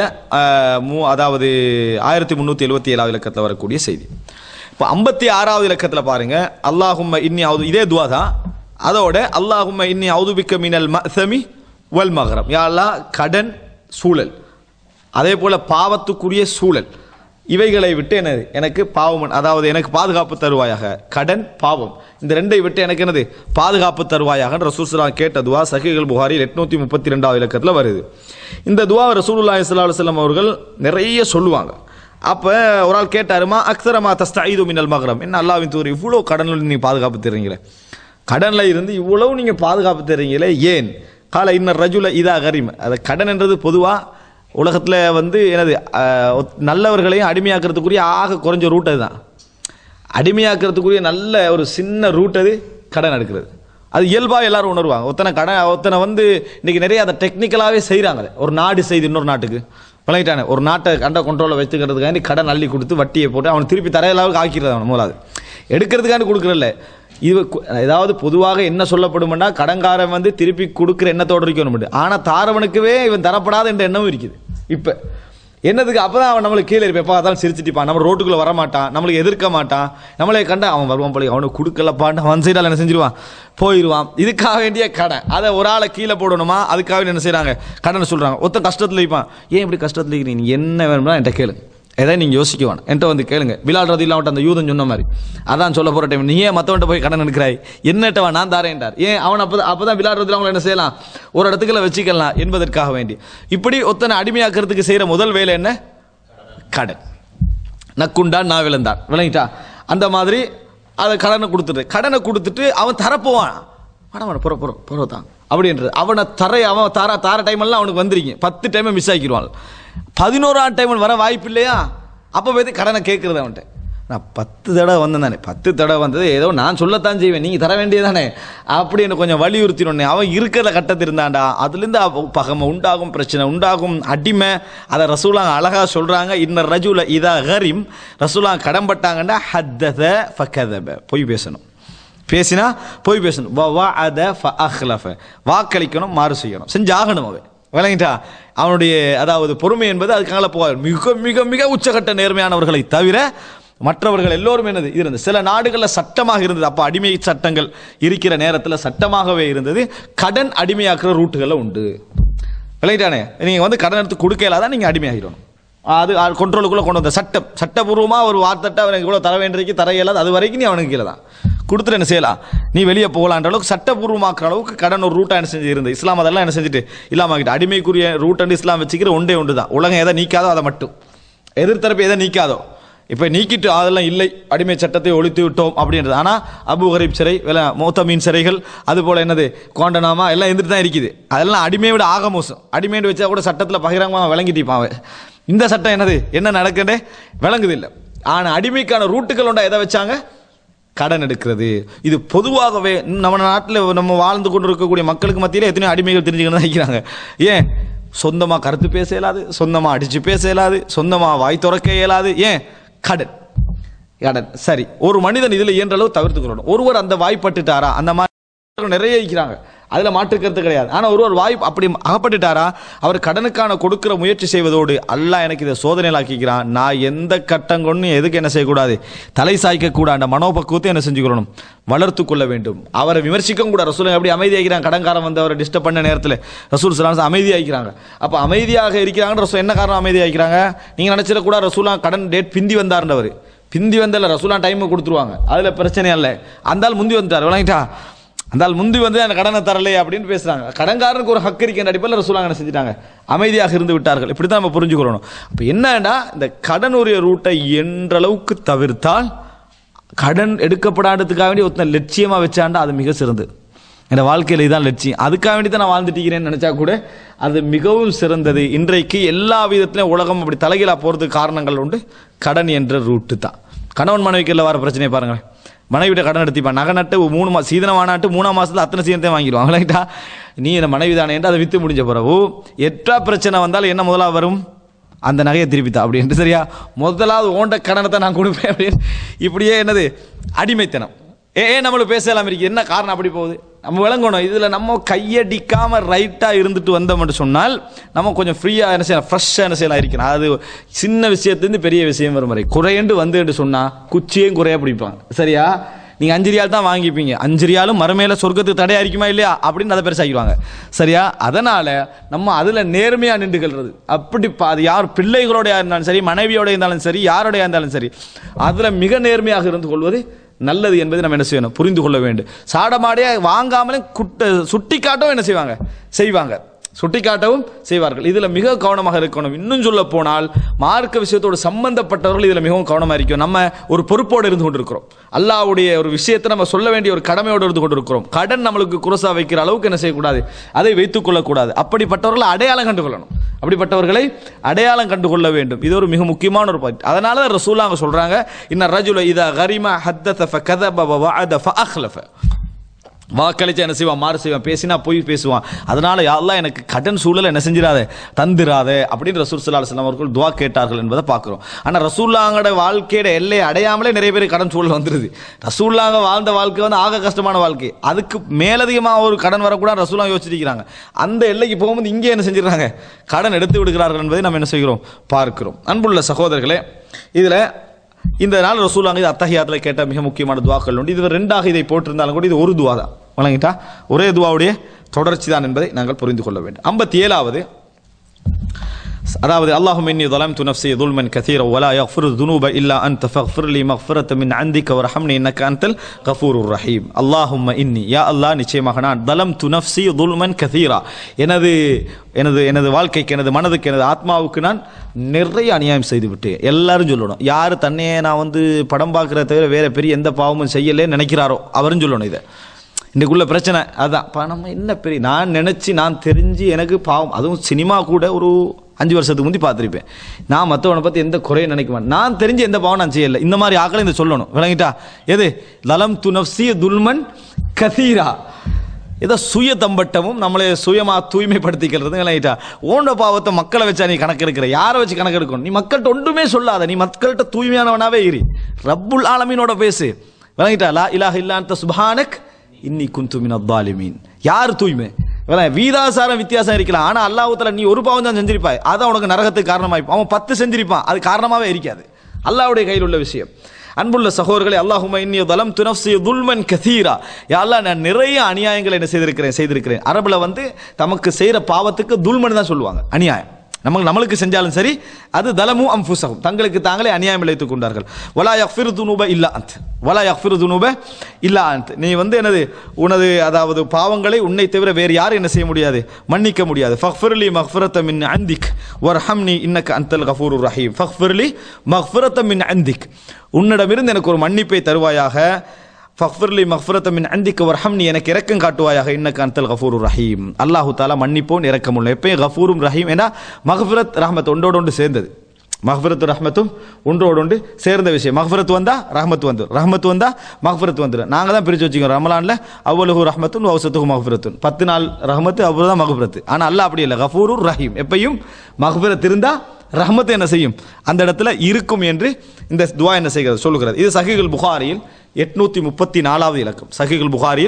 மூ அதாவது ஆயிரத்தி முந்நூற்றி எழுபத்தி ஏழாவது இலக்கத்தில் வரக்கூடிய செய்தி இப்போ ஐம்பத்தி ஆறாவது இலக்கத்தில் பாருங்க அல்லாஹும்ம இன்னி அவுது இதே துவா தான் அதோட அல்லாஹும்ம இன்னி அவுதுபிக்க மினல் மசமி வல் மகரம் யா அல்லாஹ் கடன் சூழல் அதே போல பாவத்துக்குரிய சூழல் இவைகளை விட்டு என்னது எனக்கு பாவம் அதாவது எனக்கு பாதுகாப்பு தருவாயாக கடன் பாவம் இந்த ரெண்டை விட்டு எனக்கு என்னது பாதுகாப்பு தருவாயாக ரசூலுல்லாஹ் கேட்ட துவா சஹீஹுல் புகாரில் எட்நூத்தி முப்பத்தி ரெண்டாவது இலக்கத்தில் வருது இந்த துவா ரசூலுல்லாஹி ஸல்லல்லாஹு அலைஹி வஸல்லம் அவர்கள் நிறைய சொல்லுவாங்க அப்போ ஒரு ஆள் கேட்டாருமா அக்ஸரமா தஸ்தஈது மினல் மகரம் என்ன அல்லாஹ்வின் தூர் இவ்வளோ கடனில் நீங்கள் பாதுகாப்பு தருவீங்களே கடனில் இருந்து இவ்வளவு நீங்கள் பாதுகாப்பு தருவீங்களே ஏன் கால இன்னர் ரஜுல இதா கரீம் அது கடன் என்றது பொதுவாக உலகத்தில் வந்து என்னது அஹ், ஒத்- நல்லவர்களையும் அடிமையாக்கிறதுக்குரிய ஆக குறைஞ்ச ரூட் அதுதான் அடிமையாக்கிறதுக்குரிய நல்ல ஒரு சின்ன ரூட் அது கடன் எடுக்கிறது அது இயல்பாக எல்லாரும் உணர்வாங்க ஒருத்தனை கடன் ஒருத்தனை வந்து இன்னைக்கு நிறைய அதை டெக்னிக்கலாகவே செய்கிறாங்க ஒரு நாடு செய்து இன்னொரு நாட்டுக்கு விளங்கிட்டானே ஒரு நாட்டை கண்ட கண்ட்ரோலில் வச்சுக்கிறதுக்காண்டி கடன் அள்ளி கொடுத்து வட்டியை போட்டு அவன் திருப்பி தரையளவுக்கு ஆக்கிறது அவன் மூலாது எடுக்கிறதுக்காண்டி கொடுக்குறல்ல இது கு- ஏதாவது பொதுவாக என்ன சொல்லப்படும்னா கடன்காரன் வந்து திருப்பி கொடுக்குற எண்ணத்தோடு இருக்கணும் ஆனால் தாரவனுக்குவே இவன் தரப்படாத என்ற எண்ணமும் இருக்குது இப்போ என்னதுக்கு அப்பதான் அவன் நம்மளுக்கு கீழே இருப்பேன் எப்போ அதான் சிரிச்சிட்டிப்பான் நம்ம ரோட்டுக்குள்ள வர மாட்டான் நம்மளுக்கு எதிர்க்க மாட்டான் நம்மளே கண்டா அவன் வருவான் போல அவனுக்கு கொடுக்கலப்பான்னு அவன் சைடால் என்ன செஞ்சிருவான் போயிடுவான் இதுக்காக வேண்டிய கடன் அதை ஒரு ஆளை கீழே போடணுமா அதுக்காக என்ன செய்றாங்க கடனை சொல்றாங்க ஒருத்தன் கஷ்டத்தில் இருப்பான் ஏன் இப்படி கஷ்டத்தில் இருக்கிறீங்க நீ என்ன வேணும்னா என்கிட்ட கேளு எதை நீங்கள் யோசிக்க வேணாம் என்கிட்ட வந்து கேளுங்க விளாடுறது இல்லாமட்ட அந்த யூதன் சொன்ன மாதிரி அதான் சொல்ல போகிற டைம் நீ ஏன் மற்றவன்ட்ட போய் கடன் எடுக்கிறாய் என்னட்டவா நான் தாரேன்டார் ஏன் அவன் அப்போ அப்போ தான் விளாடுறதுல அவங்கள என்ன செய்யலாம் ஒரு இடத்துக்குள்ள வச்சுக்கலாம் என்பதற்காக வேண்டி இப்படி ஒத்தனை அடிமையாக்கிறதுக்கு செய்கிற முதல் வேலை என்ன கடன் நக்குண்டான் நான் விழுந்தான் விளங்கிட்டா அந்த மாதிரி அதை கடனை கொடுத்துட்டு கடனை கொடுத்துட்டு அவன் தரப்போவான் மேடம் புற புற புறத்தான் அப்படின்றது அவனை தர அவன் தார தார டைம் எல்லாம் அவனுக்கு வந்துருங்க பத்து டைமை மிஸ் ஆக்கிடுவான் பதினோராம் டைம் வர வாய்ப்பு இல்லையா அப்போ போய் கடனை கேட்குறது அவன்கிட்ட நான் பத்து தடவை வந்தேன் தானே பத்து தடவை வந்தது ஏதோ நான் சொல்லத்தான் செய்வேன் நீங்கள் தர வேண்டியதானே அப்படின்னு கொஞ்சம் வலியுறுத்தினோடனே அவன் இருக்கிற கட்டத்தில் இருந்தான்டா அதுலேருந்து அவ- பகமை உண்டாகும் பிரச்சனை உண்டாகும் அடிமை அதை ரசூலாங்க அழகாக சொல்கிறாங்க இன்ன ரஜுல இதா ஹரிம் ரசூலாங்க கடன்பட்டாங்கன்னா ஹத்தத ஃபகதப பொய் பேசணும் பேசினா பொய் பேசணும் வ வஅத ஃபஅஹ்லஃப வாக்களிக்கணும் மாறு செய்யணும் செஞ்சாகணும் அவன் விளங்கிட்டா அவனுடைய அதாவது பொறுமை என்பது அதுக்காக போகாது மிக மிக மிக உச்சகட்ட நேர்மையானவர்களை தவிர மற்றவர்கள் எல்லோரும் என்னது இருந்தது சில நாடுகளில் சட்டமாக இருந்தது அப்போ அடிமை சட்டங்கள் இருக்கிற நேரத்தில் சட்டமாகவே இருந்தது கடன் அடிமையாக்குற ரூட்டுகளில் உண்டு விளையிட்டானே நீங்கள் வந்து கடன் எடுத்து கொடுக்க இல்லாதான் நீங்கள் அடிமையாகிடணும் அது கொண்ட்ரோலுக்குள்ளே கொண்டு வந்த சட்டம் சட்டபூர்வமாக ஒரு வார்த்தை அவனுக்கு இவ்வளோ தர வேண்டியதுக்கு தர இயலாது அது வரைக்கும் நீ அவனுக்கு கீழே தான் கொடுத்துட்டு என்ன செய்யலாம் நீ வெளியே போகலான்ற அளவுக்கு சட்டபூர்வமாக்குற அளவுக்கு கடன் ஒரு ரூட்டாக என்ன செஞ்சு இருந்தது இஸ்லாம் அதெல்லாம் என்ன செஞ்சுட்டு இல்லாமக்கிட்டு அடிமைக்குரிய ரூட் அண்ட் இஸ்லாம் வச்சுக்கிற ஒன்றே ஒன்று தான் உலகம் எதை நீக்காதோ அதை மட்டும் எதிர்த்தரப்பு எதை நீக்காதோ இப்போ நீக்கிட்டு அதெல்லாம் இல்லை அடிமை சட்டத்தை ஒழித்து விட்டோம் அப்படின்றது ஆனால் அபு கரீப் சிறை வேலை மோத்தமீன் சிறைகள் அது போல் என்னது கோண்டனாமா எல்லாம் இருந்துட்டு தான் இருக்குது அதெல்லாம் அடிமையை விட ஆக மோசம் அடிமையை வச்சா கூட சட்டத்தில் பகிரங்கமாக விளங்கிட்டிப்பான் அவன் இந்த சட்டம் என்னது என்ன நடக்குதே விளங்குது இல்லை ஆனால் அடிமைக்கான ரூட்டுகள் உண்டா எதை வச்சாங்க கடன் எடுக்கிறது இது பொதுவாகவே நம்ம நாட்டில் நம்ம வாழ்ந்து கொண்டு இருக்கக்கூடிய மக்களுக்கு மத்தியில் எத்தனையோ அடிமைகள் தெரிஞ்சுக்கணும் தான் வைக்கிறாங்க ஏன் சொந்தமாக கருத்து பேச இயலாது சொந்தமாக அடித்து பேச இயலாது சொந்தமாக வாய் திறக்க இயலாது ஏன் கடன் கடன் சரி ஒரு மனிதன் இதில் இயன்ற அளவு தவிர்த்து கொள்ளணும் ஒருவர் அந்த வாய்ப்பட்டுட்டாரா அந்த மாதிரி நிறைய இருக்கிறாங்க அதில் மாற்றுக்கிறது கிடையாது ஆனால் ஒருவர் வாய்ப்பு அப்படி அகப்பட்டுட்டாரா அவர் கடனுக்கான கொடுக்கிற முயற்சி செய்வதோடு அல்லாஹ் எனக்கு இதை சோதனையிலாக்கிக்கிறான் நான் எந்த கட்டம் கொண்டு எதுக்கு என்ன செய்யக்கூடாது தலை சாய்க்க கூட அந்த மனோபக்குவத்தை என்ன செஞ்சுக்கணும் வளர்த்து கொள்ள வேண்டும் அவரை விமர்சிக்கவும் கூட ரசூல் எப்படி அமைதியாகிறாங்க கடன்காரன் வந்து அவரை டிஸ்டர்ப் பண்ண நேரத்தில் ரசூல் சலாம் அமைதியாகிறாங்க அப்போ அமைதியாக இருக்கிறாங்க ரசூல் என்ன காரணம் அமைதியாகிறாங்க நீங்கள் நினச்சிடக்கூட ரசூலா கடன் டேட் பிந்தி வந்தார்ன்றவர் பிந்தி வந்தல ரசூலா டைம் கொடுத்துருவாங்க அதில் பிரச்சனை இல்லை அந்த ஆள் முந்தி வந்துட்டார் விளங்கிட்டா அந்த ஆள் முந்தி வந்து அந்த கடனை தரலையே அப்படின்னு பேசுறாங்க கடன்காரனுக்கு ஒரு ஹக்கு இருக்கின்ற அடிப்படையில் ரசூலாங்க என்ன செஞ்சுட்டாங்க அமைதியாக இருந்து விட்டார்கள் இப்படி தான் நம்ம புரிஞ்சுக்கிறோம் அப்போ என்னன்னா இந்த கடன் உரிய ரூட்டை என்றளவுக்கு தவிர்த்தால் கடன் எடுக்கப்படாததுக்காக வேண்டி ஒருத்தன் லட்சியமாக வச்சாண்டா அது மிக சிறந்தது என் வாழ்க்கையில் இதுதான் லட்சியம் அதுக்காக வேண்டி தான் நான் வாழ்ந்துட்டீங்கிறேன்னு நினச்சா கூட அது மிகவும் சிறந்தது இன்றைக்கு எல்லா விதத்திலையும் உலகம் அப்படி தலைகீழாக போகிறதுக்கு காரணங்கள் உண்டு கடன் என்ற ரூட்டு தான் கணவன் மனைவிக்குள்ள வர பிரச்சனையை பாருங்களேன் மனைவிட்ட கடன் எடுத்திப்பான் நகை நட்டு மூணு மா சீதனம் வானாட்டு மூணாம் மாசத்துல அத்தனை சீதனத்தையும் வாங்கிடுவான் விளங்கிட்டா நீ என்ன மனைவி தானே என்று அதை வித்து முடிஞ்ச பிறகு எட்டா பிரச்சனை வந்தால் என்ன முதலாக வரும் அந்த நகையை திருப்பித்தா அப்படின்ட்டு சரியா முதலாவது ஓண்ட கடனத்தை நான் கொடுப்பேன் அப்படின்னு இப்படியே என்னது அடிமைத்தனம் ஏ ஏன் நம்மளுக்கு பேசலாம் இருக்கு என்ன காரணம் அப்படி போகுது நம்ம விளங்கணும் இதில் நம்ம கையடிக்காம ரைட்டாக இருந்துட்டு வந்தோம்னு சொன்னால் நம்ம கொஞ்சம் ஃப்ரீயாக என்ன செய்யலாம் ஃப்ரெஷ்ஷாக என்ன செய்யலாம் இருக்கணும் அது சின்ன விஷயத்துலேருந்து பெரிய விஷயம் வரும் வரை குறையண்டு வந்துட்டு சொன்னால் குச்சியும் குறைய பிடிப்பாங்க சரியா நீங்கள் அஞ்சு ரியால் தான் வாங்கிப்பீங்க அஞ்சு ரியாலும் மறுமையில சொர்க்கத்துக்கு தடையா இருக்குமா இல்லையா அப்படின்னு அதை பெருசாக்கிடுவாங்க சரியா அதனால நம்ம அதில் நேர்மையாக நின்றுகிறது அப்படி பா- அது யார் பிள்ளைகளோட இருந்தாலும் சரி மனைவியோட இருந்தாலும் சரி யாரோட இருந்தாலும் சரி அதில் மிக நேர்மையாக இருந்து கொள்வது நல்லது என்பதை நம்ம என்ன செய்யணும் புரிந்து கொள்ள வேண்டும் சாடமாடியே வாங்காமலே குட்ட சுட்டி காட்டவும் என்ன செய்வாங்க செய்வாங்க சுட்டி காட்டவும் செய்வார்கள் இதில் மிக கவனமாக இருக்கணும் இன்னும் சொல்ல போனால் மார்க்க விஷயத்தோடு சம்பந்தப்பட்டவர்கள் இதில் மிகவும் கவனமாக இருக்கும் நம்ம ஒரு பொறுப்போடு இருந்து கொண்டிருக்கிறோம் அல்லாஹ்வுடைய ஒரு விஷயத்தை நம்ம சொல்ல வேண்டிய ஒரு கடமையோடு இருந்து கொண்டிருக்கிறோம் கடன் நம்மளுக்கு குரசா வைக்கிற அளவுக்கு என்ன செய்யக்கூடாது அதை வைத்துக் கொள்ளக்கூடாது அப்படிப்பட்டவர்களை அடையாளம் கண்டுகொள்ளணும் அப்படிப்பட்டவர்களை அடையாளம் கண்டுகொள்ள வேண்டும் இது ஒரு மிக முக்கியமான ஒரு பாயிண்ட் அதனால தான் ரசூலாங்க சொல்றாங்க இன்ன ரஜுல இதா கரிமா ஹத்தத ஃபகதப வஅத ஃபஅஹ்லஃப வாக்களிச்சு என்ன செய்வான் மாறு செய்வான் பேசினா போய் பேசுவான் அதனால யாரெல்லாம் எனக்கு கடன் சூழலை என்ன செஞ்சிடாத தந்திராத அப்படின்னு ரசூல் சல்லா அலுவலாம் அவர்கள் துவா கேட்டார்கள் என்பதை பார்க்குறோம் ஆனால் ரசூல்லாங்கோட வாழ்க்கையோட எல்லையை அடையாமலே நிறைய பேர் கடன் சூழல் வந்துருது ரசூல்லாங்க வாழ்ந்த வாழ்க்கை வந்து ஆக கஷ்டமான வாழ்க்கை அதுக்கு மேலதிகமாக ஒரு கடன் வரக்கூடாது ரசூலா யோசிச்சிருக்கிறாங்க அந்த எல்லைக்கு போகும்போது இங்கே என்ன செஞ்சிடறாங்க கடன் எடுத்து விடுகிறார்கள் என்பதை நம்ம என்ன செய்கிறோம் பார்க்கிறோம் அன்புள்ள சகோதரர்களே இதில் இந்த நாள் ரசூலாங்க இது அத்தஹியாத்தில் கேட்ட மிக முக்கியமான துவாக்கள் உண்டு இது ரெண்டாக இதை போட்டிருந்தாலும் கூட இது ஒரு துவா தான் வழங்கிட்டா ஒரே துவாவுடைய தொடர்ச்சி தான் என்பதை நாங்கள் புரிந்து கொள்ள வேண்டும் ஐம்பத்தி ஏழாவது அதாவது அல்லாஹும் இன்னி ظلمت نفسي ظلما كثيرا ولا يغفر الذنوب الا انت فاغفر لي مغفرة من عندك وارحمني انك انت الغفور الرحيم اللهم اني يا الله நிச்சயமாக நான் ظلمت نفسي ظلما كثيرا எனது எனது எனது வாழ்க்கைக்கு எனது மனதுக்கு எனது ஆத்மாவுக்கு நான் நிறைய அநியாயம் செய்து விட்டேன் எல்லாரும் சொல்லணும் யார் தன்னையே நான் வந்து படம் பார்க்குறத தவிர வேற பெரிய எந்த பாவமும் செய்யலேன்னு நினைக்கிறாரோ அவரும் சொல்லணும் இதை இன்றைக்குள்ள பிரச்சனை அதான் இப்போ நம்ம என்ன பெரிய நான் நினச்சி நான் தெரிஞ்சு எனக்கு பாவம் அதுவும் சினிமா கூட ஒரு அஞ்சு வருஷத்துக்கு முந்தி பார்த்துருப்பேன் நான் மற்றவனை பற்றி எந்த குறையும் நினைக்க மாட்டேன் நான் தெரிஞ்சு எந்த பாவம் நான் செய்யலை இந்த மாதிரி ஆக்களை இந்த சொல்லணும் விளங்கிட்டா எது லலம் துனப்சி துல்மன் கதீரா ஏதோ சுய தம்பட்டமும் நம்மளை சுயமா தூய்மைப்படுத்திக்கிறது விளங்கிட்டா ஓண்ட பாவத்தை மக்களை வச்சா நீ கணக்கு எடுக்கிற யாரை வச்சு கணக்கு எடுக்கணும் நீ மக்கள்கிட்ட ஒன்றுமே சொல்லாத நீ மக்கள்கிட்ட தூய்மையானவனாவே இரு ரப்புல் ஆலமீனோட பேசு விளங்கிட்டா லா இலாஹ இல்லான்த சுபானக் இன்னி குந்து மின தாலிமீன் யார் தூய்மை வேணா, வீதாசாரம் வித்தியாசம் இருக்கலாம் ஆனா அல்லாஹ்வுத்தால நீ ஒரு பாவம் தான் செஞ்சிருப்பாய் அதான் உனக்கு நரகத்துக்கு காரணமாய் அவன் பத்து செஞ்சிருப்பான் அது காரணமாவே இருக்காது அல்லாஹ்வுடைய கையில் உள்ள விஷயம் அன்புள்ள சகோதரர்களே அல்லாஹும இன்னி தலம் துனஃப்சி துல்மன் கதீரா யா அல்லாஹ் நான் நிறைய அநியாயங்களை என்ன செய்திருக்கிறேன் செய்திருக்கிறேன் அரபுல வந்து தமக்கு செய்யற பாவத்துக்கு துல்மன் தான் சொல்லுவாங்க அநியாயம் நமக்கு நம்மளுக்கு செஞ்சாலும் சரி அது தலமு அம்புசகம் தங்களுக்கு தாங்களே அநியாயம் இழைத்துக் கொண்டார்கள் வலா யஃபிரு துனூப இல்லா அந்த் வலா யஃபிரு துனூப இல்லா அந்த் நீ வந்து எனது உனது அதாவது பாவங்களை உன்னை தவிர வேறு யாரும் என்ன செய்ய முடியாது மன்னிக்க முடியாது ஃபக்ஃபிர்லி மக்ஃபிரத்த மின் அந்திக் வர்ஹம்னி இன்னக்க அந்தல் கஃபூருர் ரஹீம் ஃபக்ஃபிர்லி மக்ஃபிரத்த மின் அந்திக் உன்னிடமிருந்து எனக்கு ஒரு மன்னிப்பை தருவாயாக ஃபக்ஃபிர்லி மக்ஃபிரத்த மின் அந்திக்கு வர்ஹம்னி எனக்கு இரக்கம் காட்டுவாயாக இன்னக்க அந்தல் கஃபூரு ரஹீம் அல்லாஹு தாலா மன்னிப்போன் இரக்கமுள்ள எப்பயும் கஃபூரும் ரஹீம் ஏன்னா மக்ஃபிரத் ரஹ்மத் ஒன்றோடு ஒன்று சேர்ந்தது மஹ்ஃபிரத்து ரஹ்மத்தும் ஒன்றோடு ஒன்று சேர்ந்த விஷயம் மஹ்ஃபிரத் வந்தா ரஹ்மத் வந்து ரஹ்மத் வந்தா மஹ்ஃபிரத் வந்துடும் நாங்கள் தான் பிரித்து வச்சுக்கோம் ரமலானில் அவ்வளவு ரஹ்மத்தும் அவசத்துக்கு மஹ்ஃபிரத்தும் பத்து நாள் ரஹ்மத்து அவ்வளோ தான் மஹ்ஃபிரத்து ஆனால் அல்லாஹ் அப்படி இல்லை கஃபூரு ரஹீம் எப்பயும் மஹ்ஃபிரத் இருந்தா ரஹ்மத் என்ன செய்யும் அந்த இடத்துல இருக்கும் என்று இந்த துவா என்ன செய்கிறது சொல்லுகிறது இது சஹிகுல் புகாரியில் எட்நூத்தி முப்பத்தி நாலாவது இலக்கம் சஹிகுல் புகாரியில்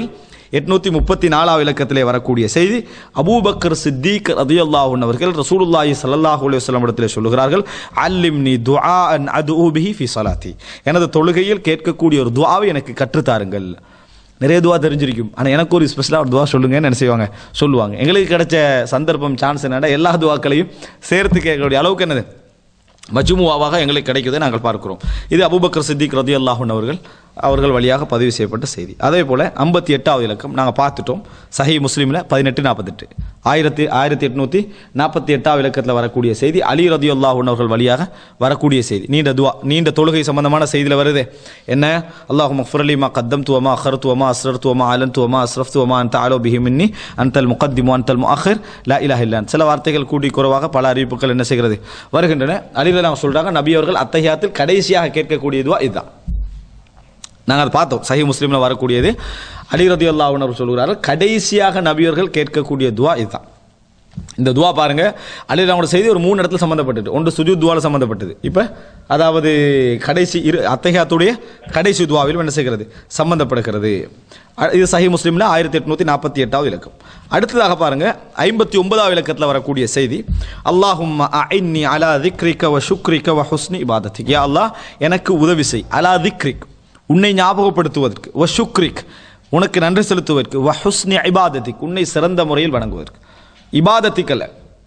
எட்நூத்தி முப்பத்தி நாலாவது இலக்கத்திலே வரக்கூடிய செய்தி அபூபக்கர் சித்திக் ரதியல்லாஹு அவர்கள் ரசூலுல்லாஹி ஸல்லல்லாஹு அலைஹி வஸல்லம் இடத்திலே சொல்லுகிறார்கள் அல்லிம்னி துஆஅன் அதுஉ பிஹி ஃபி ஸலாத்தி எனது தொழுகையில் கேட்கக்கூடிய ஒரு துஆவை எனக்கு கற்றுத்தாருங்கள் நிறைய துவா தெரிஞ்சிருக்கும் ஆனால் எனக்கு ஒரு ஸ்பெஷலாக ஒரு துவா சொல்லுங்கன்னு என்ன செய்வாங்க சொல்லுவாங்க எங்களுக்கு கிடைச்ச சந்தர்ப்பம் சான்ஸ் என்னன்னா எல்லா துவாக்களையும் சேர்த்து கேட்கக்கூடிய அளவுக்கு என்னது மஜ்முவாவாக எங்களுக்கு கிடைக்குதை நாங்கள் பார்க்கிறோம் இது அபூபக்கர் சித்திக் ரதி அல்லாஹன் அவர்கள் அவர்கள் வழியாக பதிவு செய்யப்பட்ட செய்தி அதே போல் ஐம்பத்தி எட்டாவது இலக்கம் நாங்கள் பார்த்துட்டோம் சஹி முஸ்லீமில் பதினெட்டு நாற்பத்தெட்டு ஆயிரத்தி ஆயிரத்தி எட்நூற்றி நாற்பத்தி எட்டாவது இலக்கத்தில் வரக்கூடிய செய்தி அலி ரதி அல்லாஹன் அவர்கள் வழியாக வரக்கூடிய செய்தி நீண்ட துவா நீண்ட தொழுகை சம்பந்தமான செய்தியில் வருது என்ன அல்லாஹு மஃபுரலி மா கத்தம் துவமா அஹர் துவமா அஸ்ரர் துவமா அலன் துவமா அஸ்ரஃப் துவமா அந்த ஆலோ பிஹி மின்னி அந்தல் முகத்திமு அந்தல் முஅஹர் லா இலாஹ இல்லான் சில வார்த்தைகள் கூட்டி குறைவாக பல அறிவிப்புகள் என்ன செய்கிறது வருகின்றன அலில அவங்க சொல்றாங்க நபி அவர்கள் அத்தஹியாத்தில் கடைசியாக கேட்கக்கூடிய துவா இதுதான் நாங்கள் அதை பார்த்தோம் சஹி முஸ்லீமில் வரக்கூடியது அலி ரதி அல்லாஹ் சொல்கிறார்கள் கடைசியாக நபியர்கள் கேட்கக்கூடிய துவா இதுதான் இந்த துவா பாருங்க அலிலாவோட செய்தி ஒரு மூணு இடத்துல சம்மந்தப்பட்டது ஒன்று சுஜூத் துவால சம்மந்தப்பட்டது இப்போ அதாவது கடைசி இரு அத்தகையாத்துடைய கடைசி துவாவில் என்ன செய்கிறது சம்பந்தப்படுகிறது அ- இது சஹி முஸ்லீமில் ஆயிரத்தி எட்நூத்தி நாற்பத்தி எட்டாவது இலக்கம் அடுத்ததாக பாருங்க ஐம்பத்தி ஒன்பதாவது இலக்கத்தில் வரக்கூடிய செய்தி அல்லாஹும் ஐன்னி அலா திக்ரிக்க வ சுக்ரிக்க வ ஹுஸ்னி இபாதத்திக் யா அல்லாஹ் எனக்கு உதவி செய் அலா திக்ரிக் உன்னை ஞாபகப்படுத்துவதற்கு வ சுக்ரிக் உனக்கு நன்றி செலுத்துவதற்கு வ ஹுஸ்னி இபாதத்திக் உன்னை சிறந்த முறையில் வணங்குவதற்கு இபாதத்திக்கல்ல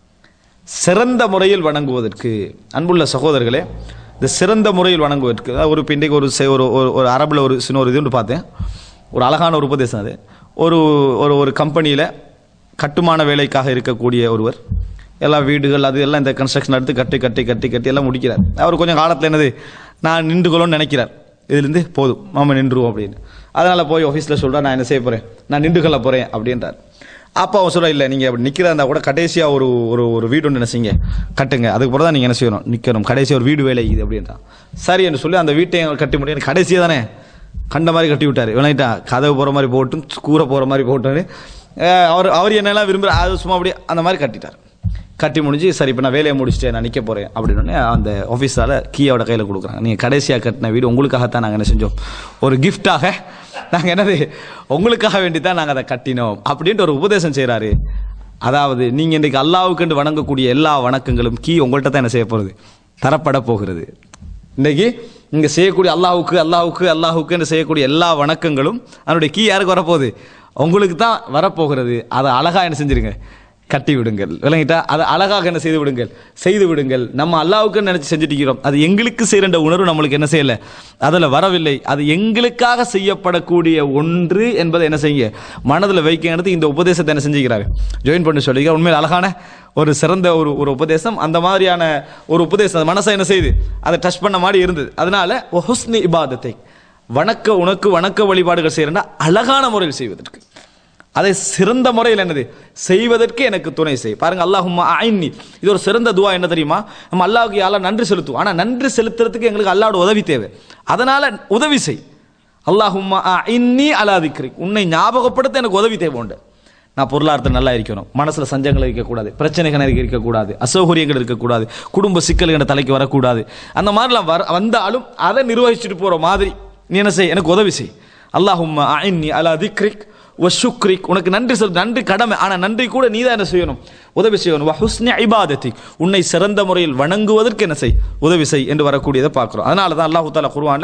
சிறந்த முறையில் வணங்குவதற்கு அன்புள்ள சகோதரர்களே இந்த சிறந்த முறையில் வணங்குவதற்கு அதாவது ஒரு பின்னைக்கு ஒரு செ- ஒரு ஒரு- ஒரு அரபில் ஒரு சின்ன ஒரு இது ஒன்று பார்த்தேன் ஒரு அழகான ஒரு உபதேசம் அது ஒரு ஒரு ஒரு கம்பெனியில் கட்டுமான வேலைக்காக இருக்கக்கூடிய ஒருவர் எல்லா வீடுகள் அது எல்லாம் இந்த கன்ஸ்ட்ரக்ஷன் எடுத்து கட்டி கட்டி கட்டி கட்டி எல்லாம் முடிக்கிறார் அவர் கொஞ்சம் காலத்தில் என்னது நான் நின்றுக்கணும்னு நினைக்கிறார் இதுலேருந்து போதும் மாமா நின்றுவோம் அப்படின்னு அதனால் போய் ஆஃபீஸில் சொல்கிறா நான் என்ன செய்ய போகிறேன் நான் நின்றுக்கொள்ள போகிறேன் அப்படின்றார் அப்போ அவன் சொல்ல இல்லை நீங்கள் அப்படி நிற்கிறதா இருந்தால் கூட கடைசியாக ஒரு ஒரு ஒரு வீடு ஒன்று நினைச்சிங்க கட்டுங்க அதுக்கு பிறகு தான் நீங்கள் என்ன செய்யணும் நிற்கணும் கடைசியாக ஒரு வீடு வேலை இது அப்படின்றான் சரி என்று சொல்லி அந்த வீட்டை எங்களுக்கு கட்டி முடியும் கடைசியாக தானே கண்ட மாதிரி கட்டி விட்டார் விளையாட்டா கதவு போகிற மாதிரி போட்டும் கூரை போகிற மாதிரி போட்டு அவர் அவர் என்னெல்லாம் விரும்புகிற அது சும்மா அப்படியே அந்த மாதிரி கட்டிட்டார் கட்டி முடிஞ்சு சரி இப்போ நான் வேலையை முடிச்சுட்டு நான் நிற்க போகிறேன் அப்படின்னு அந்த ஆஃபீஸால் கீயோட கையில் கொடுக்குறாங்க நீங்கள் கடைசியாக கட்டின வீடு உங்களுக்காகத்தான் நாங்கள் என்ன செஞ்சோம் ஒரு கிஃப்டாக நாங்கள் என்னது உங்களுக்காக வேண்டி தான் நாங்கள் அதை கட்டினோம் அப்படின்ட்டு ஒரு உபதேசம் செய்கிறாரு அதாவது நீங்கள் இன்றைக்கு அல்லாவுக்கென்று வணங்கக்கூடிய எல்லா வணக்கங்களும் கீ உங்கள்கிட்ட தான் என்ன செய்ய போகிறது தரப்பட போகிறது இன்னைக்கு இங்கே செய்யக்கூடிய அல்லாஹ்வுக்கு அல்லாஹ்வுக்கு அல்லாஹ்வுக்குன்னு செய்யக்கூடிய எல்லா வணக்கங்களும் அதனுடைய கீ யாருக்கு வரப்போகுது உங்களுக்கு தான் வரப்போகிறது அதை அழகாக என்ன செஞ்சிருங்க கட்டி விடுங்கள் விளங்கிட்டா அதை அழகாக என்ன செய்து விடுங்கள் செய்து விடுங்கள் நம்ம அல்லாவுக்கு நினைச்சு செஞ்சுட்டு இருக்கிறோம் அது எங்களுக்கு செய்கிற உணர்வு நம்மளுக்கு என்ன செய்யல அதில் வரவில்லை அது எங்களுக்காக செய்யப்படக்கூடிய ஒன்று என்பதை என்ன செய்யுங்க மனதில் வைக்கிறது இந்த உபதேசத்தை என்ன செஞ்சுக்கிறாங்க ஜாயின் பண்ணி சொல்லிக்கிறார் உண்மையில் அழகான ஒரு சிறந்த ஒரு ஒரு உபதேசம் அந்த மாதிரியான ஒரு உபதேசம் அது மனசை என்ன செய்யுது அதை டச் பண்ண மாதிரி இருந்தது அதனால ஹுஸ்னி இபாதத்தை வணக்க உனக்கு வணக்க வழிபாடுகள் செய்யறா அழகான முறையில் செய்வதற்கு அதை சிறந்த முறையில் என்னது செய்வதற்கு எனக்கு துணை செய் பாருங்க அல்லாஹும்மா ஐன்னி இது ஒரு சிறந்த துவா என்ன தெரியுமா நம்ம அல்லாஹ்வுக்கு யாரெல்லாம் நன்றி செலுத்துவோம் ஆனால் நன்றி செலுத்துறதுக்கு எங்களுக்கு அல்லாஹ்வோட உதவி தேவை அதனால உதவி செய் அல்லாஹும்மா இன்னி அலாதிக்கிறி உன்னை ஞாபகப்படுத்த எனக்கு உதவி தேவை உண்டு நான் பொருளாதாரத்தில் நல்லா இருக்கணும் மனசுல சஞ்சங்கள் இருக்கக்கூடாது பிரச்சனைகள் எனக்கு இருக்கக்கூடாது அசௌகரியங்கள் இருக்கக்கூடாது குடும்ப சிக்கல்கள் தலைக்கு வரக்கூடாது அந்த மாதிரிலாம் வர வந்தாலும் அதை நிர்வகிச்சுட்டு போற மாதிரி நீ என்ன செய் எனக்கு உதவி செய் அல்லாஹும்மா இன்னி அலா திக்ரிக் வஷுக்ரிக் உனக்கு நன்றி சொல் நன்றி கடமை ஆனா நன்றி கூட நீ தான் என்ன செய்யணும் உதவி செய்யணும் வஹுஸ்னி இபாதத்தி உன்னை சிறந்த முறையில் வணங்குவதற்கு என்ன செய் உதவி செய் என்று வரக்கூடியதை பார்க்கிறோம் அதனால தான் அல்லாஹு தாலா குர்ஆன்ல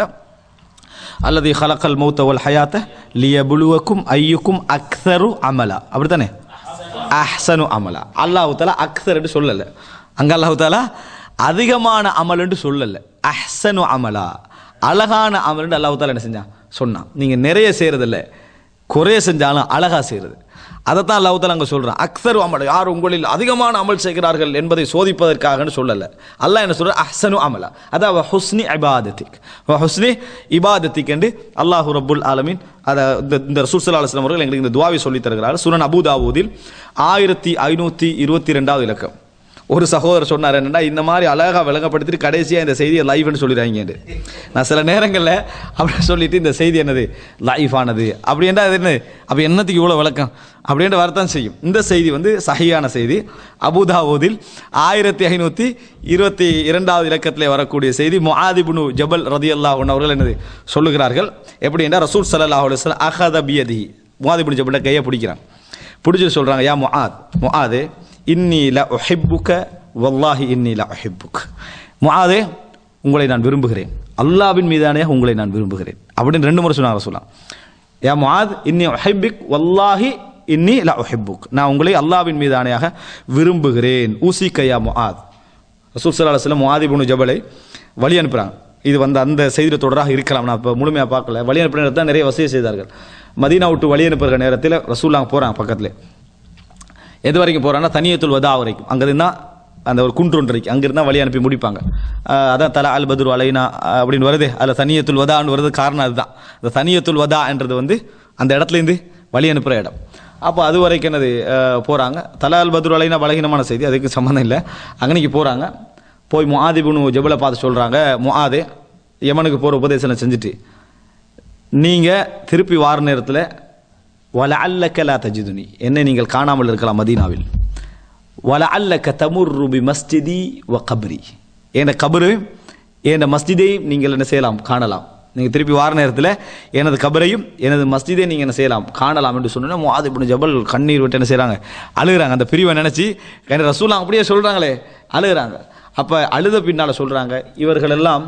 அல்லது ஹலக்கல் மௌத்த வல் ஹயாத்த லியபுலுவக்கும் ஐயுக்கும் அக்ஸரு அமலா அப்படித்தானே அஹ்சனு அமலா அல்லாஹு தாலா அக்ஸர் என்று சொல்லல அங்க அல்லாஹு தாலா அதிகமான அமல் என்று சொல்லல அஹ்சனு அமலா அழகான அமல் என்று அல்லாஹு தாலா என்ன செஞ்சான் சொன்னான் நீங்க நிறைய செய்யறதில்ல குறைய செஞ்சாலும் அழகா செய்யறது அதைத்தான் அல்லாஹ் தாலா அங்கே சொல்கிறான் அக்ஸரு அமல் யார் உங்களில் அதிகமான அமல் செய்கிறார்கள் என்பதை சோதிப்பதற்காகன்னு சொல்லலை அல்லாஹ் என்ன சொல்ற அஹ்சனு அமலா அதாவது ஹுஸ்னி இபாதத்திக் ஹுஸ்னி இபாதத்திக் என்று அல்லாஹு ரப்புல் ஆலமீன் அதை இந்த இந்த ரசூல் சல்லா அலுவலம் அவர்கள் எங்களுக்கு இந்த துவாவை சொல்லித் தருகிறார் சுனன் அபுதாவூதில் ஆயிரத்தி ஐநூற்றி இருபத்தி ரெண்டாவது இலக்கம் ஒரு சகோதரர் சொன்னார் என்னன்னா இந்த மாதிரி அழகா விளங்கப்படுத்திட்டு கடைசியாக இந்த செய்தியை லைவ்னு சொல்லிடுறாங்க நான் சில நேரங்களில் அப்படி சொல்லிட்டு இந்த செய்தி என்னது லைஃப் ஆனது அப்படி என்ன அது என்ன அப்போ என்னத்துக்கு இவ்வளோ விளக்கம் அப்படின்ற வரத்தான் செய்யும் இந்த செய்தி வந்து சஹியான செய்தி அபுதாவூதில் ஆயிரத்தி ஐநூற்றி இருபத்தி இரண்டாவது இலக்கத்திலே வரக்கூடிய செய்தி முஆதிபுனு ஜபல் ரதி அல்லாஹ் அவர்கள் என்னது சொல்லுகிறார்கள் எப்படி என்றால் ரசூல் சல்லல்லாஹு அலைஹி வஸல்லம் அஹத பியதி முஆது இப்னு ஜபல கையை பிடிக்கிறாங்க பிடிச்சிட்டு சொல்றாங்க யா முஆத் முஆதே இன்னி ல உஹிப்புக வல்லாஹி இன்னி ல உஹிப்புக் முஆதே உங்களை நான் விரும்புகிறேன் அல்லாவின் மீதானே உங்களை நான் விரும்புகிறேன் அப்படின்னு ரெண்டு முறை சொன்னாங்க சொல்லலாம் யா முஆத் இன்னி உஹிப்பிக் வல்லாஹி இன்னி ல உஹிப்புக் நான் உங்களை அல்லாவின் மீதானையாக விரும்புகிறேன் ஊசிக்க யா முஆத் ரசூல் சல்லா அலுவலம் முஆதிபுனு ஜபலை வழி அனுப்புகிறாங்க இது வந்து அந்த செய்தி தொடராக இருக்கலாம் நான் இப்போ முழுமையாக பார்க்கல வழி அனுப்புற நேரத்தில் தான் நிறைய வசதி செய்தார்கள் மதீனா விட்டு வழி அனுப்புகிற நேரத்தில் ரசூல் அங்கே போகிறாங்க பக்கத்தில் எது வரைக்கும் போகிறாங்கன்னா தனியத்துல் வதா வரைக்கும் அங்கே இருந்தால் அந்த ஒரு குன்று ஒன்று இருக்கு அங்கிருந்தா வழி அனுப்பி முடிப்பாங்க ஆஹ் அதான் தலா அல் பத்ரு அலைனா ஆஹ் அப்படின்னு வருது அதில் தனியத்துல் வதான்னு வருது காரணம் அதுதான் அந்த தனியத்துல் வதா என்றது வந்து அந்த இடத்துலேருந்து வழி அனுப்புகிற இடம் அப்போ அது வரைக்கும் என்னது போகிறாங்க தலா அல் பத்ரு அலைனா பலகீனமான செய்தி அதுக்கு சம்மந்தம் இல்லை அங்கனைக்கு போகிறாங்க போய் முஆதிபுனு ஜபலை பார்த்து சொல்கிறாங்க முஆதே யமனுக்கு போகிற உபதேசனை செஞ்சுட்டு நீங்கள் திருப்பி வார நேரத்தில் வல அல்லக்க லா தஜிதுனி என்னை நீங்கள் காணாமல் இருக்கலாம் மதீனாவில் வல அல்லக்க தமுர் ரூபி மஸ்ஜிதி வ கபரி என் கபரு என் மஸ்ஜிதை நீங்கள் என்ன செய்யலாம் காணலாம் நீங்கள் திருப்பி வார நேரத்தில் எனது கபரையும் எனது மஸ்ஜிதை நீங்கள் என்ன செய்யலாம் காணலாம் என்று சொன்னோன்னா முஆது இப்னு ஜபல் கண்ணீர் விட்டு என்ன செய்கிறாங்க அழுகுறாங்க அந்த பிரிவை நினச்சி என் ரசூலா அப்படியே சொல்கிறாங்களே அழுகுறாங்க அப்போ அழுத பின்னால் சொல்கிறாங்க இவர்கள் எல்லாம்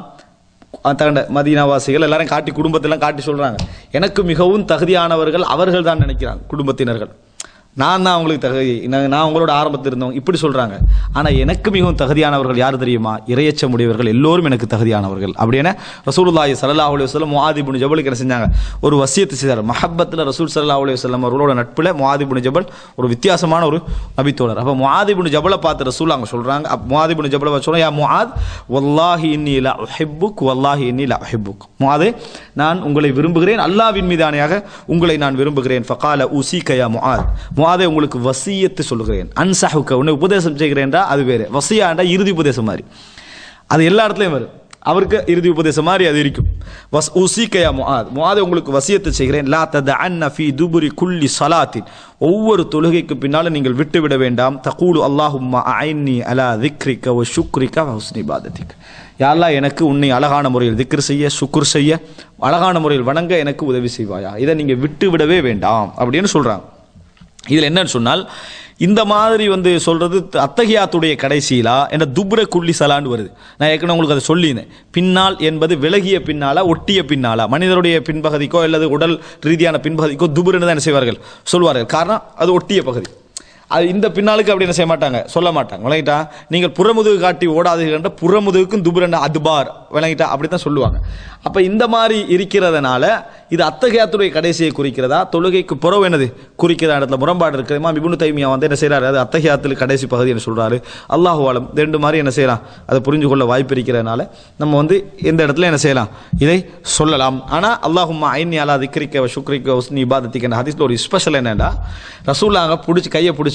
தகண்ட மதீனாவாசிகள் எல்லாரும் காட்டி குடும்பத்தெல்லாம் காட்டி சொல்றாங்க எனக்கு மிகவும் தகுதியானவர்கள் அவர்கள் தான் நினைக்கிறாங்க குடும்பத்தினர்கள் நான் தான் அவங்களுக்கு தகுதி நான் நான் உங்களோட ஆரம்பத்தில் இருந்தவங்க இப்படி சொல்றாங்க ஆனா எனக்கு மிகவும் தகுதியானவர்கள் யார் தெரியுமா இரையச்சம் உடையவர்கள் எல்லோரும் எனக்கு தகுதியானவர்கள் அப்படின்னு ரசூலுல்லாஹி ஸல்லல்லாஹு அலைஹி வஸல்லம் முஆதி இப்னு ஜபலுக்கு என்ன செஞ்சாங்க ஒரு வசியத்து செய்தார் மஹப்பத்தில் ரசூல் ஸல்லல்லாஹு அலைஹி வஸல்லம் அவர்களோட நட்புல முஆதி இப்னு ஜபல் ஒரு வித்தியாசமான ஒரு நபித்தோழர் அப்போ முஆதி இப்னு ஜபலை பார்த்து ரசூல் அங்க சொல்றாங்க அப்ப முஆதி இப்னு ஜபலை சொல்றாங்க யா முஆத் வல்லாஹி இன்னி லா உஹிப்புக் வல்லாஹி இன்னி லா உஹிப்புக் முஆதே நான் உங்களை விரும்புகிறேன் அல்லாஹ்வின் மீதானையாக உங்களை நான் விரும்புகிறேன் ஃபகால உசீக யா முஆத் முஆதே உங்களுக்கு வசியத்து சொல்லுகிறேன் அன்சஹுக்க உன்னை உபதேசம் செய்கிறேன்டா அது வேறு வசியாண்டா இறுதி உபதேசம் மாதிரி அது எல்லா இடத்துலையும் வரும் அவருக்கு இறுதி உபதேசம் மாதிரி அது இருக்கும் வஸ் உசீக்கயா முஆத் முஆதே உங்களுக்கு வசியத்து செய்கிறேன் லா தத அன்ன ஃபி துபுரி குல்லி சலாத்தின் ஒவ்வொரு தொழுகைக்கு பின்னாலும் நீங்கள் விட்டு விட வேண்டாம் தகூலு அல்லாஹும்மா ஐன்னி அலா திக்ரிக்க வ ஷுக்ரிக்க வ ஹுஸ்னி இபாதத்திக் யா அல்லாஹ் எனக்கு உன்னை அழகான முறையில் திக்ர் செய்ய சுக்குர் செய்ய அழகான முறையில் வணங்க எனக்கு உதவி செய்வாயா இதை நீங்க விட்டு விடவே வேண்டாம் அப்படின்னு சொல்றாங்க இதில் என்னன்னு சொன்னால் இந்த மாதிரி வந்து சொல்றது அத்தகையாத்துடைய கடைசியிலா என்ற துப்ர குள்ளி சலான்னு வருது நான் ஏற்கனவே உங்களுக்கு அதை சொல்லியிருந்தேன் பின்னால் என்பது விலகிய பின்னாலா ஒட்டிய பின்னாலா மனிதருடைய பின்பகுதிக்கோ அல்லது உடல் ரீதியான பின்பகுதிக்கோ துபுருன்னு தான் என்ன செய்வார்கள் சொல்வார்கள் காரணம் அது ஒட்டிய பகுதி அது இந்த பின்னாலுக்கு அப்படி என்ன செய்ய மாட்டாங்க சொல்ல மாட்டாங்க விளங்கிட்டா நீங்கள் புறமுதுகு காட்டி ஓடாதீர்கள் புறமுதுகுக்கும் துபுரண்ட அதுபார் விளங்கிட்டா அப்படி தான் சொல்லுவாங்க அப்போ இந்த மாதிரி இருக்கிறதுனால இது அத்தகையாத்துடைய கடைசியை குறிக்கிறதா தொழுகைக்கு புறவு என்னது குறிக்கிற இடத்துல முரண்பாடு இருக்கிறமா மிபுனு தைமியா வந்து என்ன செய்கிறாரு அது அத்தகையாத்தில் கடைசி பகுதி என்ன சொல்கிறாரு அல்லாஹு ஆலம் ரெண்டு மாதிரி என்ன செய்யலாம் அதை புரிஞ்சு கொள்ள வாய்ப்பு இருக்கிறதுனால நம்ம வந்து இந்த இடத்துல என்ன செய்யலாம் இதை சொல்லலாம் ஆனால் அல்லாஹும்மா ஐநி அலா திக்ரிக்க சுக்ரிக்க உஸ்னி இபாதத்திக்க ஹதீஸில் ஒரு ஸ்பெஷல் என்னன்னா ரசூலாங்க பிடிச்சி கையை பிடிச்சி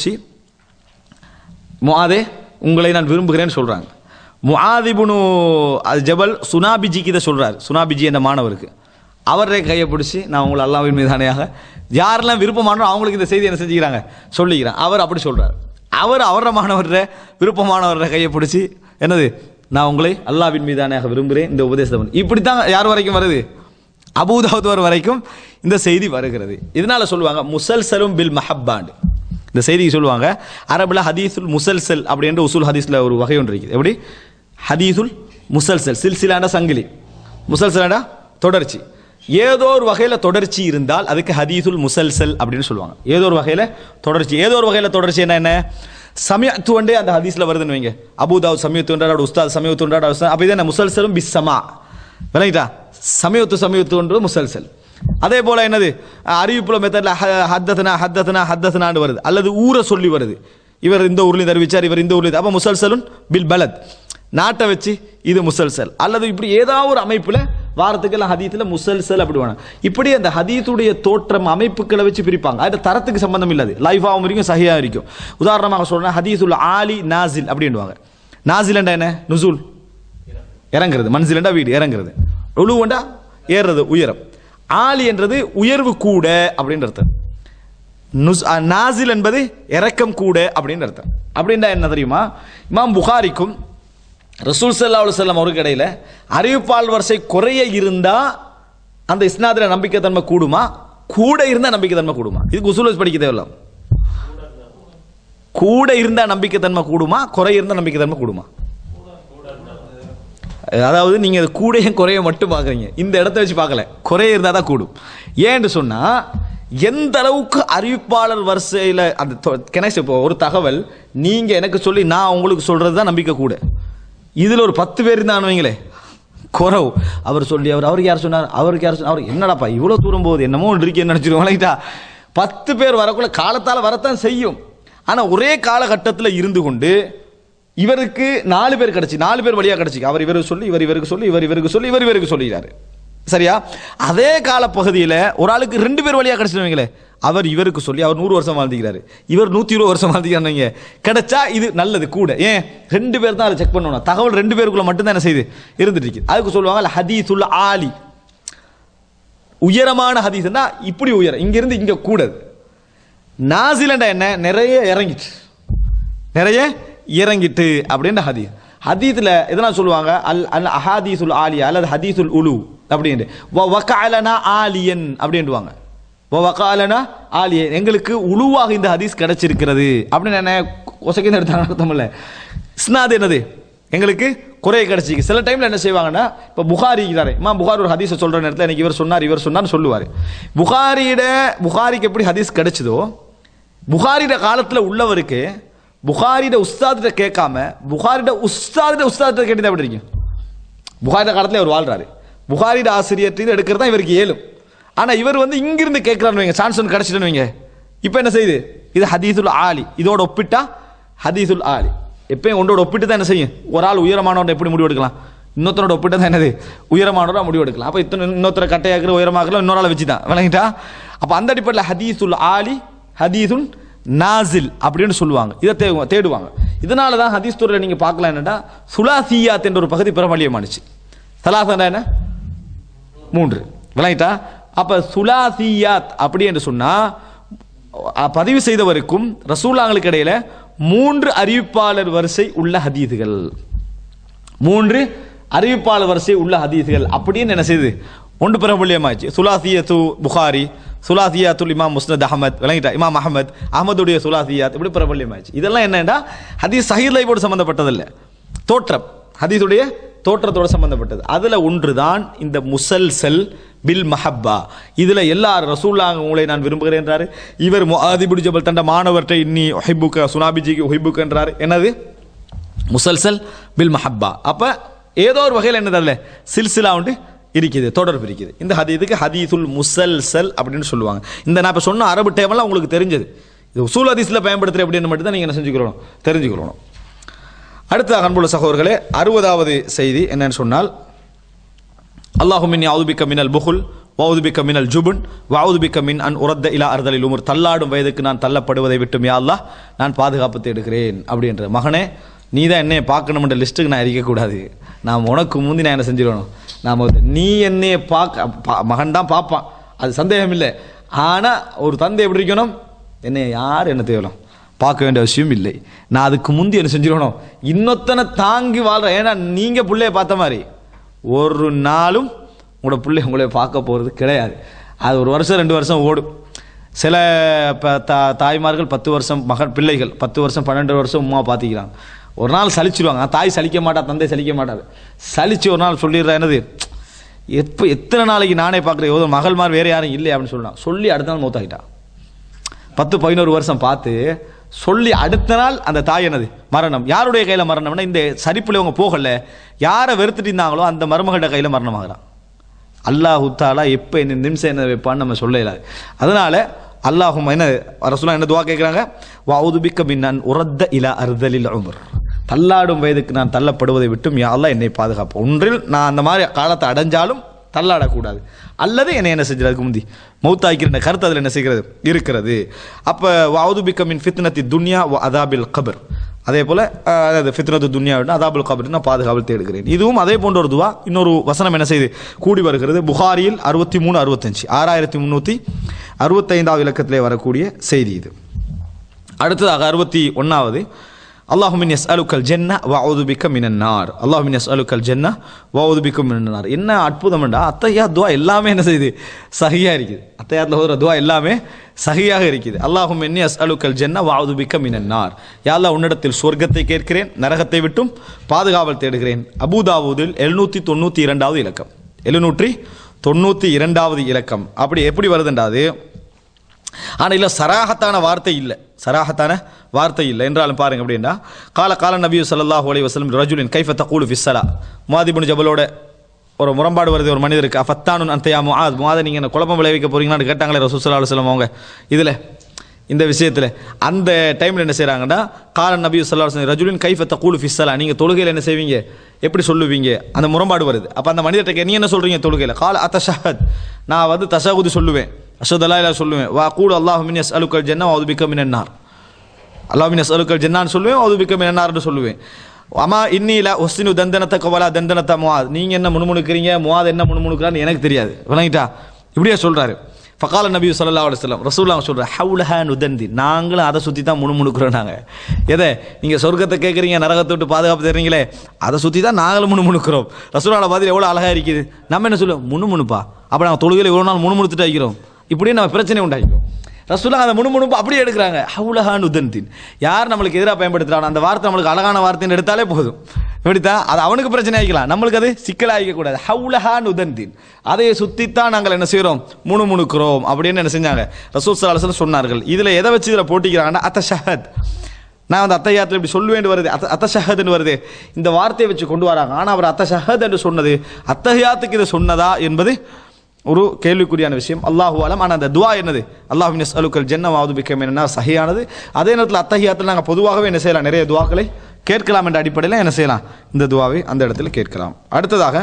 முஆதே உங்களை நான் விரும்புகிறேன்னு சொல்கிறாங்க முஆதிபுனு அது ஜபல் சுனாபிஜிக்கு இதை சொல்கிறார் சுனாபிஜி என்ற மாணவருக்கு அவரே கையை பிடிச்சி நான் உங்களை அல்லாவின் மீதானையாக யாரெல்லாம் விருப்பமானோ அவங்களுக்கு இந்த செய்தி என்ன செஞ்சுக்கிறாங்க சொல்லிக்கிறேன் அவர் அப்படி சொல்கிறார் அவர் அவர மாணவர்ற விருப்பமானவர கையை பிடிச்சி என்னது நான் உங்களை அல்லாவின் மீதானையாக விரும்புகிறேன் இந்த உபதேசம் இப்படி தான் யார் வரைக்கும் வருது அபூதாவதுவர் வரைக்கும் இந்த செய்தி வருகிறது இதனால சொல்லுவாங்க முசல்சலும் பில் மஹப்பாண்டு இந்த செய்திக்கு சொல்லுவாங்க அரபுல ஹதீசுல் முசல்சல் அப்படின்ற உசூல் ஹதீஸ்ல ஒரு வகை ஒன்று இருக்குது எப்படி ஹதீசுல் முசல்சல் சில்சிலாண்டா சங்கிலி முசல்சலாண்டா தொடர்ச்சி ஏதோ ஒரு வகையில் தொடர்ச்சி இருந்தால் அதுக்கு ஹதீசுல் முசல்சல் அப்படின்னு சொல்லுவாங்க ஏதோ ஒரு வகையில் தொடர்ச்சி ஏதோ ஒரு வகையில் தொடர்ச்சி என்ன என்ன சமயத்துவண்டே அந்த ஹதீஸ்ல வருதுன்னு வைங்க அபுதாவுத் சமயத்துவண்டாட உஸ்தாத் சமயத்துவண்டாட உஸ்தாத் அப்போ இது என்ன முசல்சலும் பிஸ்ஸமா விளங்கிட்டா சமயத்து சமயத்துவன்றது முசல்சல் அதே போல என்னது அறிவிப்புல மெத்தட்ல ஹத்தனா ஹத்தனா ஹத்தனான்னு வருது அல்லது ஊரை சொல்லி வருது இவர் இந்த ஊர்லேயும் தெரிவிச்சார் இவர் இந்த ஊர்லேயும் அப்போ முசல்சலுன் பில் பலத் நாட்டை வச்சு இது முசல்சல் அல்லது இப்படி ஏதாவது ஒரு அமைப்புல வாரத்துக்கெல்லாம் ஹதீத்தில் முசல்சல் அப்படி வேணும் இப்படி அந்த ஹதீத்துடைய தோற்றம் அமைப்புகளை வச்சு பிரிப்பாங்க அது தரத்துக்கு சம்பந்தம் இல்லாது லைஃபாகவும் இருக்கும் சஹியாக இருக்கும் உதாரணமாக சொல்றேன் ஹதீசுல் ஆலி நாசில் அப்படின்வாங்க நாசில் என்ன நுசூல் இறங்குறது மன்சிலண்டா வீடு இறங்குறது உழுவண்டா ஏறுறது உயரம் ஆலி என்றது உயர்வு கூட அப்படின்னு அர்த்தம் நுஸ் அ, நாசில் என்பது இறக்கம் கூட அப்படின்னு அர்த்தம் அப்படின்னா என்ன தெரியுமா இமாம் புகாரிக்கும் ரசூல் சல்லா அலுவலம் அவருக்கு இடையில அறிவிப்பால் வரிசை குறைய இருந்தா அந்த இஸ்னாதிர நம்பிக்கைத்தன்மை கூடுமா கூட இருந்தா நம்பிக்கை தன்மை கூடுமா இதுக்கு உசூல் படிக்க தேவையில்ல கூட இருந்தா நம்பிக்கை தன்மை கூடுமா குறை இருந்தா நம்பிக்கை தன்மை கூடுமா அதாவது நீங்க அது கூடையும் குறைய மட்டும் பார்க்குறீங்க இந்த இடத்த வச்சு பார்க்கல குறைய இருந்தால் தான் கூடும் ஏன்னு சொன்னா எந்த அளவுக்கு அறிவிப்பாளர் வரிசையில் அந்த கனெக்ட் இப்போ ஒரு தகவல் நீங்க எனக்கு சொல்லி நான் உங்களுக்கு சொல்றது தான் நம்பிக்கை கூட இதுல ஒரு பத்து பேர் இருந்தான்னு வைங்களே குறவு அவர் சொல்லி அவர் அவருக்கு யார் சொன்னார் அவருக்கு யார் சொன்னார் அவர் என்னடாப்பா இவ்வளோ தூரம் போகுது என்னமோ ஒன்று இருக்கேன்னு நினச்சிருவோம் ரைட்டா பத்து பேர் வரக்குள்ள காலத்தால் வரத்தான் செய்யும் ஆனால் ஒரே காலகட்டத்தில் இருந்து கொண்டு இவருக்கு நாலு பேர் கிடைச்சி நாலு பேர் வழியாக கிடைச்சி அவர் இவருக்கு சொல்லி இவர் இவருக்கு சொல்லி இவர் இவருக்கு சொல்லி இவர் இவருக்கு சொல்லிடுறாரு சரியா அதே கால பகுதியில் ஒரு ஆளுக்கு ரெண்டு பேர் வழியாக கிடைச்சிருவீங்களே அவர் இவருக்கு சொல்லி அவர் நூறு வருஷம் வாழ்ந்துக்கிறாரு இவர் நூற்றி இருபது வருஷம் வாழ்ந்துக்கிறாங்க கிடைச்சா இது நல்லது கூட ஏன் ரெண்டு பேர் தான் அதை செக் பண்ணணும் தகவல் ரெண்டு பேருக்குள்ள மட்டும்தான் என்ன செய்யுது இருந்துட்டு இருக்கு அதுக்கு சொல்லுவாங்க ஹதீசுல் ஆலி உயரமான ஹதீஸ்னா இப்படி உயரம் இங்கிருந்து இங்க கூடது நாசிலண்டா என்ன நிறைய இறங்கிட்டு நிறைய இறங்கிட்டு அப்படின்ற ஹதீஸ் ஹதீஸ்ல எதனா சொல்லுவாங்க அல் அல் அஹாதீசுல் ஆலியா அல்லது ஹதீசுல் உலு அப்படின்ட்டு வ வக்காலனா ஆலியன் அப்படின்ட்டுவாங்க வ வக்காலனா ஆலியன் எங்களுக்கு உழுவாக இந்த ஹதீஸ் கிடைச்சிருக்கிறது அப்படின்னு என்ன ஒசக்கின்னு எடுத்தாங்க அர்த்தம் இல்லை இஸ்னாது என்னது எங்களுக்கு குறைய கிடைச்சிக்கு சில டைம்ல என்ன செய்வாங்கன்னா இப்போ புகாரி இருக்கிறாரு இம்மா புகார் ஒரு ஹதீஸை சொல்ற நேரத்தில் எனக்கு இவர் சொன்னார் இவர் சொன்னார்னு சொல்லுவார் புகாரியிட புகாரிக்கு எப்படி ஹதீஸ் கிடைச்சதோ புகாரிட காலத்தில் உள்ளவருக்கு புகாரிட உஸ்தாதிட்ட கேட்காம புகாரிட உஸ்தாதிட உஸ்தாதிட்ட கேட்டு எப்படி இருக்கும் புகாரிட காலத்தில் அவர் வாழ்றாரு புகாரிட ஆசிரியர் எடுக்கிறது தான் இவருக்கு ஏலும் ஆனால் இவர் வந்து இங்கிருந்து கேட்குறான்னு வைங்க சான்ஸ் ஒன்று கிடச்சிட்டுன்னு வைங்க இப்போ என்ன செய்யுது இது ஹதீசுல் ஆலி இதோட ஒப்பிட்டா ஹதீசுல் ஆலி எப்பயும் ஒன்றோட ஒப்பிட்டு தான் என்ன செய்யும் ஒரு ஆள் உயரமானவன் எப்படி முடிவு எடுக்கலாம் இன்னொருத்தரோட ஒப்பிட்டு தான் என்னது உயரமானவரா முடிவு எடுக்கலாம் அப்போ இத்தனை இன்னொருத்தரை கட்டையாக்குற உயரமாக்கல இன்னொரு ஆளை வச்சு தான் விளங்கிட்டா அப்போ அந்த அடிப்படையில் ஹதீசுல் ஆலி ஹதீசுல் நாசில் அப்படின்னு சொல்லுவாங்க இதை தே தேடுவாங்க இதனால தான் ஹதீஸ் துறையில் நீங்கள் பார்க்கலாம் என்னன்னா சுலாசியாத் என்ற ஒரு பகுதி பிரபலியமானுச்சு சலாசனா என்ன மூன்று விளங்கிட்டா அப்ப சுலாசியாத் அப்படி என்று சொன்னா அ, பதிவு செய்தவருக்கும் ரசூலாங்களுக்கு இடையில மூன்று அறிவிப்பாளர் வரிசை உள்ள ஹதீதுகள் மூன்று அறிவிப்பாளர் வரிசை உள்ள ஹதீதுகள் அப்படின்னு என்ன செய்யுது ஒன்று பிரபல்யமாச்சு சுலாசியத்து புகாரி சுலாசியாத்துல் இமாம் முஸ்னத் அஹமத் விளங்கிட்டா இமாம் அஹமத் அஹமதுடைய சுலாசியாத் இப்படி பிரபல்யமாச்சு இதெல்லாம் என்னன்னா ஹதீஸ் சஹீத் லைஃபோடு சம்பந்தப்பட்டதல்ல தோற்றம் ஹதீஸுடைய தோற்றத்தோட சம்பந்தப்பட்டது அதுல ஒன்றுதான் இந்த முசல்சல் பில் மஹப்பா இதுல எல்லார் ரசூல்லாங்க உங்களை நான் விரும்புகிறேன் என்றாரு இவர் முஆதிபுடி ஜபல் தண்ட மாணவர்கிட்ட இன்னி ஒஹிபுக்க சுனாபிஜிக்கு ஒஹிபுக் என்றாரு என்னது முசல்சல் பில் மஹப்பா அப்ப ஏதோ ஒரு வகையில் என்னது அதுல சில்சிலா உண்டு இருக்குது தொடர்பு இருக்குது இந்த ஹதீதுக்கு ஹதீசுல் முசல்சல் அப்படின்னு சொல்லுவாங்க இந்த நான் இப்போ சொன்ன அரபு டேமெல்லாம் உங்களுக்கு தெரிஞ்சது இது உசூல் ஹதீஸில் பயன்படுத்துகிற அப்படின்னு மட்டும் தான் நீங்கள் என்ன செஞ்சுக்கிறோம் தெரிஞ்சுக்கிறோம் அடுத்த அன்புள்ள சகோதரர்களே அறுபதாவது செய்தி என்னன்னு சொன்னால் அல்லாஹுமின் யாவுபிக்க மினல் புகுல் வவுதுபிக்க மினல் ஜுபுன் வவுதுபிக்க மின் அன் உரத்த இலா அறுதலில் உமர் தள்ளாடும் வயதுக்கு நான் தள்ளப்படுவதை விட்டும் யா அல்லாஹ் நான் பாதுகாப்பு தேடுகிறேன் அப்படின்ற மகனே நீ தான் என்னைய பார்க்கணும்ன்ற லிஸ்ட்டுக்கு நான் இருக்கக்கூடாது நான் உனக்கு முந்தி நான் என்ன செஞ்சிடணும் நான் முதல்ல நீ என்னைய பார்க்க பா- மகன் தான் பார்ப்பான் அது சந்தேகம் இல்லை ஆனால் ஒரு தந்தை எப்படி இருக்கணும் என்னை யார் என்ன தேவலாம் பார்க்க வேண்டிய அவசியம் இல்லை நான் அதுக்கு முந்தி என்ன செஞ்சிடணும் இன்னொத்தனை தாங்கி வாழ்றேன் ஏன்னா நீங்கள் பிள்ளைய பார்த்த மாதிரி ஒரு நாளும் உங்களோட பிள்ளை உங்களை பார்க்க போகிறது கிடையாது அது ஒரு வருஷம் ரெண்டு வருஷம் ஓடும் சில இப்போ தா தாய்மார்கள் பத்து வருஷம் மகன் பிள்ளைகள் பத்து வருஷம் பன்னெண்டு வருஷம் உமா பார்த்திக்கிறாங்க ஒரு நாள் சலிச்சிருவாங்க தாய் சலிக்க மாட்டா தந்தை சலிக்க மாட்டாரு சலிச்சு ஒரு நாள் சொல்லிடுறா என்னது எப்போ எத்தனை நாளைக்கு நானே பார்க்குறேன் ஏதோ மகள்மார் வேறு யாரும் இல்லை அப்படின்னு சொல்லலாம் சொல்லி அடுத்த நாள் மூத்தாகிட்டா பத்து பதினோரு வருஷம் பார்த்து சொல்லி அடுத்த நாள் அந்த தாய் என்னது மரணம் யாருடைய கையில் மரணம்னா இந்த சரிப்புல இவங்க போகல யாரை வெறுத்துட்டு இருந்தாங்களோ அந்த மருமகளோட கையில் மரணமாகறான் அல்லாஹு தாலா எப்போ என்ன நிமிஷம் என்ன வைப்பான்னு நம்ம சொல்ல இயலாது அதனால அல்லாஹும் என்ன ரசூலா என்ன துவா கேட்குறாங்க வவுதுபிக்க மின்னன் உரத்த இலா அறுதலில் உமர் தள்ளாடும் வயதுக்கு நான் தள்ளப்படுவதை விட்டும் யா அல்லாஹ் என்னை பாதுகாப்பு ஒன்றில் நான் அந்த மாதிரி காலத்தை அடைஞ்சாலும் தள்ளாடக்கூடாது அல்லது என்னை என்ன செஞ்சதுக்கு முந்தி மௌத்தாய்க்கிற கருத்து அதில் என்ன செய்கிறது இருக்கிறது அப்போ வவுதுபிக்க மின் ஃபித்னத்தி துன்யா வ அதாபில் கபர் அதே போல் அஹ், அதாவது ஃபித்னத்து துன்யா அதாபுல் கபர் நான் பாதுகாவல் தேடுகிறேன் இதுவும் அதே போன்ற ஒரு துவா இன்னொரு வசனம் என்ன செய்து கூடி வருகிறது புகாரியில் அறுபத்தி மூணு அறுபத்தஞ்சு ஆறாயிரத்தி முந்நூற்றி அறுபத்தைந்தாவது இலக்கத்திலே வரக்கூடிய செய்தி இது அடுத்ததாக அறுபத்தி ஒன்றாவது அல்லாஹுமின் எஸ் அலுக்கல் ஜென்னா வவுதுபிக்க மினன்னார் அல்லாஹுமின் எஸ் அலுக்கல் ஜென்னா வவுதுபிக்க மினன்னார் என்ன அற்புதம்டா அத்தையா துவா எல்லாமே என்ன செய்யுது சகியாக இருக்குது அத்தையாத்தில் ஓதுற துவா எல்லாமே சகியாக இருக்குது அல்லாஹும் என்னி அஸ் அலுக்கல் ஜென்னா வவுதுபிக்க மினன்னார் யாழ்லா உன்னிடத்தில் சொர்க்கத்தை கேட்கிறேன் நரகத்தை விட்டும் பாதுகாவல் தேடுகிறேன் அபுதாவூதில் எழுநூற்றி தொண்ணூற்றி இரண்டாவது இலக்கம் எழுநூற்றி தொண்ணூற்றி இரண்டாவது இலக்கம் அப்படி எப்படி வருதுண்டாது ஆனால் இல்லை சராகத்தான வார்த்தை இல்லை சராகத்தான வார்த்தை இல்லை என்றாலும் பாருங்க அப்படின்னா கால கால நபி ஸல்லல்லாஹு அலைஹி வஸல்லம் ரஜுலின் கைஃப தகூலு ஃபிஸ்ஸலா முஆதிபுன் ஜபலோட ஒரு முரண்பாடு வருது ஒரு மனிதருக்கு அஃபத்தானுன் அன்தையா முஆத் முஆத நீங்கள் என்ன குழப்பம் விளைவிக்க போறீங்களான்னு கேட்டாங்களே ரசூல் ஸல்லல்லாஹு அலைஹி வஸல்லம் அவங்க இதில் இந்த விஷயத்தில் அந்த டைமில் என்ன செய்கிறாங்கன்னா கால நபி ஸல்லல்லாஹு அலைஹி வஸல்லம் ரஜுலின் கைஃப தகூலு ஃபிஸ்ஸலா நீங்கள் தொழுகையில் என்ன செய்வீங்க எப்படி சொல்லுவீங்க அந்த முரண்பாடு வருது அப்போ அந்த மனிதர்கிட்ட நீ என்ன சொல்றீங்க தொழுகையில் கால அத்தஷஹத் நான் வந்து தஷகுது சொல்லுவேன் அஷதல்லா இல்லா சொல்லுவேன் வா கூடு அல்லாஹ் மின் எஸ் அலுக்கல் ஜன்னா அதுபிக்க மின்னார் அல்லாஹ் மின் எஸ் அலுக்கல் ஜன்னான்னு சொல்லுவேன் அதுபிக்க மின்னார்னு சொல்லுவேன் அம்மா இன்னில ஒஸ்தினு தந்தனத்தை கவலா தந்தனத்தை முவாத் நீங்கள் என்ன முணுமுணுக்கிறீங்க முவாத் என்ன முணுமுணுக்கிறான்னு எனக்கு தெரியாது விளங்கிட்டா இப்படியே சொல்கிறாரு ஃபகால நபி ஸல்லல்லாஹு அலைஹி வஸல்லம் ரசூலுல்லாஹ் சொல்ற ஹவுலஹா நுதந்தி நாங்களும் அதை சுற்றி தான் முணுமுணுக்கிறோம் நாங்கள் எதை நீங்கள் சொர்க்கத்தை கேட்குறீங்க நரகத்தை விட்டு பாதுகாப்பு தர்றீங்களே அதை சுற்றி தான் நாங்களும் முணுமுணுக்கிறோம் ரசூலான பதில் எவ்வளோ அழகாக இருக்குது நம்ம என்ன சொல்லுவோம் முணுமுணுப்பா அப்போ நாங்கள் தொழுகையில் இவ்வளோ நாள் முணுமுணுத்துட்டு வைக்கிறோம் இப்படியே நம்ம பிரச்சனை உண்டாக்கிக்கும் ரசூலா அந்த முணுமுணுப்பு அப்படியே எடுக்கிறாங்க ஹவுலஹான் உதன்தின் யார் நம்மளுக்கு எதிராக பயன்படுத்துறாங்க அந்த வார்த்தை நம்மளுக்கு அழகான வார்த்தைன்னு எடுத்தாலே போதும் இப்படித்தான் அது அவனுக்கு பிரச்சனை ஆகிக்கலாம் நம்மளுக்கு அது சிக்கலாகிக்க கூடாது ஹவுலஹான் உதன்தின் அதை சுத்தித்தான் நாங்கள் என்ன செய்கிறோம் முணுமுணுக்கிறோம் அப்படின்னு என்ன செஞ்சாங்க ரசூல் சலாஹ் சொன்னார்கள் இதில் எதை வச்சு இதில் போட்டிக்கிறாங்கன்னா அத்த ஷஹத் நான் வந்து அத்தையாத்தில் இப்படி சொல்லுவேன் வருது அத்த அத்த ஷஹத்னு வருது இந்த வார்த்தையை வச்சு கொண்டு வராங்க ஆனால் அவர் அத்த ஷஹத் என்று சொன்னது அத்தஹியாத்துக்கு இது சொன்னதா என்பது ஒரு கேள்விக்குறியான விஷயம் அல்லாஹு அலம் ஆனால் அந்த துவா என்னது அல்லாஹ் மினஸ் அலுக்கல் ஜென்ன மாவது பிக்கம் என்ன சஹியானது அதே நேரத்தில் அத்தஹியாத்தில் நாங்கள் பொதுவாகவே என்ன செய்யலாம் நிறைய துவாக்களை கேட்கலாம் என்ற அடிப்படையில் என்ன செய்யலாம் இந்த துவாவை அந்த இடத்துல கேட்கலாம் அடுத்ததாக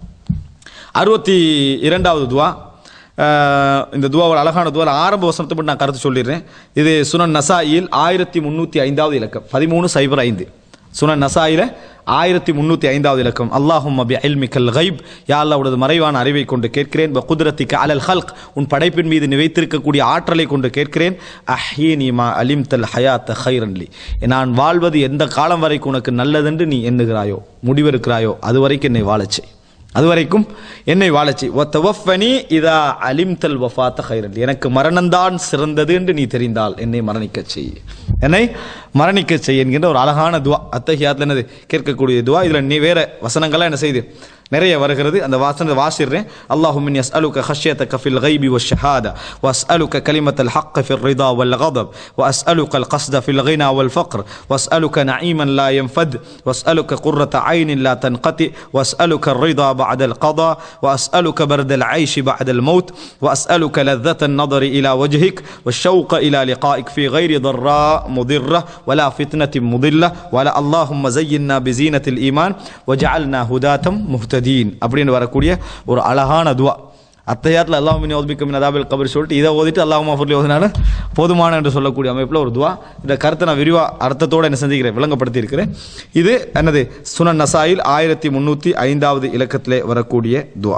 அறுபத்தி இரண்டாவது துவா அஹ், இந்த துவாவோட அழகான துவா ஆரம்ப வசனத்தை மட்டும் நான் கருத்து சொல்லிடுறேன் இது சுனன் நசாயில் ஆயிரத்தி முந்நூற்றி ஐந்தாவது இலக்கம் பதிமூணு சைபர் ஐந்து சுனன் நசாயில ஆயிரத்தி முந்நூற்றி ஐந்தாவது இலக்கம் அல்லாஹும் அபி அல்மிக்கல் கைப் யா அல்லாஹ்வுடைய மறைவான அறிவை கொண்டு கேட்கிறேன் குதிரத்திக்கு அலல் ஹல்க் உன் படைப்பின் மீது நீ வைத்திருக்கக்கூடிய ஆற்றலை கொண்டு கேட்கிறேன் அஹ்யீனி மா அலிம் தல் ஹயாத் ஹைரன்லி நான் வாழ்வது எந்த காலம் வரைக்கும் உனக்கு நல்லதென்று நீ எண்ணுகிறாயோ முடிவெடுக்கிறாயோ அது வரைக்கும் என்னை வாழச் செய் அது வரைக்கும் என்னை வாழச்சி ஒத்தவஃபனி இதா அலிம் தல் வஃபாத்த ஹைரல் எனக்கு மரணம்தான் சிறந்தது என்று நீ தெரிந்தால் என்னை மரணிக்கச் செய் என்னை மரணிக்கச் செய் என்கின்ற ஒரு அழகான துவா அத்தகையாத்தில் என்னது கேட்கக்கூடிய துவா இதில் நீ வேற வசனங்கள்லாம் என்ன செய்யுது நிறைய வருகிறது அந்த வாசனத்தை வாசிடுறேன் அல்லாஹும் மின் يسألك خشيتك في الغيب والشهادة وأسألك كلمة الحق في الرضا والغضب وأسألك القصد في الغنى والفقر وأسألك نعيما لا ينفد وأسألك قرة عين لا تنقطع وأسألك الرضا بعد القضاء وأسألك برد العيش بعد الموت وأسألك لذة النظر إلى وجهك والشوق إلى لقائك في غير ضراء مضرة ولا فتنة مضلة ولا اللهم زينا بزينة الإيمان وجعلنا هداة مهتدين அப்படின்னு வரக்கூடிய ஒரு அழகான துவா அத்தையாத்தில் அல்லாஹ் மின் ஓதுபிக்க மின் அதாபில் கபர் சொல்லிட்டு இதை ஓதிட்டு அல்லாஹ் மாஃபர்லி ஓதினாலும் போதுமான என்று சொல்லக்கூடிய அமைப்பில் ஒரு துவா இந்த கருத்தை நான் விரிவாக அர்த்தத்தோடு என்ன செஞ்சுக்கிறேன் விளங்கப்படுத்தி இருக்கிறேன் இது என்னது சுனன் நசாயில் ஆயிரத்தி முந்நூற்றி ஐந்தாவது இலக்கத்திலே வரக்கூடிய துவா